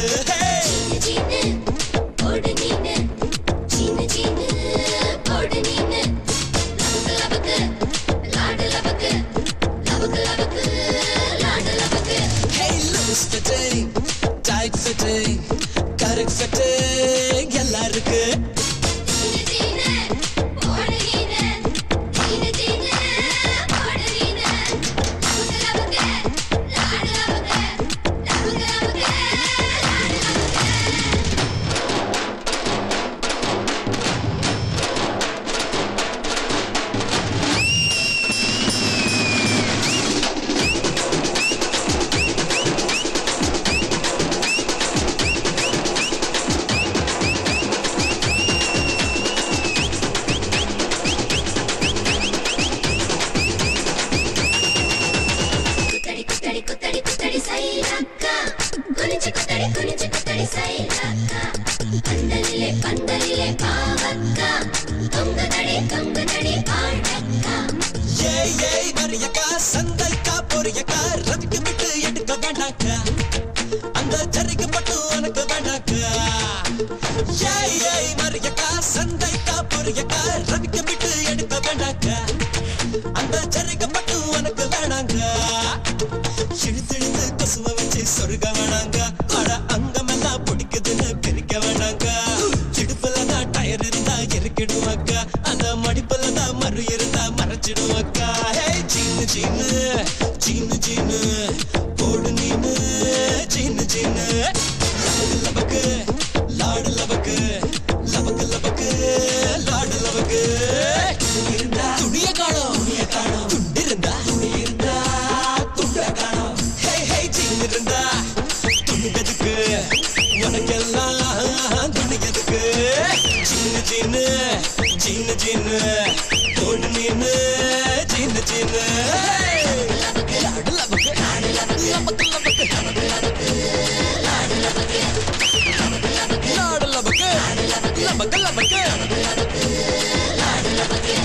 Speaker 10: Hey, loose fitting, tight fitting, correct fitting, எல்லாம் இருக்கு ஏய் ஏய் மரியக்கா சந்தைக்கா பொரியக்கா ரவிக்கு விட்டு எடுக்க வேண்டாக்கா அந்த ஜரிக்கு மட்டும் உனக்கு வேண்டாக்கா ஏய் ஏய் மரியக்கா சந்தைக்கா பொரியக்கா ரவிக்கு விட்டு எடுக்க வேண்டாக்கா அந்த ஜரிக்கு மட்டும் உனக்கு வேணாங்க இழுத்திழுந்து கொசுவ வச்சு சொருக வேணாங்க அட அங்கமெல்லாம் பிடிக்குதுன்னு பிரிக்க வேணாங்க இடுப்புல தான் டயர் இருந்தா இறக்கிடுவாக்கா அந்த மடிப்புல தான் மறு இருந்தா மறைச்சிடுவாக்கா ஹே சீனு சீனு சீனு சீனு போடு நீனு சீனு சீனு லபக்கு லபக்கு லாடு லபக்கு லபக்கு லபக்கு லாடு லபக்கு இருந்தா துணிய காணோம் துணிய காணோம் துண்டு இருந்தா துணி இருந்தா துண்ட காணோம் ஹே ஹே சீனு இருந்தா துணிக்கிறதுக்கு உனக்கெல்லாம் துணிக்கிறதுக்கு சீனு சீனு சீனு சீனு போடு நீனு சீனு சீனு லாடு லபக்கு லாடு லபக்கு லபக்கு லபக்கு லபக்கு லபக்கு லாடு லபக்கு லாடு லபக்கு லபக்கு லபக்கு லாடு லபக்கு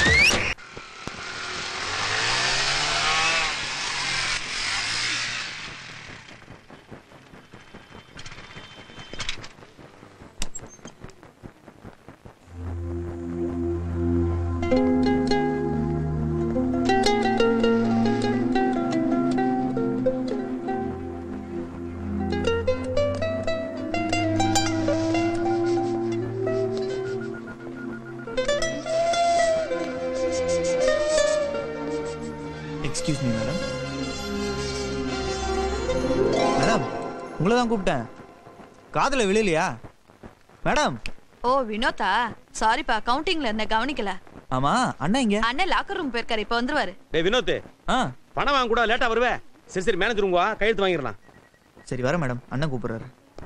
Speaker 2: எக்ஸ்கியூஸ் மீ மேடம் மேடம் உங்களை தான் கூப்பிட்டேன் காதுல விழலையா மேடம்
Speaker 18: ஓ வினோதா சாரிப்பா கவுண்டிங்ல இருந்த கவனிக்கல
Speaker 2: ஆமா அண்ணா இங்க
Speaker 18: அண்ணன் லாக்கர் ரூம் போயிருக்காரு இப்ப வந்துருவாரு
Speaker 11: டேய் வினோத்
Speaker 2: ஆ
Speaker 11: பணம் வாங்க கூட லேட்டா வருவே சரி சரி மேனேஜர் உங்க வா கையெழுத்து வாங்கிடலாம்
Speaker 2: சரி வர மேடம் அண்ணன் கூப்பிடுறாரு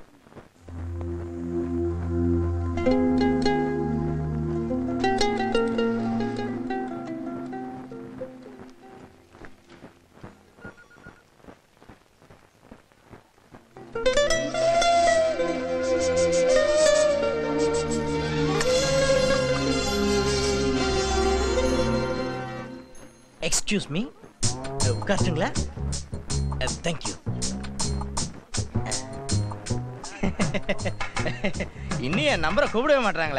Speaker 19: எக்ஸ்கியூஸ் மீ உட்காருங்களா தேங்க்யூ இன்னும் என் நம்பரை கூப்பிடவே மாட்டாங்களே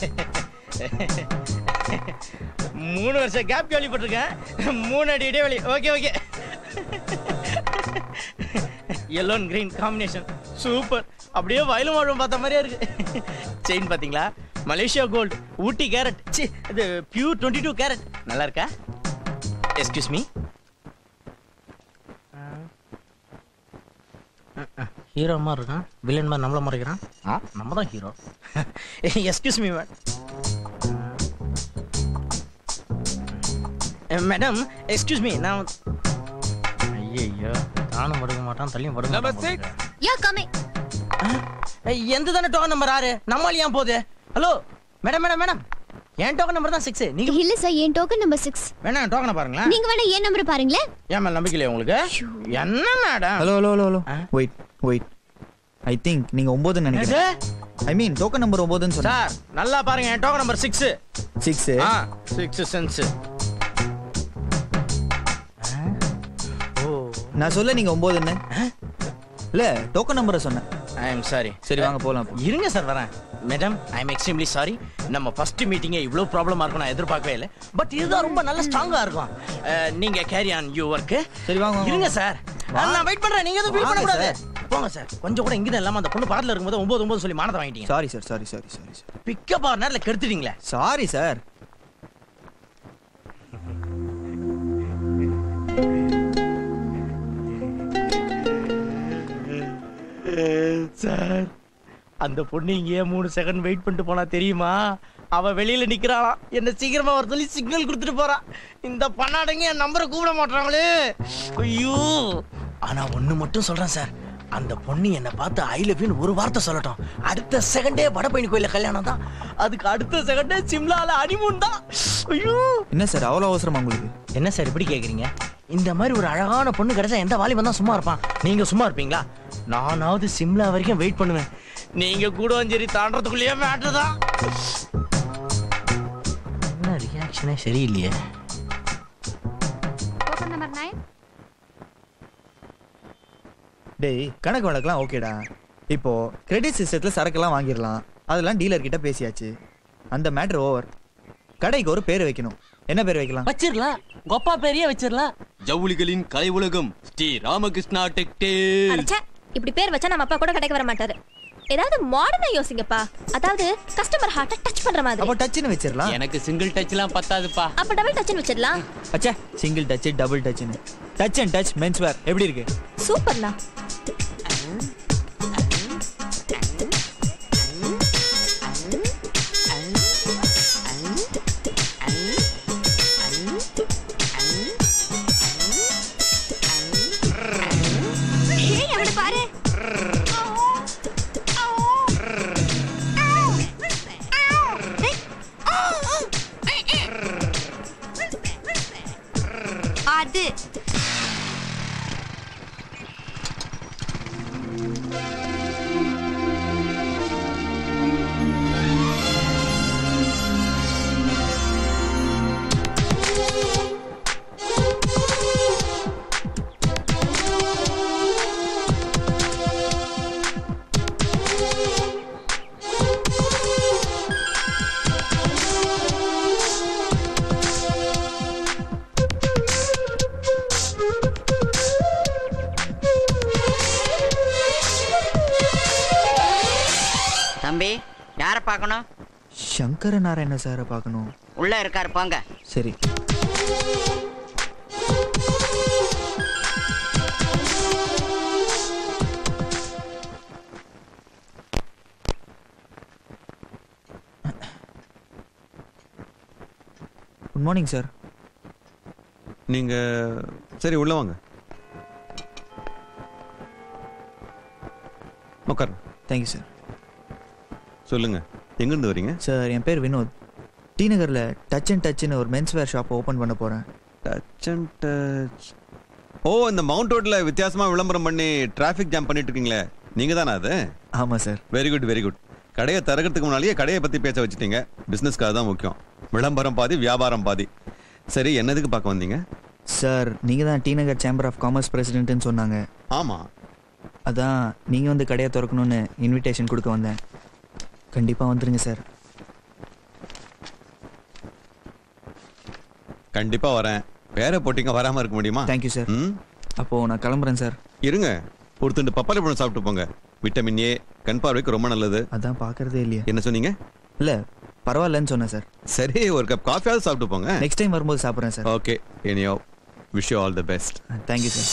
Speaker 19: மூணு வருஷம் கேப் கேள்விப்பட்டிருக்கேன் மூணு அடி இடைவெளி okay okay yellow green combination super அப்படியே வயலும் வாழும் பார்த்த மாதிரியே இருக்கு செயின் பாத்தீங்களா மலேசியா கோல்டு ஊட்டி கேரட் சி இது பியூர் டுவெண்ட்டி டூ கேரட் நல்லா இருக்கா எஸ்கியூஸ் மீ ஹீரோ மாதிரி இருக்கான் வில்லன் மாதிரி நம்மள மறைக்கிறான் ஆ நம்ம தான் hero excuse me madam excuse me நான் ஐயோ தானும் படுக்க மாட்டான் தள்ளியும் படுக்க மாட்டான்
Speaker 16: யா கமே
Speaker 19: எந்த தானே டோக்கன் நம்பர் ஆறு நம்மால் ஏன் போகுது ஹலோ மேடம் மேடம் மேடம் என் டோக்கன் நம்பர் தான் சிக்ஸ் நீங்க
Speaker 15: இல்ல சார் என் டோக்கன் நம்பர் சிக்ஸ்
Speaker 19: வேணா டோக்கனை பாருங்களேன்
Speaker 15: நீங்க வேணா என் நம்பர் பாருங்களேன்
Speaker 19: ஏன் மேல நம்பிக்கை இல்லையா உங்களுக்கு என்ன madam
Speaker 2: hello hello hello hello wait wait I think நீங்க ஒன்பதுன்னு நினைக்கிறேன் ஐ மீன் டோக்கன் நம்பர் ஒன்பதுன்னு சொன்னா
Speaker 19: சார் நல்லா பாருங்க என் டோக்கன் நம்பர் சிக்ஸ்
Speaker 2: சிக்ஸ்
Speaker 19: ஆ சிக்ஸ் சென்ஸ்
Speaker 2: நான் சொல்ல நீங்க ஒன்பதுன்னு இல்ல டோக்கன் நம்பரை சொன்னேன்
Speaker 19: ஐ எம் சாரி
Speaker 2: சரி வாங்க போலாம்
Speaker 19: இருங்க சார் வரேன் madam I am extremely sorry நம்ம ஃபர்ஸ்ட் மீட்டிங்கே இவ்வளோ ப்ராப்ளமா இருக்கும் நான் எதிர்பார்க்கவே இல்லை பட் இதுதான் ரொம்ப நல்ல ஸ்ட்ராங்கா இருக்கும் அஹ், நீங்க கேரி ஆன் யூ ஒர்க்
Speaker 2: சரி வாங்க வாங்க,
Speaker 19: இருங்க
Speaker 2: வாங்க.
Speaker 19: சார்
Speaker 2: வாங்க.
Speaker 19: நான் வெயிட் பண்றேன் நீங்க எதுவும் ஃபீல்
Speaker 2: வாங்க
Speaker 19: பண்ண கூடாது போங்க சார் கொஞ்சம் கூட இங்க இல்லாம அந்த பொண்ணு பக்கத்துல இருக்கும்போது ஒன்பது ஒன்பது சொல்லி மானத்தை வாங்கிட்டீங்க
Speaker 2: sorry sir sorry sorry sorry sir
Speaker 19: pickup ஆகிற நேரத்தில் கெடுத்துட்டீங்களே
Speaker 2: சாரி சார்
Speaker 19: சார் அந்த பொண்ணு இங்கேயே மூணு செகண்ட் வெயிட் பண்ணிட்டு போனா தெரியுமா அவ வெளியில நிக்கிறாளாம் என்ன சீக்கிரமா வர சொல்லி சிக்னல் கொடுத்துட்டு போறா இந்த பண்ணாடங்க என் நம்பரை கூப்பிட மாட்டாங்களே ஐயோ ஆனா ஒண்ணு மட்டும் சொல்றேன் சார் அந்த பொண்ணு என்னை பார்த்து ஐ லவ் யூன்னு ஒரு வார்த்தை சொல்லட்டும் அடுத்த செகண்டே வடபழனி கோயில கல்யாணம் தான் அதுக்கு அடுத்த செகண்டே சிம்லால அனிமூன் தான் ஐயோ
Speaker 2: என்ன சார் அவ்வளோ அவசரமா உங்களுக்கு
Speaker 19: என்ன சார் இப்படி கேக்குறீங்க இந்த மாதிரி ஒரு அழகான பொண்ணு கிடைச்சா எந்த வாலிபன் தான் சும்மா இருப்பான் நீங்க சும்மா இருப்பீங்களா நானாவது சிம்லா வரைக்கும் வெயிட் பண்ணுவேன் நீங்க கூடவஞ்சேரி தாண்டறதுக்குள்ளேயே மேட்டர் தான் என்ன ரியாக்ஷனே சரியில்லையே
Speaker 16: டோக்கன் நம்பர் நைன்
Speaker 2: டேய் கணக்கு வழக்கெல்லாம் ஓகேடா இப்போ கிரெடிட் சிஸ்டத்துல சரக்கெல்லாம் வாங்கிடலாம் அதெல்லாம் டீலர் கிட்ட பேசியாச்சு அந்த மேட்ரு ஓவர் கடைக்கு ஒரு பேர் வைக்கணும் என்ன பேர் வைக்கலாம்
Speaker 8: வச்சிரலாம் கொப்பா பேரையே வச்சிரலாம் ஜவுளிகளின் கலை உலகம் ஸ்ரீ ராமகிருஷ்ணா டெக்டேல்
Speaker 4: அடச்சே இப்படி பேர் வச்சா நம்ம அப்பா கூட கடைக்கு வர மாட்டாரு ஏதாவது மாடர்னா யோசிங்கப்பா அதாவது கஸ்டமர் ஹார்ட்டை டச் பண்ற மாதிரி
Speaker 2: அப்போ டச்சுன்னு வச்சிடலாம்
Speaker 8: எனக்கு சிங்கிள் டச்லாம் பத்தாதுப்பா
Speaker 4: அப்ப டபுள் டச்னு வச்சிடலாம்
Speaker 2: அச்சா சிங்கிள் டச் டபுள் டச்னு touch and touch men's wear எப்படி இருக்கு
Speaker 4: சூப்பர்ண்ணா
Speaker 16: ஏய் அவனை பாரு அது
Speaker 5: தம்பி யாரை பார்க்கணும்
Speaker 2: சங்கர நாராயண சாரை பார்க்கணும்
Speaker 5: உள்ள இருக்காரு போங்க
Speaker 2: சரி குட் மார்னிங் சார்
Speaker 6: நீங்க சரி உள்ள வாங்க உட்கார்
Speaker 2: தேங்க்யூ சார்
Speaker 6: சொல்லுங்க எங்கிருந்து வரீங்க
Speaker 2: சார் என் பேர் வினோத் டி நகரில் டச் அண்ட் டச்னு ஒரு மென்ஸ் வேர் ஷாப் ஓப்பன் பண்ண போகிறேன்
Speaker 6: டச் அண்ட் டச் ஓ இந்த மவுண்ட் ரோட்ல வித்தியாசமா விளம்பரம் பண்ணி டிராஃபிக் ஜாம் பண்ணிட்டு இருக்கீங்களே நீங்க தானே அது
Speaker 2: ஆமாம் sir
Speaker 6: very good very good கடையை திறக்கிறதுக்கு முன்னாலேயே கடையை பத்தி பேச வச்சுட்டீங்க பிசினஸ்க்கு தான் முக்கியம் விளம்பரம் பாதி வியாபாரம் பாதி சரி என்னதுக்கு பார்க்க வந்தீங்க
Speaker 2: சார் நீங்கள் தான் T Nagar chamber of commerce பிரசிடென்ட்னு சொன்னாங்க
Speaker 6: ஆமா
Speaker 2: அதான் நீங்கள் வந்து கடையை திறக்கணும்னு இன்விடேஷன் கொடுக்க வந்தேன் கண்டிப்பாக வந்துருங்க சார்
Speaker 6: கண்டிப்பா வரேன் பேரை போட்டிங்க வராம இருக்க முடியுமா
Speaker 2: தேங்க்யூ சார்
Speaker 6: ம்
Speaker 2: அப்போது நான் கிளம்புறேன் சார்
Speaker 6: இருங்க ஒரு துண்டு பப்பாளி பழம் சாப்பிட்டு போங்க விட்டமின் ஏ கண் பார்வைக்கு ரொம்ப நல்லது
Speaker 2: அதான் பார்க்கறதே இல்லையே
Speaker 6: என்ன சொன்னீங்க
Speaker 2: இல்லை பரவாயில்லன்னு சொன்னேன் சார்
Speaker 6: சரி ஒரு கப் காஃபியாவது சாப்பிட்டு போங்க
Speaker 2: நெக்ஸ்ட் டைம் வரும்போது சாப்பிட்றேன் சார்
Speaker 6: ஓகே எனியோ wish you all the best
Speaker 2: thank you sir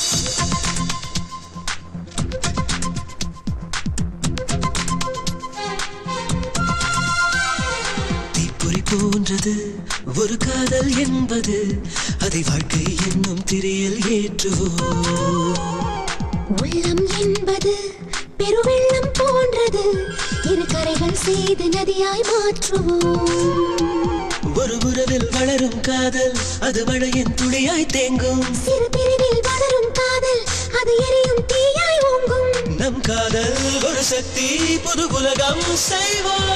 Speaker 10: தீப்பொறி போன்றது ஒரு காதல் என்பது அதை வாழ்க்கை என்னும் திரையில் ஏற்றுவோம்
Speaker 21: உள்ளம் என்பது பெருவெள்ளம் போன்றது இரு கரைகள் செய்து நதியாய் மாற்றுவோம்
Speaker 10: ஒரு உறவில் வளரும் காதல் அது மழையின் துளியாய் தேங்கும்
Speaker 21: சிறு பிரிவில் வளரும் காதல் அது எரியும் தீயாய் ஓங்கும்
Speaker 10: நம் காதல் ஒரு சக்தி புது உலகம் செய்வோம்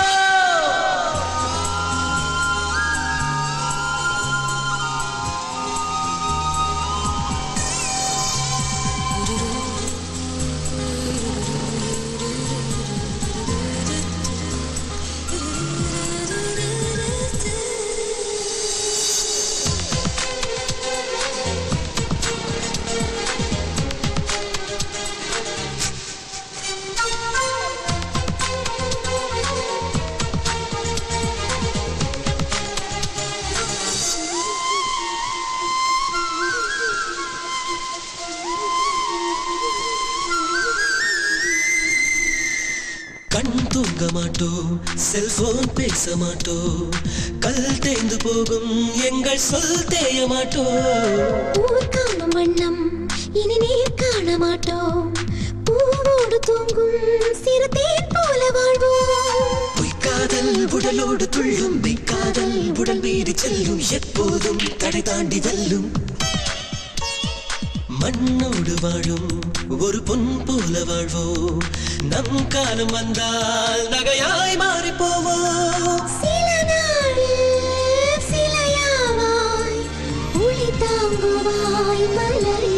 Speaker 10: கண் தூங்க மாட்டோம் செல்போன் பேச மாட்டோம் கல் தேய்ந்து போகும் எங்கள் சொல் தேய மாட்டோம்
Speaker 21: ஊர் காணும் வண்ணம் இனி நீர் காண மாட்டோம் பூவோடு தூங்கும் சிறு தேன் போல வாழ்வோம்
Speaker 10: பொய்க்காதல் உடலோடு துள்ளும் மெய்க்காதல் உடல் மீறி செல்லும் எப்போதும் தடை தாண்டி வெல்லும் மண்ணோடு வாழும் ஒரு பொன் போல வாழ்வோம் நம் காலம் வந்தால் நகையாய் மாறி போவோம்
Speaker 21: சில நாளில் சிலையாவாய் ஒளி தாங்குவாய் மலரே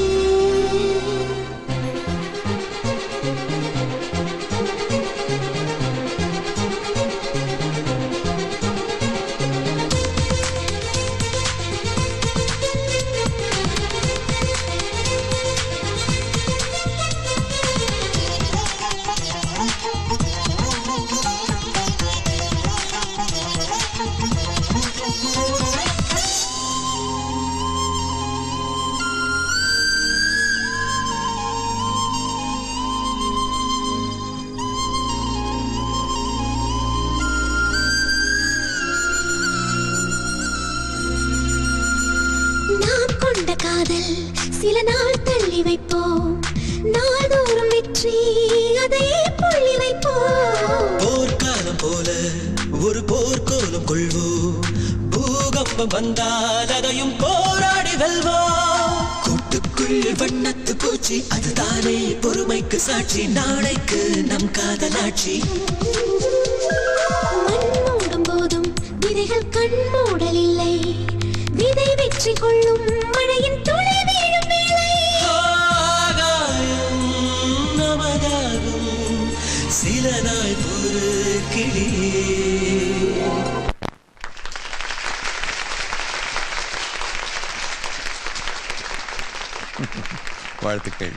Speaker 21: நாம் கொண்ட காதல் சில நாள் தள்ளி வைப்போம் நாள்தோறும் வெற்றி அதையே புள்ளி வைப்போம்
Speaker 10: போர்க்காலம் போல ஒரு போர்க்கோலம் கொள்வோம் பூகம்பம் வந்தால் அதையும் போராடி வெல்வோம் கூட்டுக்குள் வண்ணத்து பூச்சி அதுதானே பொறுமைக்கு சாட்சி நாளைக்கு நம் காதலாட்சி
Speaker 21: மண் மூடும் போதும் விதைகள் கண் மூடல் இல்லை விதை வெற்றி கொள்ளும் மழையின் துளி வீழும் வேளை
Speaker 10: ஆகாயம் நமதாகும் சில நாள் பொறு கிளியே
Speaker 6: வாழ்த்துக்கள்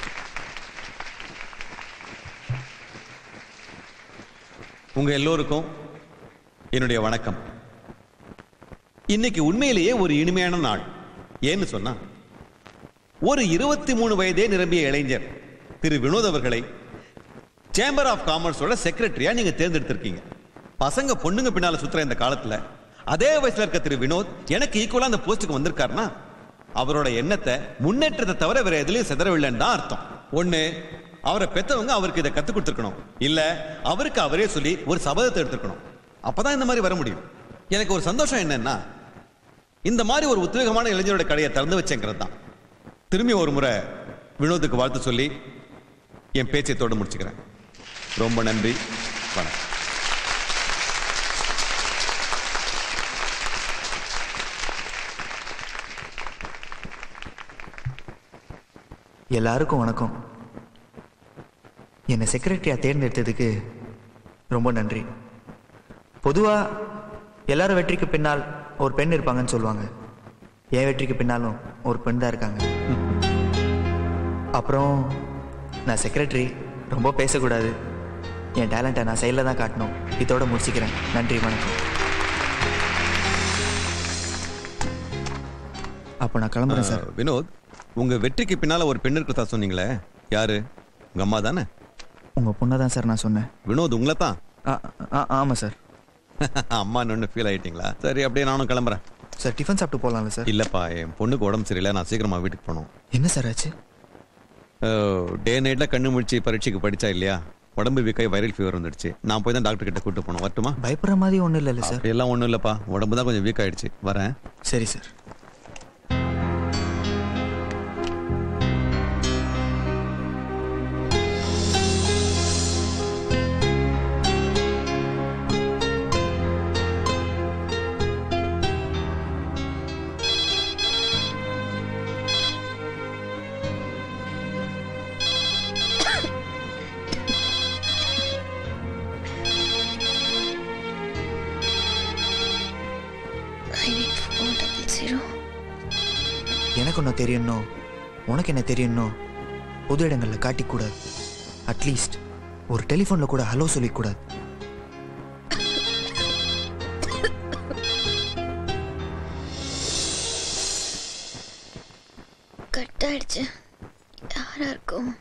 Speaker 6: உங்க எல்லோருக்கும் என்னுடைய வணக்கம் இன்னைக்கு உண்மையிலேயே ஒரு இனிமையான நாள் ஏன்னு சொன்னா ஒரு இருபத்தி மூணு வயதே நிரம்பிய இளைஞர் திரு வினோத் அவர்களை சேம்பர் ஆஃப் காமர்ஸோட செக்ரட்டரியா நீங்க தேர்ந்தெடுத்திருக்கீங்க பசங்க பொண்ணுங்க பின்னால சுத்துற இந்த காலத்துல அதே வயசுல இருக்க திரு வினோத் எனக்கு ஈக்குவலா அந்த போஸ்டுக்கு வந்திருக்காருன்னா அவரோட எண்ணத்தை முன்னேற்றத்தை தவிர வேற எதுலயும் சிதறவில்லைன்னு தான் அர்த்தம் ஒண்ணு அவரை பெத்தவங்க அவருக்கு இதை கத்து கொடுத்துருக்கணும் இல்ல அவருக்கு அவரே சொல்லி ஒரு சபதத்தை எடுத்துக்கணும் அப்பதான் இந்த மாதிரி வர முடியும் எனக்கு ஒரு சந்தோஷம் என்னன்னா இந்த மாதிரி ஒரு உத்வேகமான இளைஞரோட கடையை திறந்து வச்சேங்கிறது தான் திரும்பி ஒரு முறை வினோத்துக்கு வாழ்த்து சொல்லி என் பேச்சை தோட முடிச்சுக்கிறேன் ரொம்ப நன்றி வணக்கம்
Speaker 2: எல்லாருக்கும் வணக்கம் என்னை செக்ரட்டரியா தேர்ந்தெடுத்ததுக்கு ரொம்ப நன்றி பொதுவா எல்லாரும் வெற்றிக்கு பின்னால் ஒரு பெண் இருப்பாங்கன்னு சொல்லுவாங்க என் வெற்றிக்கு பின்னாலும் ஒரு பெண் தான் இருக்காங்க அப்புறம் நான் செக்ரட்டரி ரொம்ப பேசக்கூடாது என் டேலண்ட்டை நான் சைடில் தான் காட்டணும் இதோட முடிச்சுக்கிறேன் நன்றி வணக்கம் அப்போ நான் கிளம்புறேன் சார்
Speaker 6: ஆ, வினோத் உங்க வெற்றிக்கு பின்னால ஒரு பெண் இருக்கிறதா சொன்னீங்களே யாரு உங்க அம்மா தானே
Speaker 2: உங்கள் பொண்ணை தான் சார் நான் சொன்னேன்
Speaker 6: வினோத் உங்களை தான்
Speaker 2: ஆமாம் சார்
Speaker 6: அம்மா ஒன்று ஃபீல் ஆயிட்டீங்களா சரி அப்படியே நானும் கிளம்புறேன்
Speaker 2: சார் டிஃபன் சாப்பிட்டு போகலாம்ல சார்
Speaker 6: இல்லப்பா என் பொண்ணுக்கு உடம்பு சரியில்லை நான் சீக்கிரமா வீட்டுக்கு போகணும்
Speaker 2: என்ன சார் ஆச்சு
Speaker 6: டே நைட்ல கண்ணு முடிச்சு பரீட்சைக்கு படிச்சா இல்லையா உடம்பு வீக்காய் வைரல் ஃபீவர் வந்துடுச்சு நான் போய் தான் டாக்டர் கிட்ட கூட்டு போனோம் வரட்டுமா
Speaker 2: பயப்படுற மாதிரி ஒன்றும் இல்லைல்ல சார்
Speaker 6: எல்லாம் ஒன்றும் இல்லப்பா உடம்பு தான் கொஞ்சம் வீக் ஆயிடுச்சு வரேன்
Speaker 2: சரி சார் எனக்கு ஒன்று தெரியணும் உனக்கு என்ன தெரியணும் பொது இடங்களில் காட்டிக்கூடாது அட்லீஸ்ட் ஒரு டெலிஃபோனில் கூட ஹலோ சொல்லிக்கூடாது
Speaker 15: கட் ஆயிடுச்சு யாரா இருக்கும்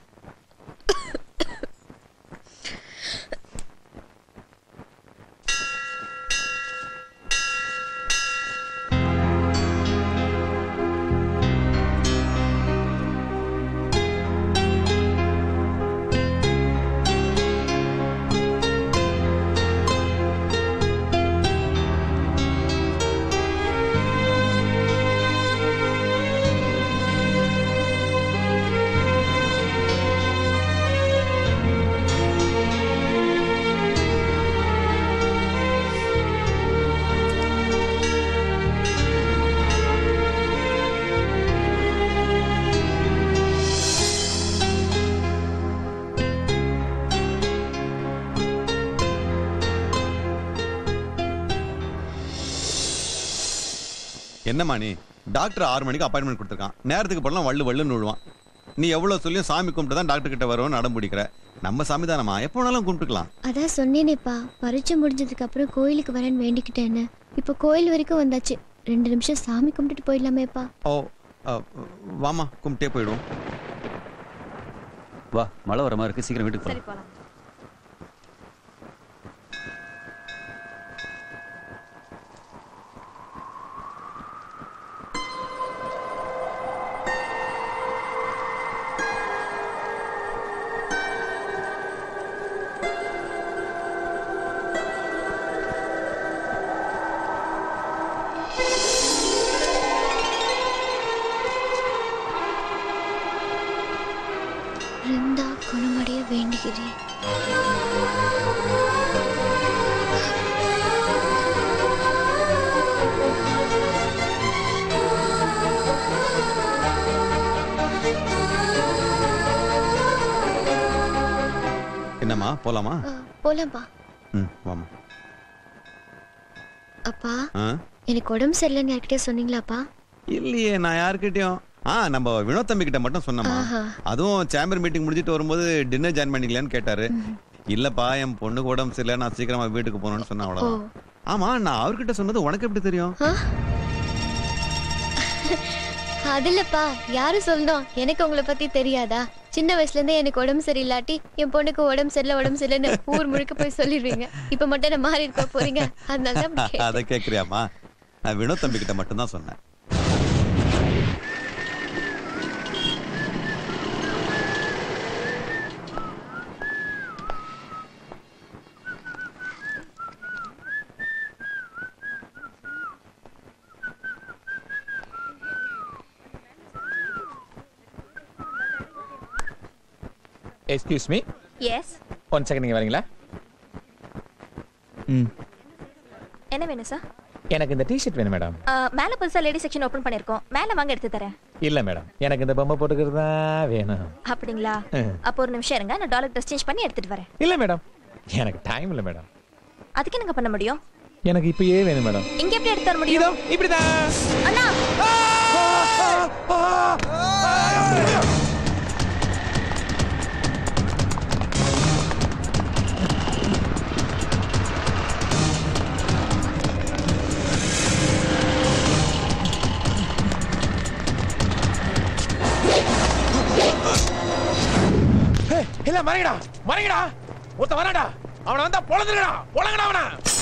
Speaker 6: என்னம்மா நீ டாக்டர் ஆறு மணிக்கு அப்பாயின்மெண்ட் கொடுத்துருக்கான் நேரத்துக்கு போடலாம் வள்ளு வள்ளுன்னு விழுவான் நீ எவ்வளவு சொல்லியும் சாமி கும்பிட்டு தான் டாக்டர் கிட்ட வருவோம்னு அடம் பிடிக்கிற நம்ம சாமி தானம்மா எப்போ வேணாலும் கும்பிட்டுக்கலாம்
Speaker 15: அதான் சொன்னேனேப்பா பரீட்சை முடிஞ்சதுக்கு அப்புறம் கோயிலுக்கு வரேன்னு வேண்டிக்கிட்டேன்னு இப்போ கோயில் வரைக்கும் வந்தாச்சு ரெண்டு நிமிஷம் சாமி கும்பிட்டுட்டு போயிடலாமேப்பா
Speaker 6: ஓ அ, வாம்மா கும்பிட்டே போயிடுவோம்
Speaker 14: வா மழை வர மாதிரி இருக்கு சீக்கிரம் வீட்டுக்கு போலாம்
Speaker 18: போலாம்
Speaker 15: இருந்தா குணமடைய வேண்டுகிறேன்
Speaker 6: என்னம்மா போலாமா
Speaker 15: போலாம்ப்பா
Speaker 6: ம் வாம்மா
Speaker 15: அப்பா
Speaker 6: ஆ
Speaker 15: எனக்கு உடம்பு சரியில்லைன்னு யார்கிட்டயே சொன்னீங்களாப்பா
Speaker 6: இல்லையே நான் யாருக்கிட்டயும் ஆ நம்ம வினோத் தம்பி கிட்ட மட்டும் சொன்னோமா
Speaker 15: ஆஹா.
Speaker 6: அதுவும் சேம்பர் மீட்டிங் முடிஞ்சிட்டு வரும்போது டின்னர் ஜாயின் பண்ணிக்கலான்னு கேட்டாரு இல்லப்பா என் பொண்ணுக்கு உடம்பு சரியில்லை நான் சீக்கிரமா வீட்டுக்கு போகணும்னு சொன்னேன் அவ்வளவுதான் ஆமா நான் அவர்கிட்ட சொன்னது உனக்கு எப்படி தெரியும்
Speaker 15: அது இல்லப்பா யாரு சொல்லணும் எனக்கு உங்களை பத்தி தெரியாதா சின்ன வயசுல இருந்தே எனக்கு உடம்பு சரியில்லாட்டி என் பொண்ணுக்கு உடம்பு சரியில்லை உடம்பு சரியில்லைன்னு ஊர் முழுக்க போய் சொல்லிடுவீங்க இப்ப மட்டும் என்ன மாறி இருக்க போறீங்க அதனால தான் அப்படி கேட்டேன்.
Speaker 6: அதை கேட்குறியாம்மா நான் வினோத் தம்பி கிட்ட மட்டும்தான் சொன்னேன்
Speaker 9: excuse me
Speaker 4: yes
Speaker 9: one second நீங்க வரீங்களா
Speaker 12: ம்
Speaker 4: என்ன வேணும் சார்
Speaker 9: எனக்கு இந்த டிஷர்ட் வேணும் மேடம்
Speaker 4: மேல புதுசா லேடி செக்ஷன் ஓபன் பண்ணிருக்கோம் மேல வாங்க எடுத்து தரேன்
Speaker 9: இல்ல மேடம் எனக்கு இந்த பொம்மை போட்டுக்கிறது தான் வேணும்
Speaker 4: அப்படிங்களா
Speaker 9: ம்.
Speaker 4: அப்போ ஒரு நிமிஷம் இருங்க நான் டாலர் ட்ரெஸ் சேஞ்ச் பண்ணி எடுத்துட்டு வரேன்
Speaker 9: இல்ல மேடம் எனக்கு டைம் இல்ல மேடம்
Speaker 4: அதுக்கு என்னங்க பண்ண முடியும்
Speaker 9: எனக்கு இப்பயே வேணும் மேடம்
Speaker 4: இங்க எப்படி எடுத்து தர முடியும்
Speaker 9: இப்படிதான்
Speaker 4: அண்ணா
Speaker 9: இல்ல மறைங்கடா மறைங்கடா ஒருத்த வராடா அவனை வந்தா பொழந்துடா பொழங்கடா அவனை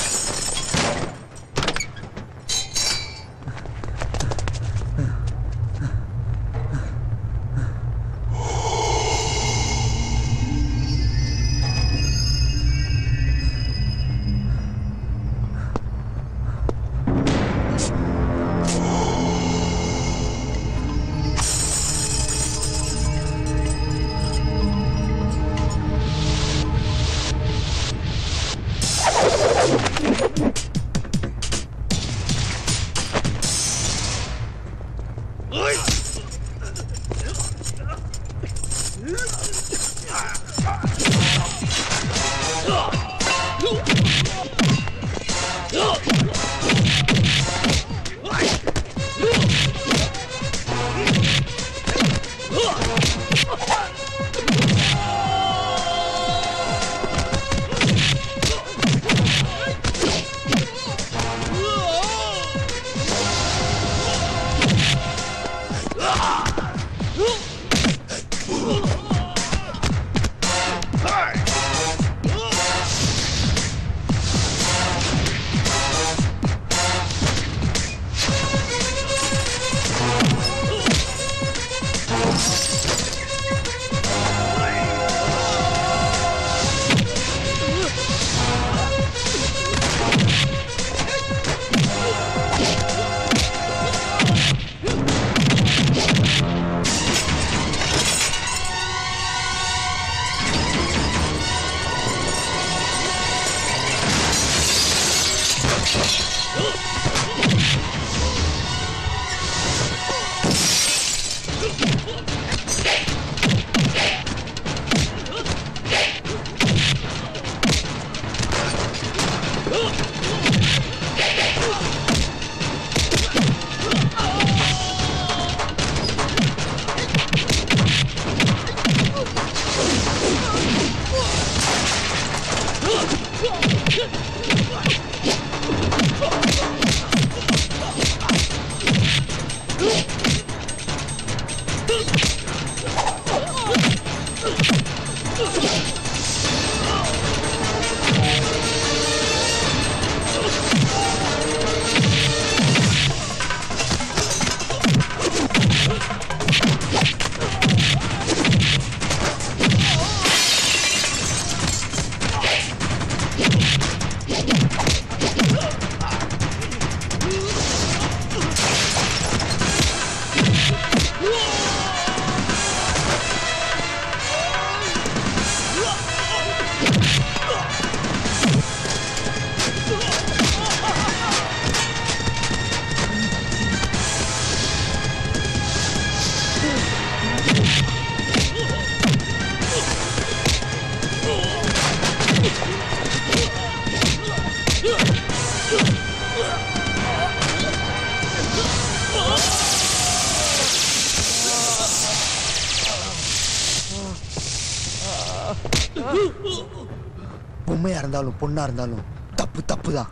Speaker 1: பொம்மையா இருந்தாலும் பொண்ணா இருந்தாலும் தப்பு தப்பு தான்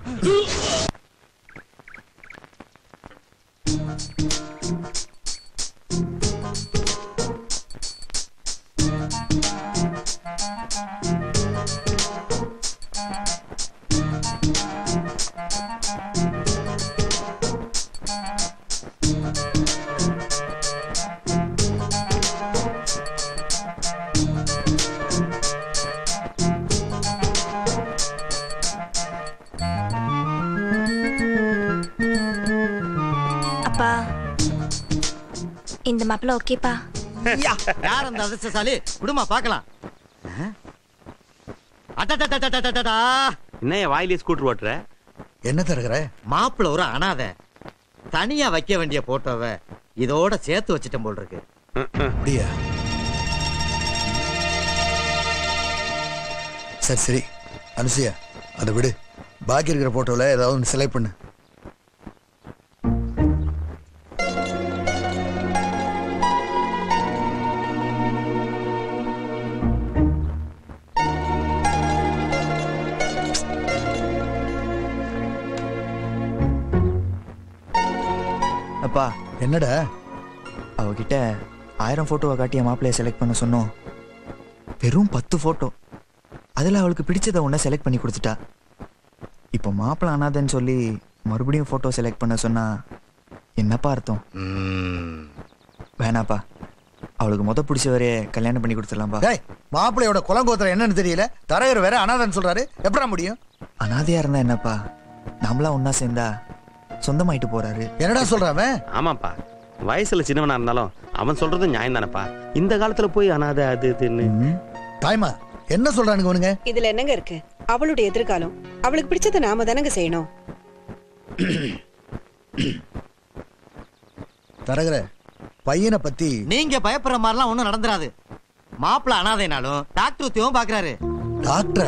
Speaker 4: இந்த மாப்பிள்ள ஓகேப்பா
Speaker 19: யார் அந்த அதிர்ஷ்டசாலி குடுமா பார்க்கலாம் அட்டா
Speaker 11: என்ன என் வாயிலே ஸ்கூட்டர் ஓட்டுற
Speaker 1: என்ன தருகிற
Speaker 19: மாப்பிள்ள ஒரு அனாதை தனியா வைக்க வேண்டிய போட்டோவை இதோட சேர்த்து வச்சிட்டேன் போல் இருக்கு
Speaker 1: அப்படியா சரி சரி அனுசியா அதை விடு பாக்கி இருக்கிற போட்டோல ஏதாவது ஒன்று செலக்ட் பண்ணு
Speaker 2: அப்பா
Speaker 1: என்னடா
Speaker 2: அவகிட்ட ஆயிரம் போட்டோவை காட்டி என் மாப்பிள்ளைய செலக்ட் பண்ண சொன்னோம் வெறும் பத்து போட்டோ அதில் அவளுக்கு பிடிச்சதை ஒன்றை செலக்ட் பண்ணி கொடுத்துட்டா இப்போ மாப்பிள்ளை அனாதன்னு சொல்லி மறுபடியும் ஃபோட்டோ செலக்ட் பண்ண சொன்னா என்னப்பா அர்த்தம் வேணாப்பா அவளுக்கு முத பிடிச்சவரே கல்யாணம் பண்ணி கொடுத்துடலாம்ப்பா
Speaker 1: டேய் மாப்பிள்ளையோட குலங்கோத்திரம் என்னன்னு தெரியல தரகர் வேற அனாதன்னு சொல்றாரு எப்படா முடியும்
Speaker 2: அனாதையா இருந்தா என்னப்பா நம்மளா ஒண்ணா சேர்ந்தா சொந்தமாயிட்டு போறாரு
Speaker 1: என்னடா சொல்றான்
Speaker 11: ஆமாப்பா வயசுல சின்னவனா இருந்தாலும் அவன் சொல்றதும் நியாயம் தானப்பா இந்த காலத்துல போய் அனாதை அது இதுன்னு
Speaker 1: தாய்மா என்ன சொல்றானுங்க இவனுங்க
Speaker 3: இதுல என்னங்க இருக்கு அவளுடைய எதிர்காலம் அவளுக்கு பிடிச்சதை நாம தானங்க செய்யணும்
Speaker 1: தரகர பையனை பத்தி
Speaker 19: நீங்க பயப்படுற மாதிரிலாம் ஒண்ணும் நடந்துராது மாப்பிள்ள அனாதைனாலும் டாக்டர் உத்தியோகம் பாக்குறாரு
Speaker 1: டாக்டரா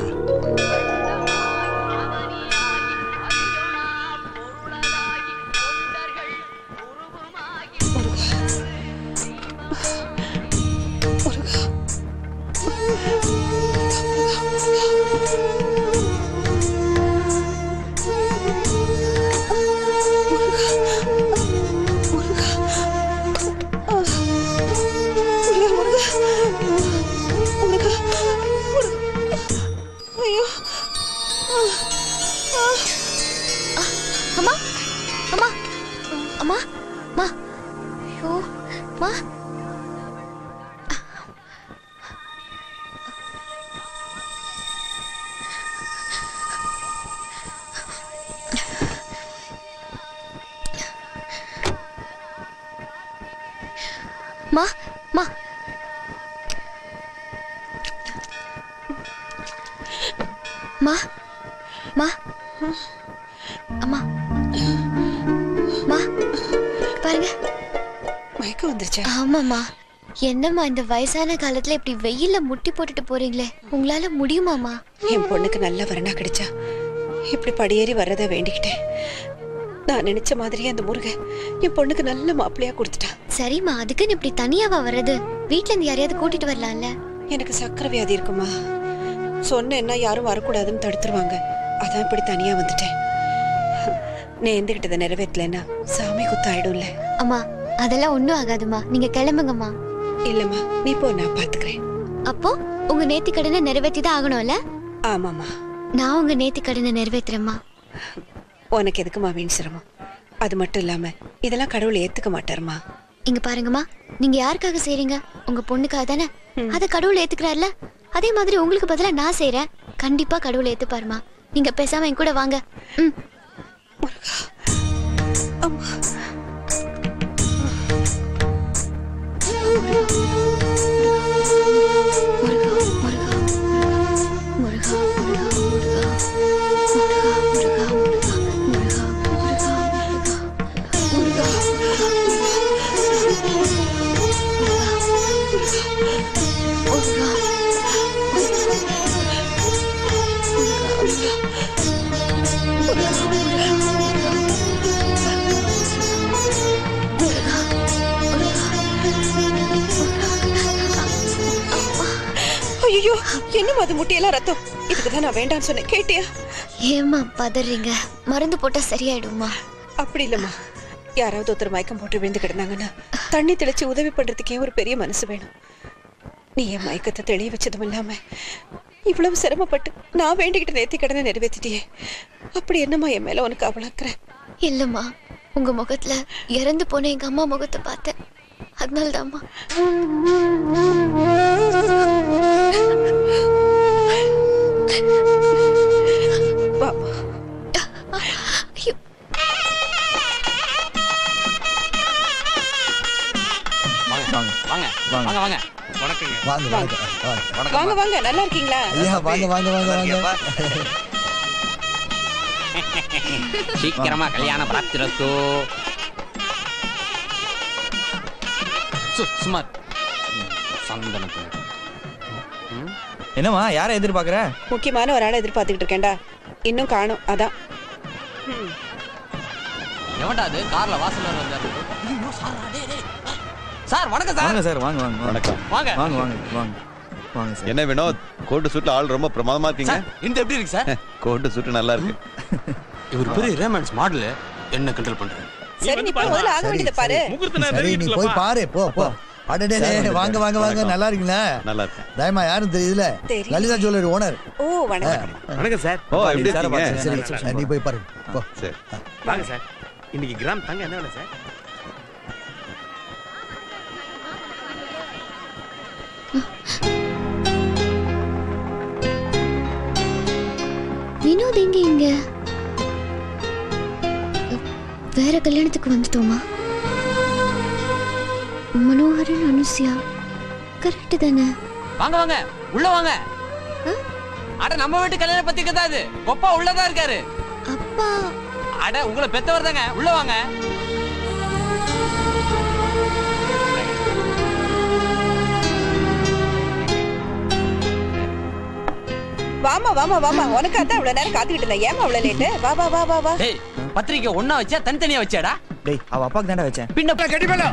Speaker 15: அம்மா அம்மா அம்மா அம்மா ஐயோ அம்மா மா மா மா மா அம்மா மா பாருங்க
Speaker 3: மயக்கம் வந்துருச்சா
Speaker 15: ஆமாம்மா என்னம்மா இந்த வயசான காலத்துல இப்படி வெயில்ல முட்டி போட்டுட்டு போறீங்களே உங்களால முடியுமாமா
Speaker 3: என் பொண்ணுக்கு நல்ல வரனா கிடைச்சா இப்படி படியேறி வர்றதா வேண்டிக்கிட்டேன் நான் நினைச்ச மாதிரியே அந்த முருகன் என் பொண்ணுக்கு நல்ல மாப்பிள்ளையா கொடுத்துட்டான்
Speaker 15: சரிம்மா அதுக்குன்னு இப்படி தனியாவா வர்றது வீட்ல இருந்து யாரையாவது கூட்டிட்டு வரலாம்ல
Speaker 3: எனக்கு சக்கரை வியாதி இருக்குமா சொன்னேன்னா யாரும் வரக்கூடாதுன்னு தடுத்துருவாங்க அதான் இப்படி தனியா வந்துட்டேன் நேர்ந்துகிட்டதை நிறைவேற்றலைன்னா சாமி குத்தாயிடும்ல
Speaker 15: அம்மா அதெல்லாம் ஒண்ணும் ஆகாதும்மா நீங்க கிளம்புங்கம்மா
Speaker 3: இல்லம்மா நீ போ நான் பாத்துக்கிறேன்
Speaker 15: அப்போ உங்க நேத்தி கடனை நிறைவேற்றி தான் ஆகணும்ல
Speaker 3: ஆமாம்மா
Speaker 15: நான் உங்க நேத்தி கடனை நிறைவேத்துறேம்மா
Speaker 3: உனக்கு எதுக்குமா வீண் சிரமம் அது மட்டும் இல்லாம இதெல்லாம் கடவுள் ஏத்துக்க மாட்டாருமா
Speaker 15: இங்க பாருங்கம்மா நீங்க யாருக்காக செய்றீங்க உங்க பொண்ணுக்காக தானே அத கடவுள் ஏத்துக்கிறாருல அதே மாதிரி உங்களுக்கு பதிலா நான் செய்றேன் கண்டிப்பா கடவுள் ஏத்துப்பாருமா நீங்க பேசாம என் கூட வாங்க ம்
Speaker 3: ஐயோ என்னம்மா அது முட்டியெல்லாம் ரத்தம் இதுக்கு தான் நான் வேண்டாம்னு சொன்னேன் கேட்டியா
Speaker 15: ஏம்மா பதறீங்க மருந்து போட்டா சரியாயிடுமா
Speaker 3: அப்படி இல்லம்மா யாராவது ஒருத்தர் மயக்கம் போட்டு விழுந்து கிடந்தாங்கன்னா தண்ணி தெளிச்சு உதவி பண்றதுக்கே ஒரு பெரிய மனசு வேணும் நீ என் மயக்கத்தை தெளிய வச்சதும் இல்லாம இவ்வளவு சிரமப்பட்டு நான் வேண்டிக்கிட்ட நேர்த்தி கடனை நிறைவேற்றிட்டியே அப்படி என்னம்மா என் மேல உனக்கு அவளாக்குற
Speaker 15: இல்லம்மா உங்க முகத்துல இறந்து போன எங்க அம்மா முகத்தை பார்த்தேன் அதனால்தாம்மா
Speaker 3: வா
Speaker 15: ஐயோ
Speaker 1: வாங்க வாங்க வாங்க
Speaker 3: வாங்க வாங்க நல்லா இருக்கீங்களா
Speaker 1: ஐயா வாங்க வாங்க வாங்க வாங்க
Speaker 8: சீக்கிரமா கல்யாண பிராப்திரஸ்து சுமார் சந்தனத்து
Speaker 2: என்னம்மா யாரை எதிர்பார்க்குற
Speaker 3: முக்கியமான ஒரு ஆளை எதிர்பார்த்துக்கிட்டு இருக்கேன்டா இன்னும் காணும் அதான் ம்.
Speaker 8: எவன்டா அது கார்ல வாசல்ல வந்தாரு ஐயோ சார் டேய் டேய் சார் வணக்கம் சார்
Speaker 2: வாங்க சார் வாங்க வாங்க
Speaker 6: வணக்கம்
Speaker 8: வாங்க.
Speaker 2: வாங்க வாங்க வாங்க வாங்க சார்
Speaker 6: என்ன வினோத் கோட்டு சூட்ல ஆள் ரொம்ப பிரமாதமா இருக்கீங்க
Speaker 8: இந்த எப்படி இருக்கு சார்
Speaker 6: கோட்டு சூட்டு நல்லா இருக்கு
Speaker 8: இவர் பெரிய ரேமன்ஸ் மாடல் என்ன கண்ட்ரோல் பண்றாரு
Speaker 3: சரி நீ போய் முதல்ல ஆக வேண்டியதை பாரு
Speaker 1: சரி நீ போய் பாரு போ போ அடடே
Speaker 6: சார்,
Speaker 1: வாங்க வாங்க வாங்க
Speaker 6: வணக்கம்.
Speaker 1: நல்லா இருக்கீங்களா
Speaker 6: நல்லா இருக்கேன்
Speaker 1: தயமா யாரும் தெரியுதுல
Speaker 3: தெரியும்.
Speaker 1: லலிதா ஜுவல்லரி ஓனர்
Speaker 3: ஓ வணக்கம்
Speaker 11: வணக்கம் சார்
Speaker 6: ஓ எப்படி
Speaker 2: சார்
Speaker 6: இருக்கீங்க
Speaker 1: சரி சரி, நீ போய் பாரு போ
Speaker 6: சரி
Speaker 11: வாங்க சார் இன்னைக்கு கிராம் தங்க என்ன வேலை சார்
Speaker 15: வினோத் எங்க இங்க வேற கல்யாணத்துக்கு வந்துட்டோமா மனோகரன் அனுசியா கரெக்ட் தானே
Speaker 8: வாங்க வாங்க உள்ள வாங்க அட நம்ம வீட்டு கல்யாண பத்திரிக்கை தான் இது கொப்பா உள்ளதான் இருக்காரு
Speaker 15: அப்பா
Speaker 8: அட உங்களை பெத்தவர் தாங்க உள்ள வாங்க
Speaker 3: வாமா வாமா வாமா உனக்கு அதான் இவ்வளவு நேரம் காத்துக்கிட்டு இருந்தேன் ஏமா அவ்வளவு லேட்டு வா வா வா வா வா
Speaker 8: டேய் பத்திரிக்கை ஒண்ணா வச்சா தனித்தனியா வச்சாடா
Speaker 2: டேய் அவ அப்பாக்கு தானே வச்சேன்
Speaker 8: பின்ன
Speaker 1: கட்டிப்பல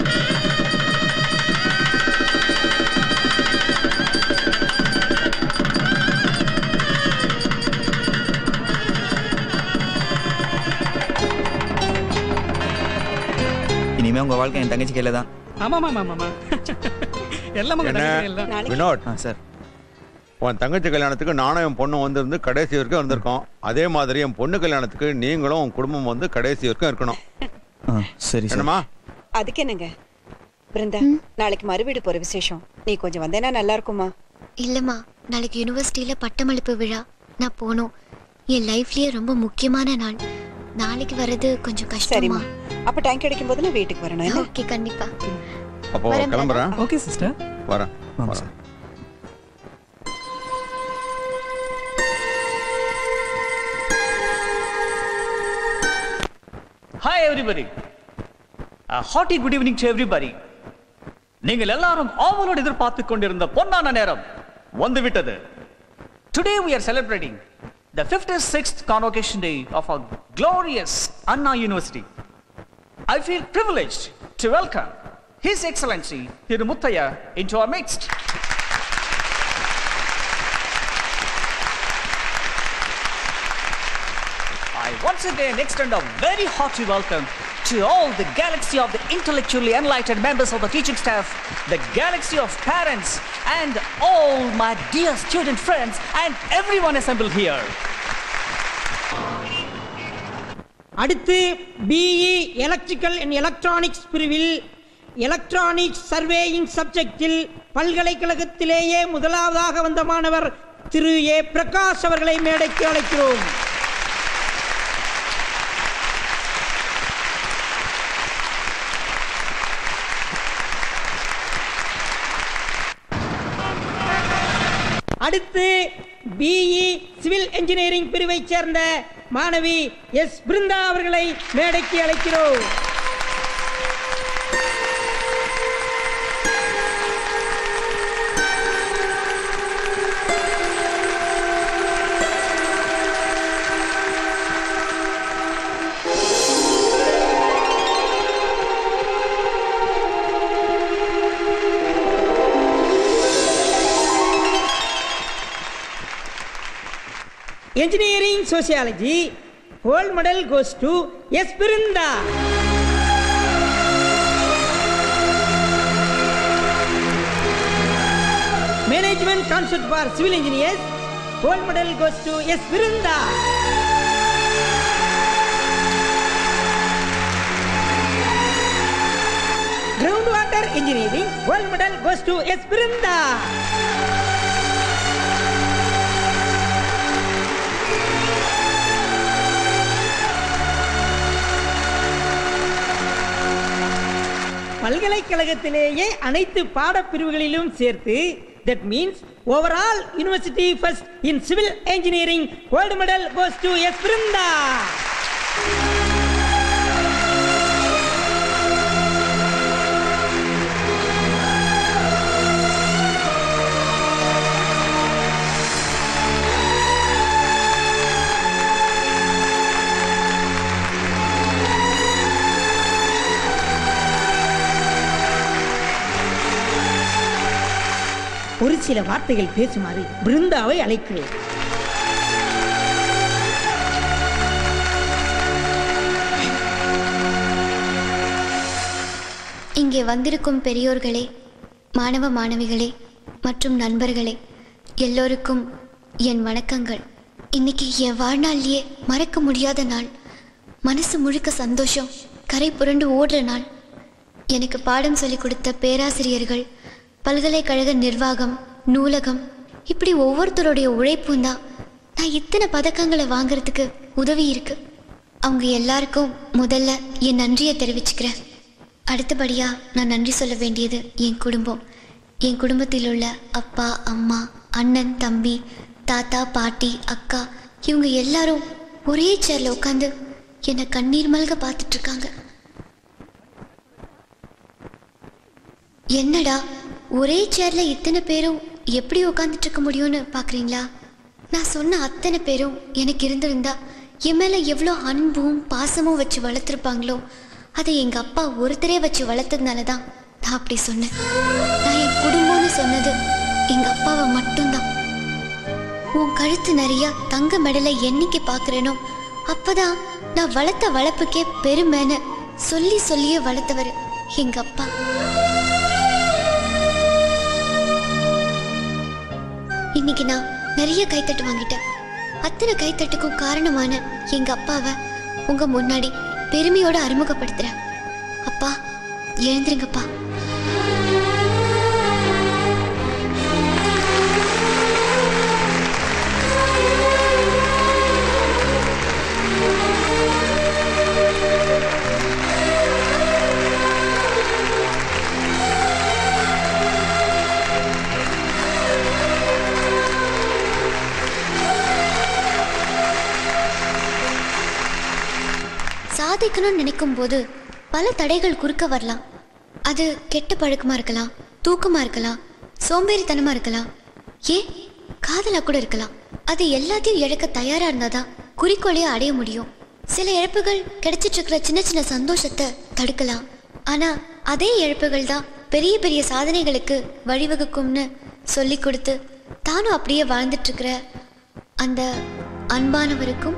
Speaker 2: இனிமே உங்க வாழ்க்கை என் தங்கச்சி கையில தான்
Speaker 13: ஆமா ஆமா ஆமா எல்லாம் உங்க
Speaker 6: என்ன
Speaker 13: தங்கச்சி எல்லாம்
Speaker 3: நாளைக்கு
Speaker 6: வினோத்
Speaker 2: ஆ சார்
Speaker 6: உன் தங்கச்சி கல்யாணத்துக்கு நானும் என் பொண்ணும் வந்திருந்து கடைசி வரைக்கும் வந்திருக்கோம் அதே மாதிரி என் பொண்ணு கல்யாணத்துக்கு நீங்களும் உன் குடும்பம் வந்து கடைசி வரைக்கும் இருக்கணும்
Speaker 2: ஆ சரி சார்
Speaker 6: என்னம்மா
Speaker 3: அதுக்கு என்னங்க பிருந்தா நாளைக்கு மறுவீடு போற விசேஷம் நீ கொஞ்சம் வந்தேன்னா நல்லா இருக்குமா
Speaker 15: இல்லம்மா நாளைக்கு யூனிவர்சிட்டியில பட்டமளிப்பு விழா நான் போகணும் என் லைஃப்லயே ரொம்ப முக்கியமான நாள் நாளைக்கு வர்றது கொஞ்சம்
Speaker 3: சரிம்மா
Speaker 15: கஷ்டமா
Speaker 3: அப்ப டைம் கிடைக்கும் போது நான் வீட்டுக்கு வரணும் என்ன?
Speaker 15: ஓகே கண்டிப்பா
Speaker 6: அப்போ
Speaker 15: வரேன்,
Speaker 6: கிளம்புறேன்
Speaker 2: ஓகே சிஸ்டர்
Speaker 6: வரேன்
Speaker 2: வாங்க
Speaker 6: வரேன்
Speaker 2: sir
Speaker 17: hi everybody hearty good evening to everybody நீங்கள் எல்லாரும் ஆவலோடு எதிர்பார்த்து கொண்டிருந்த பொன்னான நேரம் வந்துவிட்டது today we are celebrating the 56th convocation day of our glorious Anna University. I feel privileged to welcome His Excellency Tirumuttaya into our midst. I once again extend a very hearty welcome to all the galaxy of the intellectually enlightened members of the teaching staff, the galaxy of parents, and all my dear student friends, and everyone assembled here.
Speaker 7: அடுத்து பிஇ எலக்ட்ரிக்கல் அண்ட் எலக்ட்ரானிக்ஸ் பிரிவில் எலக்ட்ரானிக்ஸ் சர்வேயிங் சப்ஜெக்டில் பல்கலைக்கழகத்திலேயே முதலாவதாக வந்த மாணவர் திரு ஏ பிரகாஷ் அவர்களை மேடைக்கு அழைக்கிறோம் அடுத்து பிஇ சிவில் இன்ஜினியரிங் பிரிவைச் சேர்ந்த மாணவி எஸ் பிருந்தா அவர்களை மேடைக்கு அழைக்கிறோம் engineering sociology gold medal goes to S. Pirinda. Management concept for civil engineers gold medal goes to S. Pirinda. Groundwater engineering gold medal goes to S. Pirinda. பல்கலைக்கழகத்திலேயே அனைத்து பாடப்பிரிவுகளிலும் சேர்த்து that means overall university first in civil engineering gold medal goes to S Brinda ஒரு சில வார்த்தைகள் பேசுமாறு பிருந்தாவை அழைக்கிறேன்
Speaker 15: இங்கே வந்திருக்கும் பெரியோர்களே மாணவ மாணவிகளே மற்றும் நண்பர்களே எல்லோருக்கும் என் வணக்கங்கள் இன்னைக்கு என் வாழ்நாள்லயே மறக்க முடியாத நாள் மனசு முழுக்க சந்தோஷம் கரை புரண்டு ஓடுற நாள் எனக்கு பாடம் சொல்லிக் கொடுத்த பேராசிரியர்கள் பல்கலைக்கழக நிர்வாகம் நூலகம் இப்படி ஒவ்வொருத்தருடைய உழைப்பும் தான் நான் இத்தனை பதக்கங்களை வாங்குறதுக்கு உதவி இருக்கு அவங்க எல்லாருக்கும் முதல்ல என் நன்றியை தெரிவிச்சுக்கிறேன் அடுத்தபடியா நான் நன்றி சொல்ல வேண்டியது என் குடும்பம் என் குடும்பத்தில் உள்ள அப்பா அம்மா அண்ணன் தம்பி தாத்தா பாட்டி அக்கா இவங்க எல்லாரும் ஒரே சேர்ல உட்காந்து என்னை கண்ணீர் மல்க பார்த்துட்டு இருக்காங்க என்னடா ஒரே சேர்ல இத்தனை பேரும் எப்படி உட்காந்துட்டு இருக்க முடியும்னு பாக்குறீங்களா நான் சொன்ன அத்தனை பேரும் எனக்கு இருந்திருந்தா என் மேல எவ்வளோ அன்பும் பாசமும் வச்சு வளர்த்துருப்பாங்களோ அதை எங்க அப்பா ஒருத்தரே வச்சு வளர்த்ததுனால தான் நான் அப்படி சொன்னேன் நான் என் குடும்பம்னு சொன்னது எங்க அப்பாவை மட்டும்தான் உன் கழுத்து நிறைய தங்க மெடலை என்னைக்கு பார்க்கறேனோ அப்பதான் நான் வளர்த்த வளர்ப்புக்கே பெருமைன்னு சொல்லி சொல்லியே வளர்த்தவர் எங்க அப்பா இன்னைக்கு நான் நிறைய கைத்தட்டு வாங்கிட்டேன் அத்தனை கைத்தட்டுக்கும் காரணமான எங்க அப்பாவை உங்க முன்னாடி பெருமையோட அறிமுகப்படுத்துறேன் அப்பா எழுந்திருங்கப்பா சாதிக்கணும்னு நினைக்கும் போது பல தடைகள் குறுக்க வரலாம் அது கெட்ட பழக்கமா இருக்கலாம் தூக்கமா இருக்கலாம் சோம்பேறித்தனமா இருக்கலாம் ஏன் காதலா கூட இருக்கலாம் அது எல்லாத்தையும் இழக்க தயாரா இருந்தாதான் குறிக்கோளையே அடைய முடியும் சில இழப்புகள் கிடைச்சிட்டு இருக்கிற சின்ன சின்ன சந்தோஷத்தை தடுக்கலாம் ஆனா அதே இழப்புகள் தான் பெரிய பெரிய சாதனைகளுக்கு வழிவகுக்கும்னு சொல்லி கொடுத்து தானும் அப்படியே வாழ்ந்துட்டு இருக்கிற அந்த அன்பானவருக்கும்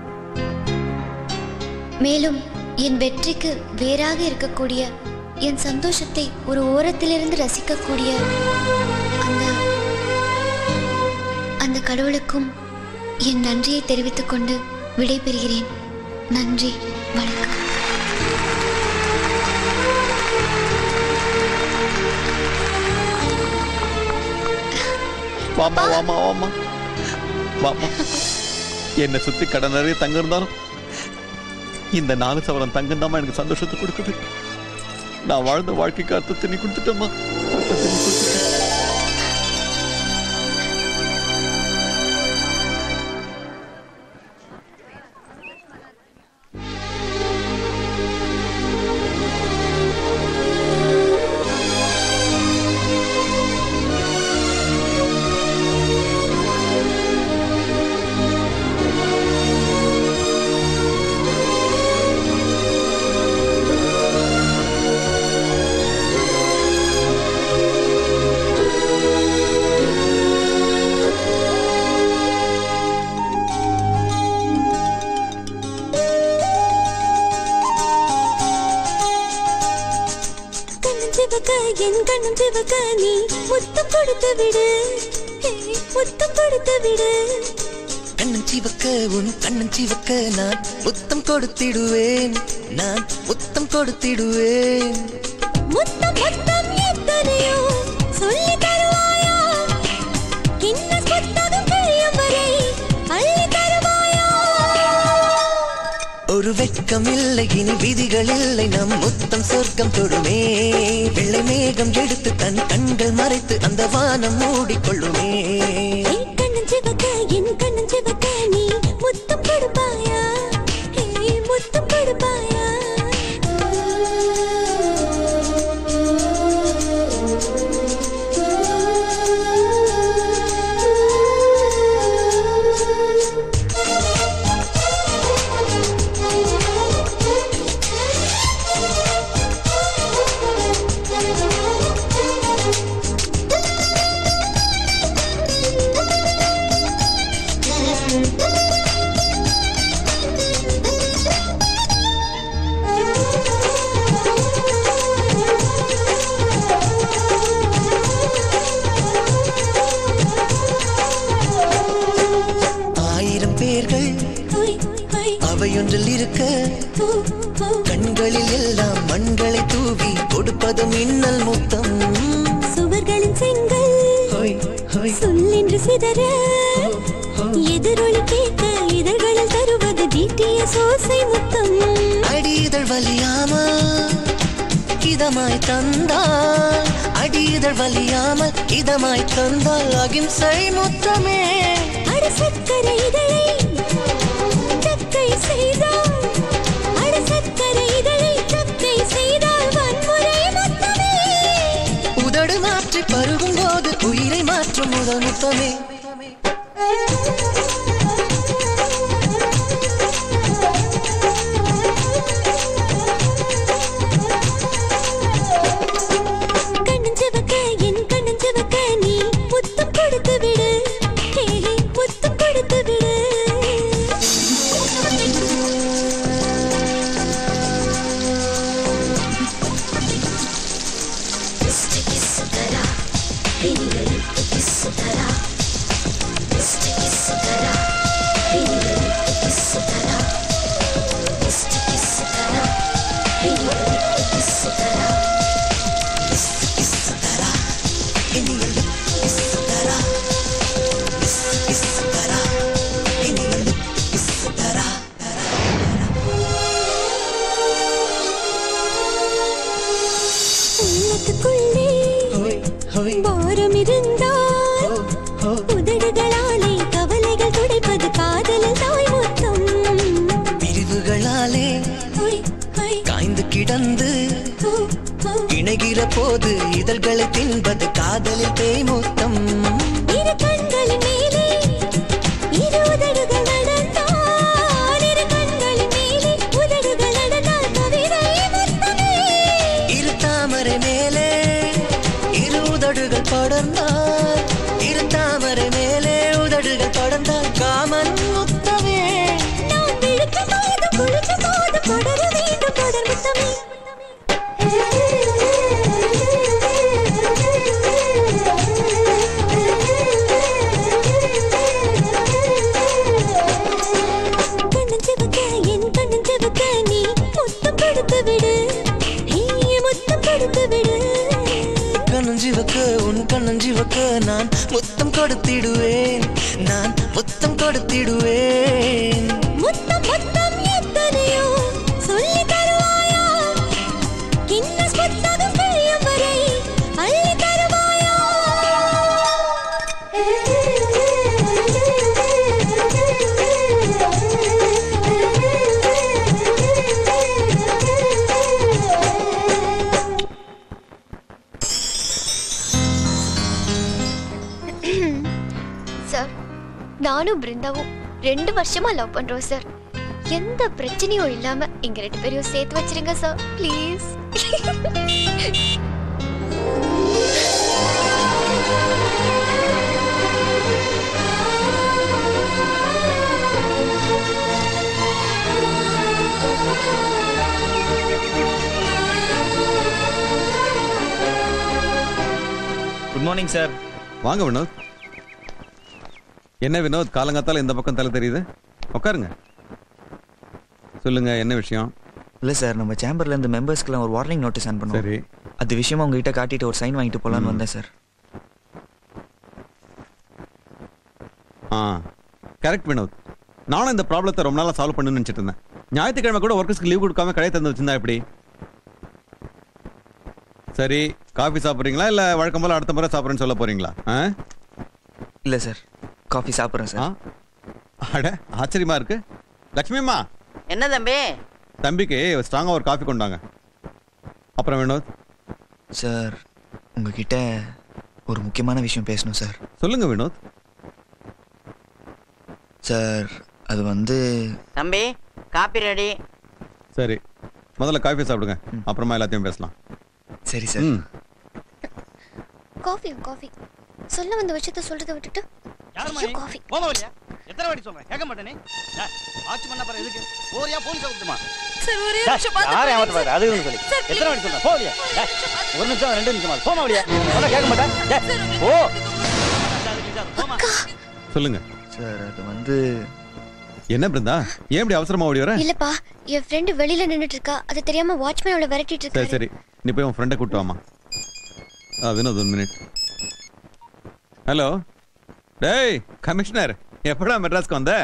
Speaker 15: மேலும் என் வெற்றிக்கு வேறாக இருக்கக்கூடிய என் சந்தோஷத்தை ஒரு ஓரத்திலிருந்து ரசிக்கக்கூடிய அந்த அந்த கடவுளுக்கும் என் நன்றியை தெரிவித்துக் கொண்டு விடைபெறுகிறேன் நன்றி வணக்கம்
Speaker 6: வாமா வாமா வாமா வாமா என்னை சுத்தி கடன் நிறைய தங்க இருந்தாலும் இந்த நாலு சவரம் தங்கம் தாமா எனக்கு சந்தோஷத்தை கொடுக்குது நான் வாழ்ந்த வாழ்க்கைக்கு அர்த்தத்தை நீ கொடுத்துட்டம்மா அர்த்தத்தை நீ கொடுத்துட்ட.
Speaker 21: கண்ணும் சிவக்க என் கண்ணும் சிவக்க நீ முத்தம் கொடுத்து விடு ஹே, முத்தம் கொடுத்து விடு
Speaker 10: கண்ணன் சிவக்க உன் கண்ணன் சிவக்க நான் முத்தம் கொடுத்திடுவேன் நான் முத்தம் கொடுத்திடுவேன்
Speaker 21: முத்தம் முத்தம் எத்தனையோ சொல்லி தருவாயா கின்னஸ் புத்தகம் கிழியும் வரை அள்ளி தருவாயா
Speaker 10: ஒரு வெட்கம் இல்லை இனி விதிகள் இல்லை நம் முத்தம் சொர்க்கம் தொடுமே வெள்ளை மேகம் எடுத்து தன் கண்கள் மறைத்து அந்த வானம் மூடிக்கொள்ளுமே
Speaker 21: கண்ணன் சிவக்க என் கண்ணன் சிவக்க நீ முத்தம் கொடுப்பாயா ஹே, முத்தம் கொடுப்பாயா
Speaker 10: ஆயிரம் பேர்கள் அவையொன்றில் இருக்க கண்களில் எல்லாம் மண்களை தூவி கொடுப்பது மின்னல் முத்தம்
Speaker 21: சுவர்களின் செங்கல் சொல்லென்று சிதற எதிரொலி கேட்க இதழ்களில் தருவது தீட்டிய சோசை முத்தம்
Speaker 10: அடிதழ் வலியாமல் இதமாய் தந்தால் அடிதழ் வலியாமல் இதமாய் தந்தால் அகிம்சை முத்தமே
Speaker 21: அட சக்கரை இதழை சக்கை செய்தால் அட சக்கரை இதழை சக்கை செய்தால் வன்முறை முத்தமே
Speaker 10: உதடு மாற்றி பருகும் போது உயிரை மாற்றும் முதல் முத்தமே
Speaker 21: கண்ணன் சிவக்க என் கண்ணன் சிவக்க நீ முத்தம் கொடுத்து விடு ஹே, ஹே, முத்தம் கொடுத்து விடு உள்ளத்துக்குள்ளே பாரம் இருந்தால் உதடுகளாலே கவலைகள் துடைப்பது காதலில் தாய் முத்தம்
Speaker 10: பிரிவுகளாலே காய்ந்து கிடந்து இணைகிற போது இதழ்களை தின்பது காதலில் பேய் முத்தம்
Speaker 21: இரு கண்களின் மேலே இரு உதடுகள் நடந்தால் இரு கண்களின் மேலே உதடுகள் நடந்தால் கவிதை முத்தமே
Speaker 10: இரு தாமரை மேலே இரு உதடுகள் படர்ந்தால் இரு தாமரை மேலே உதடுகள் படர்ந்தால் காமன் முத்தமே
Speaker 21: நான் விழிக்கும் போது குளிக்கும் போது படர வேண்டும் தொடர் முத்தமே கண்ணன் சிவக்க என் கண்ணன் சிவக்க நீ முத்தம் கொடுத்து விடு ஹே, முத்தம் கொடுத்து விடு
Speaker 10: கண்ணஞ்சிவக்க உன் கண்ணஞ்சிவக்க நான் முத்தம் கொடுத்திடுவேன் நான் முத்தம் கொடுத்திடுவேன்
Speaker 21: முத்தம் முத்தம் எத்தனையோ சொல்லி தருவாயா கின்னஸ் புத்தகம் கிழியும் வரை அள்ளி தருவாயா
Speaker 15: சார் நானும் பிருந்தாவும் ரெண்டு வருஷமா லவ் பண்றோம் சார் எந்த பிரச்சனையும் இல்லாம எங்க ரெண்டு பேரையும் சேர்த்து வச்சிருங்க sir please
Speaker 2: good morning sir
Speaker 6: வாங்க வினோத் என்ன வினோத் காலங்காத்தால இந்த பக்கம் தலை தெரியுது உட்காருங்க சொல்லுங்க என்ன விஷயம்
Speaker 2: இல்ல சார் நம்ம சேம்பர்ல இருந்து மெம்பர்ஸ்க்குலாம் ஒரு வார்னிங் நோட்டீஸ் அனுப்ப பண்ணுவோம்
Speaker 6: சரி
Speaker 2: அது விஷயமா உங்ககிட்ட காட்டிட்டு ஒரு சைன் வாங்கிட்டு போலான்னு வந்தேன் சார்
Speaker 6: ஆ கரெக்ட் வினோத் நானும் இந்த ப்ராப்ளத்தை ரொம்ப நாளாக சால்வ் பண்ணணும்னு நினச்சிட்டு இருந்தேன் ஞாயிற்றுக்கிழமை கூட ஒர்க்கர்ஸ்க்கு லீவ் கொடுக்காம கடையை திறந்து வச்சிருந்தா எப்படி சரி காஃபி சாப்பிட்றீங்களா இல்லை வழக்கம் போல அடுத்த முறை சாப்பிட்றேன்னு சொல்ல போறீங்களா ஆ
Speaker 2: இல்லை சார் காஃபி சாப்பிட்றேன் சார்
Speaker 6: அட ஆச்சரியமா இருக்கு லக்ஷ்மிம்மா
Speaker 5: என்ன தம்பி
Speaker 6: தம்பிக்கு ஸ்ட்ராங்காக ஒரு காஃபி கொண்டாங்க அப்புறம் வினோத்
Speaker 2: சார் உங்ககிட்ட ஒரு முக்கியமான விஷயம் பேசணும் சார்
Speaker 6: சொல்லுங்க வினோத்
Speaker 2: சார் அது வந்து
Speaker 5: தம்பி காப்பி ரெடி
Speaker 6: சரி முதல்ல காஃபி சாப்பிடுங்க அப்புறமா எல்லாத்தையும் பேசலாம்
Speaker 2: சரி
Speaker 6: ம்
Speaker 15: காஃபி காஃபி சொல்ல வந்த விஷயத்த சொல்றதை விட்டுட்டு ஐயோ, காஃபி
Speaker 19: போக வழியா எத்தனை வாட்டி சொல்றேன் கேட்க மாட்டேனே வாட்ச் பண்ண பாரு எதுக்கு போறியா போலீஸ் கூப்பிட்டுமா
Speaker 21: சார் ஒரே
Speaker 19: டேய்,
Speaker 21: நிமிஷம் பார்த்து
Speaker 19: யாரை
Speaker 21: போங்க.
Speaker 19: ஏமாத்த பாரு அது சொல்லி
Speaker 21: சார்,
Speaker 19: எத்தனை வாட்டி சொல்றேன் போகலையா ஒரு நிமிஷம் ரெண்டு நிமிஷம் போமா வழியா சொன்னா கேட்க மாட்டேன் டேய், ஓ
Speaker 6: சொல்லுங்க
Speaker 2: சார் அது வந்து
Speaker 6: என்ன பிருந்தா ஏன் இப்படி அவசரமா ஓடி வர
Speaker 15: இல்லப்பா என் ஃப்ரெண்டு வெளியில நின்னுட்டு இருக்கா அது தெரியாம வாட்ச்மேன் அவளை விரட்டிட்டு
Speaker 6: சரி
Speaker 15: இருக்காரு
Speaker 6: சரி நீ போய் உன் ஃப்ரெண்டை கூட்டு வாமா ஆ வினோத் ஒன் மினிட் ஹலோ டேய் கமிஷனர் எப்படா மெட்ராஸ்க்கு வந்த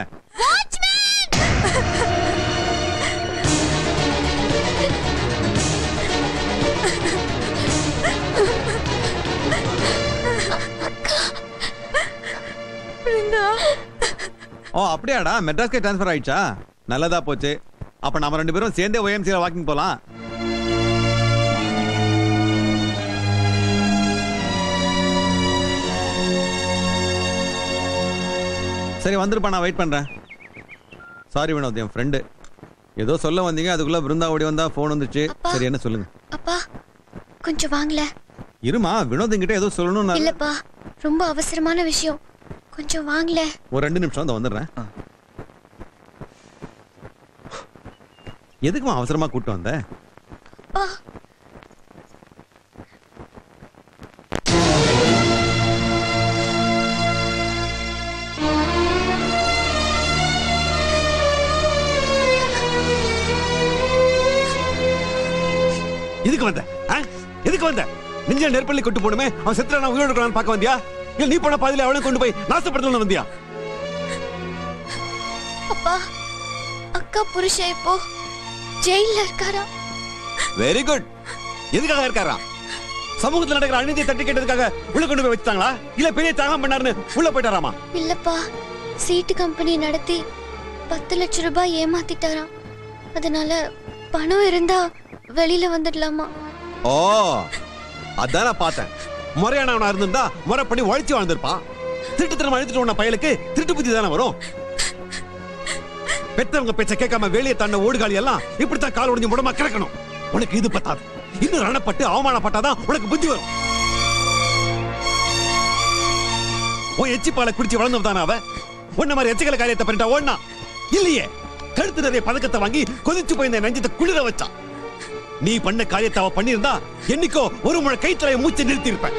Speaker 21: பிருந்தா
Speaker 6: ஓ அப்படியாடா மெட்ராஸ்க்கே ட்ரான்ஸ்ஃபர் ஆயிடுச்சா நல்லதா போச்சு அப்ப நம்ம ரெண்டு பேரும் சேர்ந்தே ஒய்எம்சியில் வாக்கிங் போலாம் சரி வந்துருப்பா நான் வெயிட் பண்றேன் சாரி வினோத் என் ஃப்ரெண்டு ஏதோ சொல்ல வந்தீங்க அதுக்குள்ள பிருந்தா ஓடி வந்தா ஃபோன் வந்துச்சு சரி என்ன சொல்லுங்க
Speaker 15: அப்பா கொஞ்சம் வாங்கல
Speaker 6: இருமா வினோத் என்கிட்ட ஏதோ சொல்லணும்னு நான்-
Speaker 15: இல்லப்பா ரொம்ப அவசரமான விஷயம் கொஞ்சம் வாங்கல
Speaker 6: ஒரு ரெண்டு நிமிஷம் வந்து வந்துடுறேன் எதுக்குமா அவசரமா கூட்டு வந்த
Speaker 15: அப்பா
Speaker 6: எதுக்கு வந்த ஆ? எதுக்கு வந்த நெஞ்சில நெருப்பள்ளி கொண்டு போணுமே அவன் செத்துற நான் உயிரோடு இருக்கிறான்னு பார்க்க வந்தியா இல்ல நீ போன பாதியில அவளையும் கொண்டு போய் நாசப்படுத்தணும் வந்தியா
Speaker 15: அப்பா அக்கா புருஷன் இப்போ ஜெயில இருக்காரா
Speaker 6: வெரி குட் எதுக்காக இருக்காரா சமூகத்துல நடக்கிற அநீதியை தட்டி கேட்டதுக்காக உள்ள கொண்டு போய் வச்சுட்டாங்களா இல்ல பெரிய தியாகம் பண்ணாருன்னு உள்ள போயிட்டாராமா
Speaker 15: இல்லப்பா சீட்டு கம்பெனி நடத்தி பத்து லட்சம் ரூபாய் ஏமாத்திட்டாராம் அதனால பணம் இருந்தா வெளியில வந்துடலாமா
Speaker 6: ஓ அதான் நான் பார்த்தேன் முறையானவனா இருந்திருந்தா முறை பண்ணி உழைச்சி வாழ்ந்திருப்பான் திருட்டுத்தனமா எழுதிட்டு உன்ன பயலுக்கு திருட்டு புத்தி தானே வரும் பெத்தவங்க பேச்ச கேட்காம வெளியே தன்ன ஓடுகாலி எல்லாம் இப்படித்தான் கால் ஒடிஞ்சு முடமா கிடக்கணும் உனக்கு இது பத்தாது இன்னும் ரணப்பட்டு அவமானப்பட்டாதான் உனக்கு புத்தி வரும் உன் எச்சி பாலை குடிச்சு வளர்ந்தவ தானே அவ உன்ன மாதிரி எச்சிக்கல காரியத்தை பண்ணிட்டா ஓடனா இல்லையே கழுத்து நிறைய பதக்கத்தை வாங்கி கொதிச்சு போய் இந்த நெஞ்சத்தை குளிர வச்சான் நீ பண்ண காரியத்தை அவ பண்ணியிருந்தா என்னைக்கோ ஒரு முறை கைத்தலைய மூச்சை நிறுத்தி இருப்ப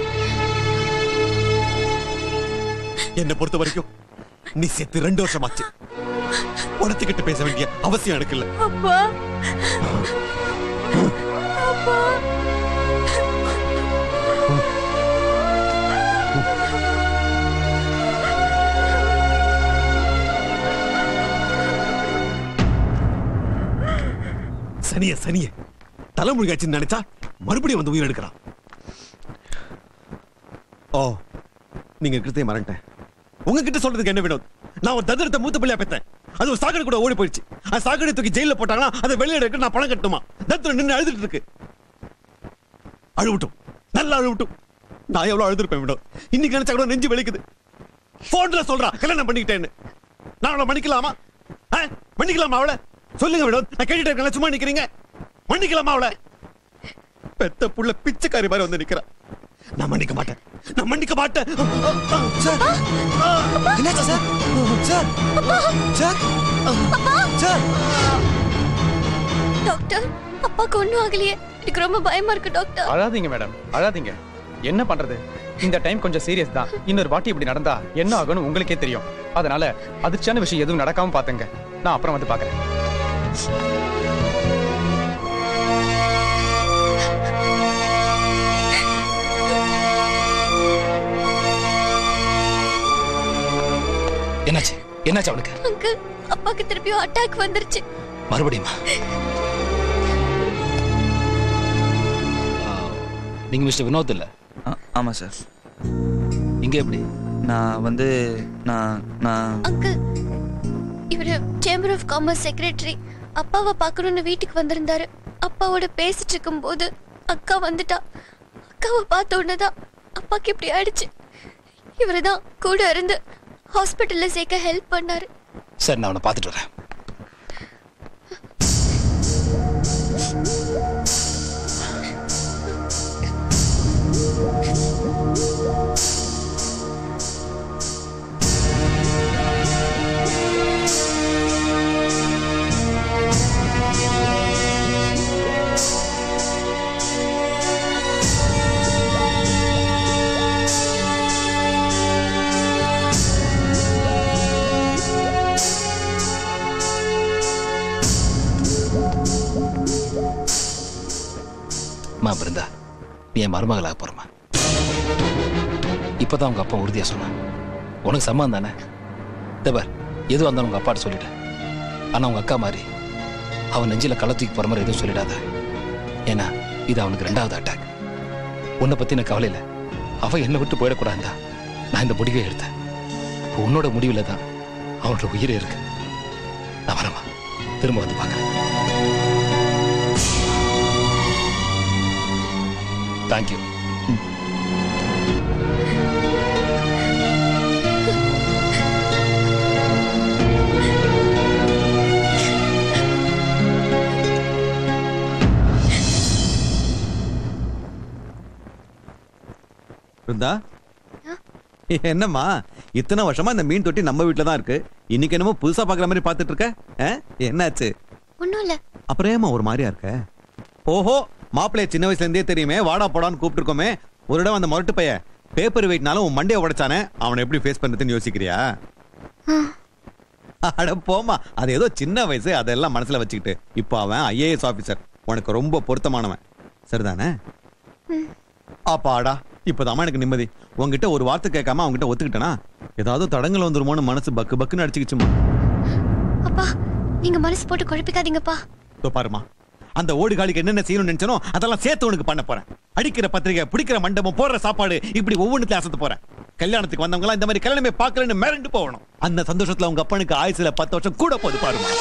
Speaker 6: என்ன பொறுத்த வரைக்கும் நீ செத்து ரெண்டு வருஷம் ஆச்சு உடத்துக்கிட்ட பேச வேண்டிய அவசியம் எனக்கு இல்ல
Speaker 21: அப்பா அப்பா
Speaker 6: சனிய சனிய தலைமுடிகாச்சுன்னு நினைச்சா மறுபடியும் வந்து உயிர் எடுக்கிறான் ஓ நீங்க இருக்கிறதே மறந்துட்டேன் உங்ககிட்ட சொல்றதுக்கு என்ன வினோத் நான் ஒரு தந்திரத்தை மூத்த பிள்ளையா பெத்தேன் அது ஒரு சாக்கடை கூட ஓடி போயிடுச்சு அந்த சாக்கடை தூக்கி ஜெயில போட்டாங்கன்னா அதை வெளியே எடுக்க நான் பணம் கட்டுமா தத்திரம் நின்று அழுதுட்டு இருக்கு அழுவட்டும் நல்லா அழுவட்டும் நான் எவ்வளவு அழுதுருப்பேன் வினோத் இன்னைக்கு நினைச்சா கூட நெஞ்சு வெளிக்குது போன்ல சொல்றா கல்யாணம் பண்ணிக்கிட்டேன்னு நான் அவளை மன்னிக்கலாமா ஆ? மன்னிக்கலாமா அவளை சொல்லுங்க வினோத் நான் கேட்டுட்டு இருக்கேன் சும்மா நிக்கிறீங்க மன்னிக்கலாமா அவளை பெத்த புள்ள பிச்சைக்காரி மாதிரி வந்து நிக்கிறா நான் மன்னிக்க மாட்டேன் நான் மன்னிக்க மாட்டேன்
Speaker 2: சார் என்னாச்சு sir sir sir sir
Speaker 15: doctor அப்பாக்கு ஒண்ணும் ஆகலையே எனக்கு ரொம்ப பயமா இருக்கு டாக்டர்
Speaker 20: அழாதீங்க மேடம் அழாதீங்க என்ன பண்றது இந்த டைம் கொஞ்சம் சீரியஸ் தான் இன்னொரு வாட்டி இப்படி நடந்தா என்ன ஆகும்னு உங்களுக்கே தெரியும் அதனால அதிர்ச்சியான விஷயம் எதுவும் நடக்காம பாத்துங்க நான் அப்புறம் வந்து பாக்குறேன்
Speaker 12: என்னாச்சு என்னாச்சு அவனுக்கு
Speaker 15: அங்கிள் அப்பாக்கு திருப்பியும் அட்டாக் வந்துருச்சு
Speaker 12: மறுபடியுமா ஆ, நீங்க மிஸ்டர் வினோத் இல்ல
Speaker 2: ஆமா சார்
Speaker 12: இங்க எப்படி
Speaker 2: நான் வந்து நான் நான்
Speaker 15: அங்கிள் இவரு சேம்பர் ஆஃப் காமர்ஸ் செக்ரட்டரி அப்பாவை பார்க்கணும்னு வீட்டுக்கு வந்திருந்தாரு அப்பாவோட பேசிட்டு இருக்கும்போது அக்கா வந்துட்டா அக்காவை பார்த்த உடனே தான் அப்பாக்கு இப்படி ஆயிடுச்சு இவரு தான் கூட இருந்து ஹாஸ்பிட்டல்ல சேர்க்க ஹெல்ப் பண்ணாரு
Speaker 12: சரி நான் அவனை பார்த்துட்டு வரேன் அம்மா பிருந்தா நீ என் மருமகளாக போறமா இப்பதான் உங்க அப்பா உறுதியா சொன்னான் உனக்கு சம்மந்தம் தானே தபர் எதுவாக இருந்தாலும் உங்க அப்பாட்ட சொல்லிட்டேன் ஆனா உங்க அக்கா மாதிரி அவன் நெஞ்சில களை தூக்கி போற மாதிரி எதுவும் சொல்லிடாத ஏன்னா இது அவனுக்கு ரெண்டாவது அட்டாக் உன்னை பத்தின கவலை இல்லை அவ என்னை விட்டு போயிடக்கூடாதுதா நான் இந்த முடிவை எடுத்தேன் இப்போ உன்னோட முடிவில் தான் அவனோட உயிர் இருக்கு நான் வரமா திரும்ப வந்து பார்க்கறேன் தேங்க்யூ
Speaker 6: இருந்தா என்னம்மா இத்தனை வருஷமா இந்த மீன் தொட்டி நம்ம வீட்ல தான் இருக்கு இன்னைக்கு என்னமோ புதுசா பாக்குற மாதிரி பாத்துட்டு இருக்க ஆ? என்னாச்சு
Speaker 15: ஒன்றும் இல்லை
Speaker 6: அப்புறம் ஏம்மா ஒரு மாதிரியா இருக்க ஓஹோ மாப்பிள்ளைய சின்ன வயசுல இருந்தே தெரியுமே வாடா போடான்னு கூப்பிட்டுருக்கோமே ஒரு இடம் அந்த மொரட்டு பைய பேப்பர் வெயிட்னாலும் உன் மண்டையை உடைச்சானே அவனை எப்படி ஃபேஸ் பண்றதுன்னு யோசிக்கிறியா அட போமா அது ஏதோ சின்ன வயசு அதெல்லாம் மனசுல வச்சுக்கிட்டு இப்போ அவன் ஐஏஎஸ் ஆபீசர் உனக்கு ரொம்ப பொருத்தமானவன் சரிதானே அப்பாடா இப்போதாம்மா எனக்கு நிம்மதி உன்கிட்ட ஒரு வார்த்தை கேட்காம அவன்கிட்ட ஒத்துக்கிட்டனா ஏதாவது தடங்கள் வந்துருமோன்னு மனசு பக்கு பக்குன்னு அடிச்சுக்கிச்சுமா
Speaker 15: அப்பா நீங்க மனசு போட்டு குழப்பிக்காதீங்கப்பா
Speaker 6: இதோ பாருமா அந்த ஓடுகாலிக்கு என்னென்ன செய்யணும்னு நினைச்சனோ அதெல்லாம் சேர்த்து உனக்கு பண்ண போறேன் அடிக்கிற பத்திரிகை பிடிக்கிற மண்டபம் போடுற சாப்பாடு இப்படி ஒவ்வொன்றுத்தையும் அசத்து போறேன் கல்யாணத்துக்கு வந்தவங்க இந்த மாதிரி கல்யாணமே பார்க்கலன்னு மிரண்டு போகணும் அந்த சந்தோஷத்துல உங்க அப்பனுக்கு ஆயுசுல பத்து வருஷம் கூட போகுது பாருமா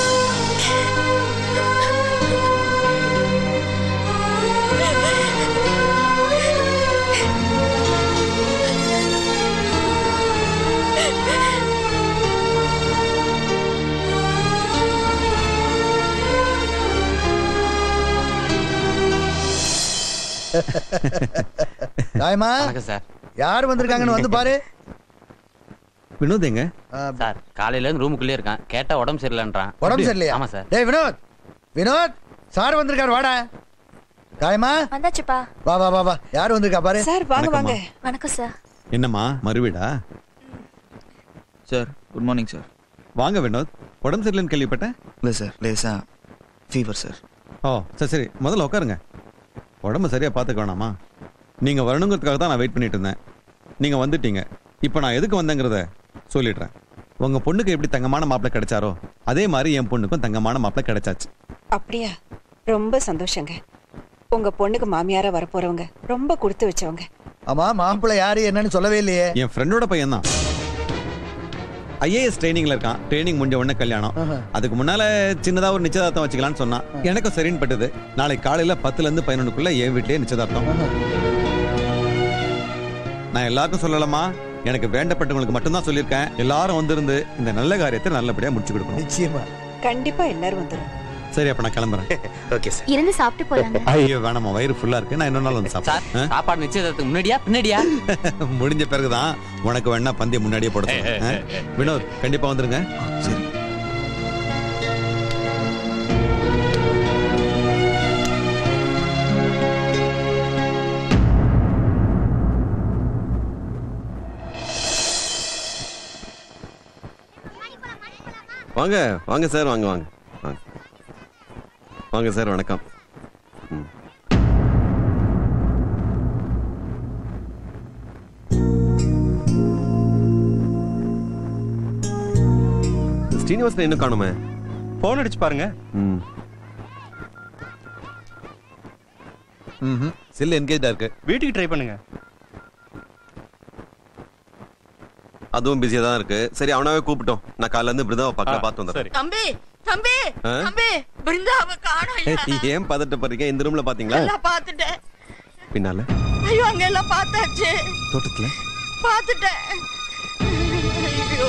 Speaker 1: தாயமா
Speaker 8: சார்
Speaker 1: யார் வந்திருக்காங்கன்னு வந்து பாரு
Speaker 6: வினோத் எங்க
Speaker 8: சார் காலையில இருந்து ரூமுக்குள்ளே இருக்கான் கேட்டா உடம்பு சரியில்லைன்றான்
Speaker 1: உடம்பு சரியில்லையா
Speaker 8: ஆமா சார்
Speaker 1: டேய் வினோத் வினோத் சார் வந்திருக்காரு வாடா தாயமா
Speaker 4: வந்தாச்சுப்பா
Speaker 1: வா வா வா வா யார் வந்திருக்கா பாரு
Speaker 3: சார் வாங்க வாங்க
Speaker 4: வணக்கம் சார்
Speaker 6: என்னம்மா மறுவீடா
Speaker 2: சார் குட் மார்னிங் சார்
Speaker 6: வாங்க வினோத் உடம்பு சரியில்லைன்னு கேள்விப்பட்டேன்
Speaker 2: இல்லை சார் லேசா ஃபீவர் சார்
Speaker 6: ஓ சரி சரி முதல்ல உட்காருங்க உடம்பு சரியா பார்த்துக்க வேணாமா நீங்க வரணுங்கிறதுக்காக தான் நான் வெயிட் பண்ணிட்டு இருந்தேன் நீங்க வந்துட்டீங்க இப்போ நான் எதுக்கு வந்தேங்கிறத சொல்லிடுறேன் உங்க பொண்ணுக்கு எப்படி தங்கமான மாப்பிள்ளை கிடைச்சாரோ அதே மாதிரி என் பொண்ணுக்கும் தங்கமான மாப்பிள்ளை கிடைச்சாச்சு
Speaker 3: அப்படியா ரொம்ப சந்தோஷங்க உங்க பொண்ணுக்கு மாமியாரா வரப்போறவங்க ரொம்ப கொடுத்து வச்சவங்க
Speaker 1: ஆமா மாப்பிள்ளை யாரு என்னன்னு சொல்லவே இல்லையே
Speaker 6: என் ஃப்ரெண்டோட பையன் தான் ஐஏஎஸ் ட்ரைனிங்ல இருக்கான் ட்ரைனிங் முடிஞ்ச உடனே கல்யாணம் அதுக்கு முன்னால சின்னதா ஒரு நிச்சயதார்த்தம் வச்சுக்கலாம்னு சொன்னான் எனக்கும் சரின்னு பட்டது நாளைக்கு காலையில பத்துல இருந்து பதினொன்றுக்குள்ள என் வீட்லயே நிச்சயதார்த்தம் நான் எல்லாருக்கும் சொல்லலாமா எனக்கு வேண்டப்பட்டவங்களுக்கு மட்டும்தான் சொல்லியிருக்கேன் எல்லாரும் வந்திருந்து இந்த நல்ல காரியத்தை நல்லபடியா முடிச்சு கொடுக்கணும்
Speaker 1: நிச்சயமா
Speaker 3: கண்டிப்பா எல்லாரும் வந்துரும்
Speaker 6: சரி அப்ப நான் கிளம்புறேன்
Speaker 12: ஓகே சார்
Speaker 15: இருந்து சாப்பிட்டு போலாங்க
Speaker 6: ஐயோ வேணாமா வயிறு ஃபுல்லா இருக்கு நான் இன்னொரு நாள் வந்து சாப்பிடுறேன்
Speaker 8: சாப்பாடு நிச்சயதார்த்தத்துக்கு முன்னாடியா பின்னாடியா
Speaker 6: முடிஞ்ச பிறகுதான் உனக்கு வேணா பந்திய முன்னாடியே போட சொல்றேன். ஆ? வினோத் கண்டிப்பா வந்துருங்க
Speaker 2: சரி
Speaker 6: வாங்க வாங்க சார் வாங்க வாங்க வாங்க வாங்க சார் வணக்கம் ம். ஸ்ரீனிவாசன் இன்னும் காணுமே போன் அடிச்சு பாருங்க ம் ம் செல் என்கேஜா இருக்கு வீட்டுக்கு ட்ரை பண்ணுங்க
Speaker 16: அதுவும் பிஸியா தான் இருக்கு சரி அவனாவே கூப்பிட்டோம் நான் காலைல இருந்து பிருந்தாவை பக்கம் பார்த்து வந்துடுறேன்
Speaker 5: தம்பி தம்பி
Speaker 16: ஆ?
Speaker 5: தம்பி பிருந்தாவை காணோம்
Speaker 16: ஏன் பதட்டப்படுறீங்க இந்த ரூம்ல பாத்தீங்களா
Speaker 5: எல்லாம் பார்த்துட்டேன்
Speaker 16: பின்னால
Speaker 5: ஐயோ அங்க எல்லாம் பார்த்தாச்சு
Speaker 16: தோட்டத்துல
Speaker 5: பார்த்துட்டேன் ஐயோ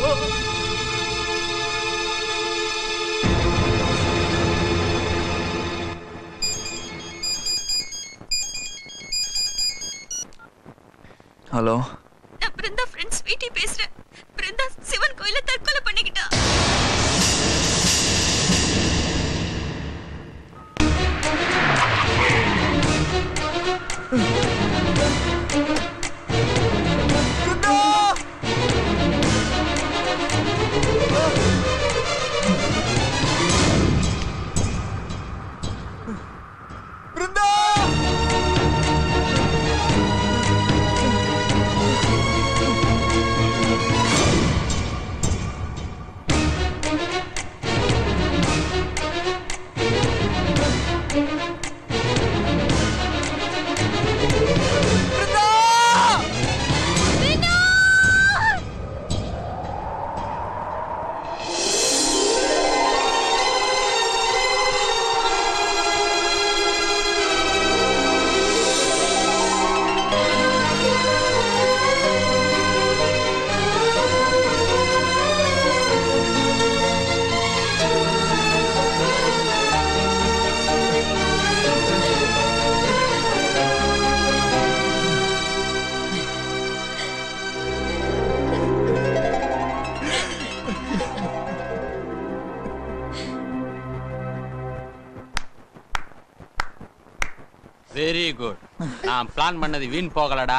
Speaker 2: ஹலோ
Speaker 18: நான் பிருந்தா ஃப்ரெண்ட்ஸ் வீட்டி பேசுறேன் பிருந்தா சிவன் கோயில தற்கொலை பண்ணிக்கிட்டா
Speaker 8: வெரி குட் நான் பிளான் பண்ணது வீண் போகலடா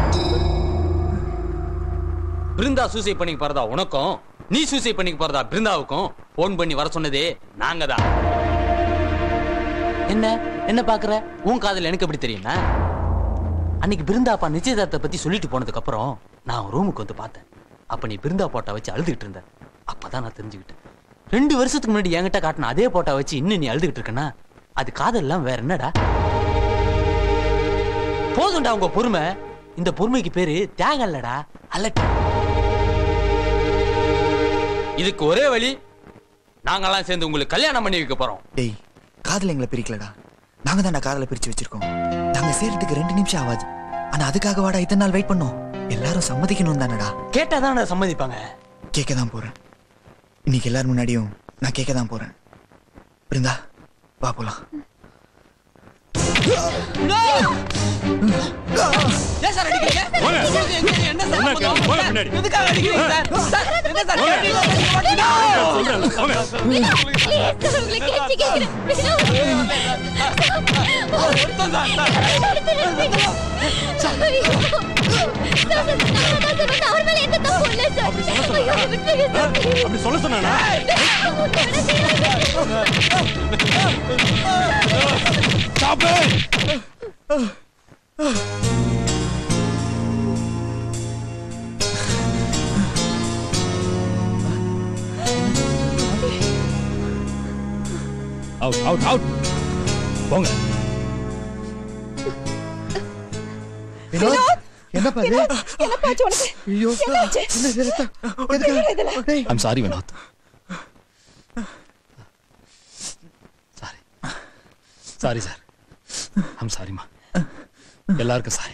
Speaker 8: பிருந்தா சூசைட் பண்ணிக்க போறதா உனக்கும் நீ சூசைட் பண்ணிக்க போறதா பிருந்தாவுக்கும் போன் பண்ணி வர சொன்னதே நாங்க தான் என்ன என்ன பாக்குற உன் காதல் எனக்கு எப்படி தெரியுமா அன்னைக்கு பிருந்தா அப்பா நிச்சயதார்த்தத்தை பத்தி சொல்லிட்டு போனதுக்கு அப்புறம் நான் ரூமுக்கு வந்து பார்த்தேன் அப்ப நீ பிருந்தா போட்டா வச்சு அழுதுகிட்டு இருந்த அப்பதான் நான் தெரிஞ்சுக்கிட்டேன் ரெண்டு வருஷத்துக்கு முன்னாடி என்கிட்ட காட்டின அதே போட்டா வச்சு இன்னும் நீ அழுதுகிட்டு இருக்கனா அது காதல் எல்லாம் வேற என்னடா போதும்டா உங்க பொறுமை இந்த பொறுமைக்கு பேரு தியாகம் இல்லடா அல்லட்ட இதுக்கு ஒரே வழி நாங்கெல்லாம் சேர்ந்து உங்களுக்கு கல்யாணம் பண்ணி வைக்க போறோம்
Speaker 2: டேய் காதல் எங்களை பிரிக்கலடா நாங்க தான் காதலை பிரிச்சு வச்சிருக்கோம் நாங்க சேர்றதுக்கு ரெண்டு நிமிஷம் ஆகாது ஆனா அதுக்காக வாடா இத்தனை நாள் வெயிட் பண்ணோம் எல்லாரும் சம்மதிக்கணும் தானடா
Speaker 8: கேட்டாதான் சம்மதிப்பாங்க
Speaker 2: கேட்க தான் போறேன் இன்னைக்கு எல்லாரும் முன்னாடியும் நான் கேட்க தான் போறேன் பிருந்தா வா போலாம்
Speaker 8: ஏன் சார் அடிக்கிறீங்க
Speaker 10: போங்க.
Speaker 8: உங்களுக்கு எங்க- என்ன சார்
Speaker 10: போங்க,
Speaker 8: சம்பந்தம்?
Speaker 10: போங்க
Speaker 8: சார்,
Speaker 10: பின்னாடி.
Speaker 8: எதுக்காக அடிக்கிறீங்க சார்? சார், என்ன சார்
Speaker 10: போங்க.
Speaker 8: கேட்டீங்களா? பேச மாட்டீங்களா?
Speaker 10: அப்படி சொல்ல சொன்னானா
Speaker 12: அவுட் அவுட் அவுட் போங்க
Speaker 1: வினோத் என்னப்பா இது
Speaker 3: என்னப்பாச்சு உனக்கு
Speaker 1: ஐயோ
Speaker 3: என்னாச்சு?
Speaker 1: என்ன இது ரத்தம்?
Speaker 3: என்னடா இதெல்லாம்?
Speaker 1: டேய்,
Speaker 12: I'm sorry Vinod sorry sorry sir I'm சாரிம்மா எல்லாருக்கும் சாரி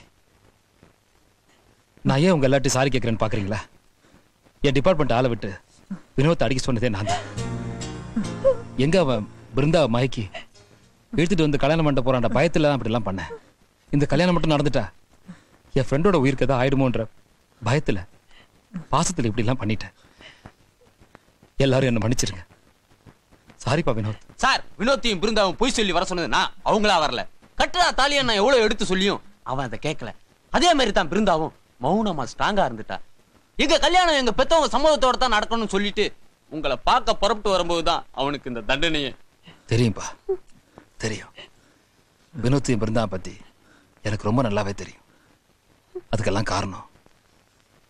Speaker 12: நான் ஏன் உங்க எல்லாத்தையும் சாரி கேட்கறேன்னு பாக்குறீங்களா என் டிபார்ட்மெண்ட் ஆளை விட்டு வினோத் அடிக்க சொன்னதே நான் தான் எங்க அவன் பிருந்தா மயக்கி இழுத்துட்டு வந்து கல்யாணம் பண்ண போறான்டா பயத்துல தான் அப்படிலாம் பண்ணேன் இந்த கல்யாணம் மட்டும் நடந்துட்டா என் ஃப்ரெண்டோட உயிருக்கு ஏதாவது ஆயிடுமோன்ற பயத்துல பாசத்துல இப்படிலாம் பண்ணிட்டேன் எல்லாரும் என்ன மன்னிச்சிருங்க சாரிப்பா வினோத்
Speaker 8: சார் வினோத்தையும் பிருந்தாவும் பொய் சொல்லி வர சொன்னது நான் அவங்களா வரல கட்டுறா தாலியை நான் எவ்வளவு எடுத்து சொல்லியும் அவன் அதை கேட்கல அதே மாதிரி தான் பிருந்தாவும் மௌனமா ஸ்ட்ராங்கா இருந்துட்டா எங்க கல்யாணம் எங்க பெத்தவங்க சம்மதத்தோட தான் நடக்கணும்னு சொல்லிட்டு உங்களை பார்க்க புறப்பட்டு வரும்போது தான் அவனுக்கு இந்த தண்டனையே
Speaker 12: தெரியும்பா தெரியும் வினோத்தையும் பிருந்தா பத்தி எனக்கு ரொம்ப நல்லாவே தெரியும் அதுக்கெல்லாம் காரணம்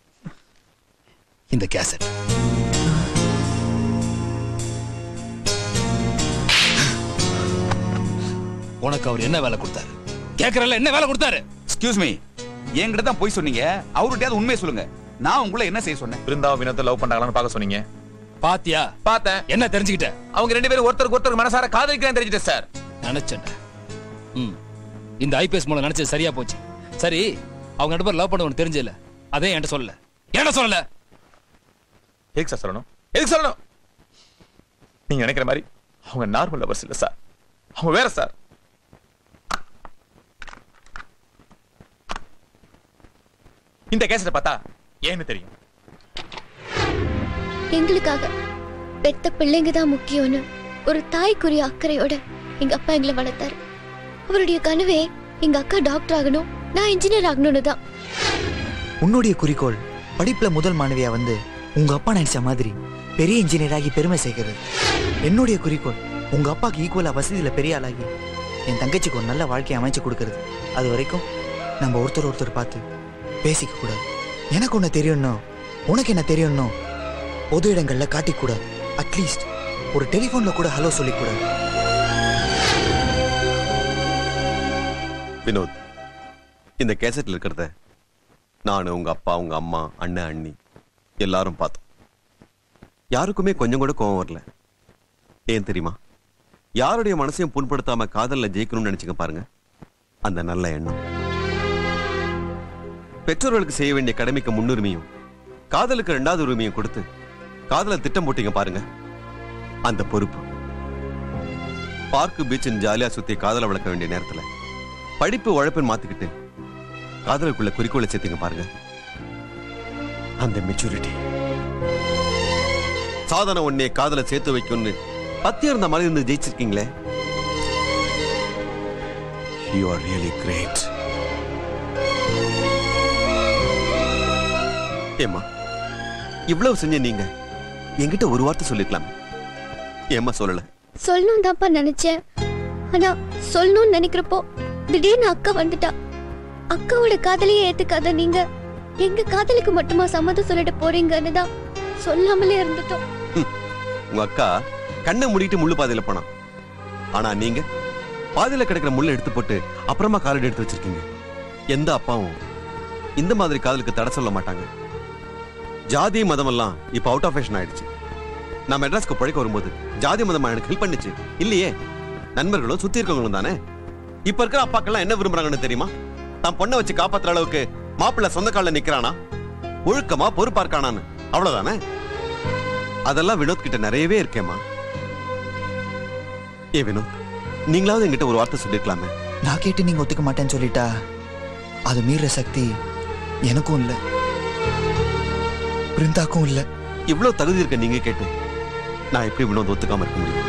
Speaker 12: இந்த கேசட் உனக்கு அவர் என்ன வேலை கொடுத்தாரு கேக்குறல என்ன வேலை கொடுத்தாரு
Speaker 14: எக்ஸ்கியூஸ் மீ என்கிட்ட தான் போய் சொன்னீங்க அவர்கிட்டயாவது உண்மையை சொல்லுங்க நான் உங்களை என்ன செய்ய சொன்னேன்
Speaker 9: பிருந்தாவும் வினோத்தை லவ் பண்றாங்களான்னு பார்க்க சொன்னீங்க
Speaker 12: பாத்தியா
Speaker 9: பார்த்தேன்
Speaker 12: என்ன தெரிஞ்சுக்கிட்ட
Speaker 9: அவங்க ரெண்டு பேரும் ஒருத்தருக்கு ஒருத்தர் மனசார காதலிக்கிறேன் தெரிஞ்சுட்டேன் சார்
Speaker 12: நினைச்சேன்டா ம் இந்த ஐபிஎஸ் மூலம் நினைச்சது சரியா போச்சு சரி அவங்க ரெண்டு பேரும் லவ் பண்ண உனக்கு தெரிஞ்சல அதே என்கிட்ட சொல்லல என்ன சொல்லல
Speaker 9: எதுக்கு சார் சொல்லணும் எதுக்கு சொல்லணும் நீங்க நினைக்கிற மாதிரி அவங்க நார்மல் லவர்ஸ் இல்ல சார் அவங்க வேற சார் இந்த கேசட்டை பார்த்தா ஏன்னு தெரியும்
Speaker 15: எங்களுக்காக பெத்த பிள்ளைங்க தான் முக்கியம்னு ஒரு தாய்க்குரிய அக்கறையோட எங்க அப்பா எங்களை வளர்த்தாரு அவருடைய கனவே எங்க அக்கா டாக்டர் ஆகணும் நான் இன்ஜினியர் ஆகணும்னு தான்
Speaker 2: உன்னுடைய குறிக்கோள் படிப்புல முதல் மாணவியா வந்து உங்க அப்பா நினைச்ச மாதிரி பெரிய இன்ஜினியர் ஆகி பெருமை சேர்க்கிறது என்னுடைய குறிக்கோள் உங்க அப்பாக்கு ஈக்குவலா வசதியில பெரிய ஆளாகி என் தங்கச்சிக்கு ஒரு நல்ல வாழ்க்கையை அமைச்சு கொடுக்கறது அது வரைக்கும் நம்ம ஒருத்தர் ஒருத்தர் பார்த்து பேசிக்க கூடாது எனக்கு ஒன்று தெரியும்னோ உனக்கு என்ன தெரியும்னோ பொது இடங்கள்ல காட்டிக்கூடாது அட்லீஸ்ட் ஒரு டெலிஃபோன்ல கூட ஹலோ சொல்லிக்கூடாது
Speaker 16: வினோத் இந்த கேசட்ல இருக்கிறத நான் உங்க அப்பா உங்க அம்மா அண்ணன் அண்ணி எல்லாரும் பார்த்தோம் யாருக்குமே கொஞ்சம் கூட கோவம் வரல ஏன் தெரியுமா யாருடைய மனசையும் புண்படுத்தாம காதல்ல ஜெயிக்கணும்னு நினைச்சுங்க பாருங்க அந்த நல்ல எண்ணம் பெற்றோர்களுக்கு செய்ய வேண்டிய கடமைக்கு முன்னுரிமையும் காதலுக்கு ரெண்டாவது உரிமையும் கொடுத்து காதல திட்டம் போட்டீங்க பாருங்க அந்த பொறுப்பு பார்க்கு பீச்சின் ஜாலியா சுத்தி காதல வளர்க்க வேண்டிய நேரத்துல படிப்பு உழைப்புன்னு மாத்திக்கிட்டு காதலுக்குள்ள குறிக்கோளை சேர்த்தீங்க பாருங்க அந்த மெச்சூரிட்டி சாதனை ஒன்னே காதல சேர்த்து வைக்கும்னு பத்தி இருந்த மாதிரி இருந்து ஜெயிச்சிருக்கீங்களே யூ ஆர் ரியலி கிரேட் ஏமா இவ்வளவு செஞ்ச நீங்க என்கிட்ட ஒரு வார்த்தை சொல்லிருக்கலாம் ஏமா சொல்லல
Speaker 15: சொல்லணும் தான்ப்பா நினைச்சேன் ஆனா சொல்லணும்னு நினைக்கிறப்போ திடீர்னு அக்கா வந்துட்டா அக்காவோட காதலையே ஏத்துக்காத நீங்க எங்க காதலுக்கு மட்டுமா சம்மதம் சொல்லிட்டு போறீங்கன்னு தான் சொல்லாமலே இருந்துட்டோம்
Speaker 16: உங்க அக்கா கண்ணை மூடிட்டு முள்ளு பாதையில போனா ஆனா நீங்க பாதையில கிடக்கிற முள்ளை எடுத்து போட்டு அப்புறமா காலடி எடுத்து வச்சிருக்கீங்க எந்த அப்பாவும் இந்த மாதிரி காதலுக்கு தடை சொல்ல மாட்டாங்க ஜாதி மதம் எல்லாம் இப்ப அவுட் ஆஃப் ஃபேஷன் ஆயிடுச்சு நான் மெட்ராஸ்க்கு பழைக்க வரும்போது ஜாதி மதம் எனக்கு ஹெல்ப் பண்ணுச்சு இல்லையே நண்பர்களும் சுத்தி இருக்கவங்களும் தானே இப்ப இருக்கிற அப்பாக்கெல்லாம் என்ன விரும்புறாங்கன்னு தெரியுமா தான் பொண்ணை வச்சு காப்பாத்துற அளவுக்கு மாப்பிள்ளை சொந்த காலில் நிக்கிறானா ஒழுக்கமா பொறுப்பா இருக்கானான்னு அவ்வளவுதானே அதெல்லாம் வினோத் கிட்ட நிறையவே இருக்கேம்மா ஏ வினோத் நீங்களாவது என்கிட்ட ஒரு வார்த்தை சொல்லிருக்கலாமே
Speaker 2: நான் கேட்டு நீங்க ஒத்துக்க மாட்டேன்னு சொல்லிட்டா அது மீற சக்தி எனக்கும் இல்ல பிருந்தாக்கும் இல்ல
Speaker 16: இவ்வளவு தகுதி இருக்க நீங்க கேட்டு நான் எப்படி வினோத் ஒத்துக்காம இருக்க முடியும்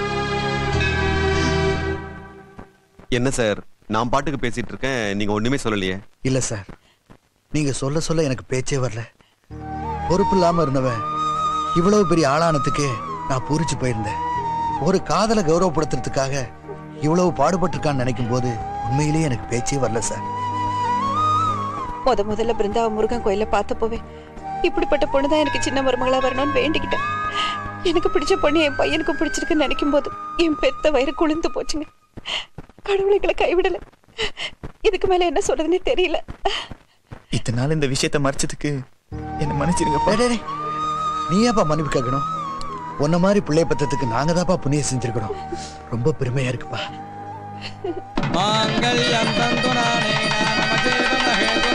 Speaker 16: என்ன சார் நான் பாட்டுக்கு பேசிட்டு இருக்கேன் நீங்க ஒண்ணுமே சொல்லலையே
Speaker 1: இல்ல சார் நீங்க சொல்ல சொல்ல எனக்கு பேச்சே வரல பொறுப்பு இல்லாம இருந்தவன் இவ்வளவு பெரிய ஆளானதுக்கு நான் பூரிச்சு போயிருந்தேன் ஒரு காதலை கௌரவப்படுத்துறதுக்காக இவ்வளவு பாடுபட்டிருக்கான்னு நினைக்கும் போது உண்மையிலேயே எனக்கு பேச்சே வரல சார்
Speaker 3: முத முதல்ல பிருந்தாவ முருகன் கோயில பார்த்தப்போவே இப்படிப்பட்ட பொண்ணு தான் எனக்கு சின்ன மருமகளா வரணும்னு வேண்டிக்கிட்டேன் எனக்கு பிடிச்ச பொண்ணு என் பையனுக்கும் பிடிச்சிருக்குன்னு நினைக்கும் போது என் பெத்த வயிறு குளிர்ந்து போச்சுங்க கடவுளைகளை கைவிடல இதுக்கு மேல என்ன சொல்றதுன்னே தெரியல
Speaker 2: இத்தனை நாள் இந்த விஷயத்தை மறைச்சதுக்கு என்ன மன்னிச்சிருங்கப்பா
Speaker 1: டேய், டேய், டேய். நீ ஏப்பா மன்னிப்பு கேட்கணும் உன்ன மாதிரி பிள்ளை பத்தத்துக்கு நாங்க தான்ப்பா புண்ணியம் செஞ்சிருக்கணும் ரொம்ப பெருமையா இருக்குப்பா
Speaker 8: மாங்கல்யம் தந்து நானே நம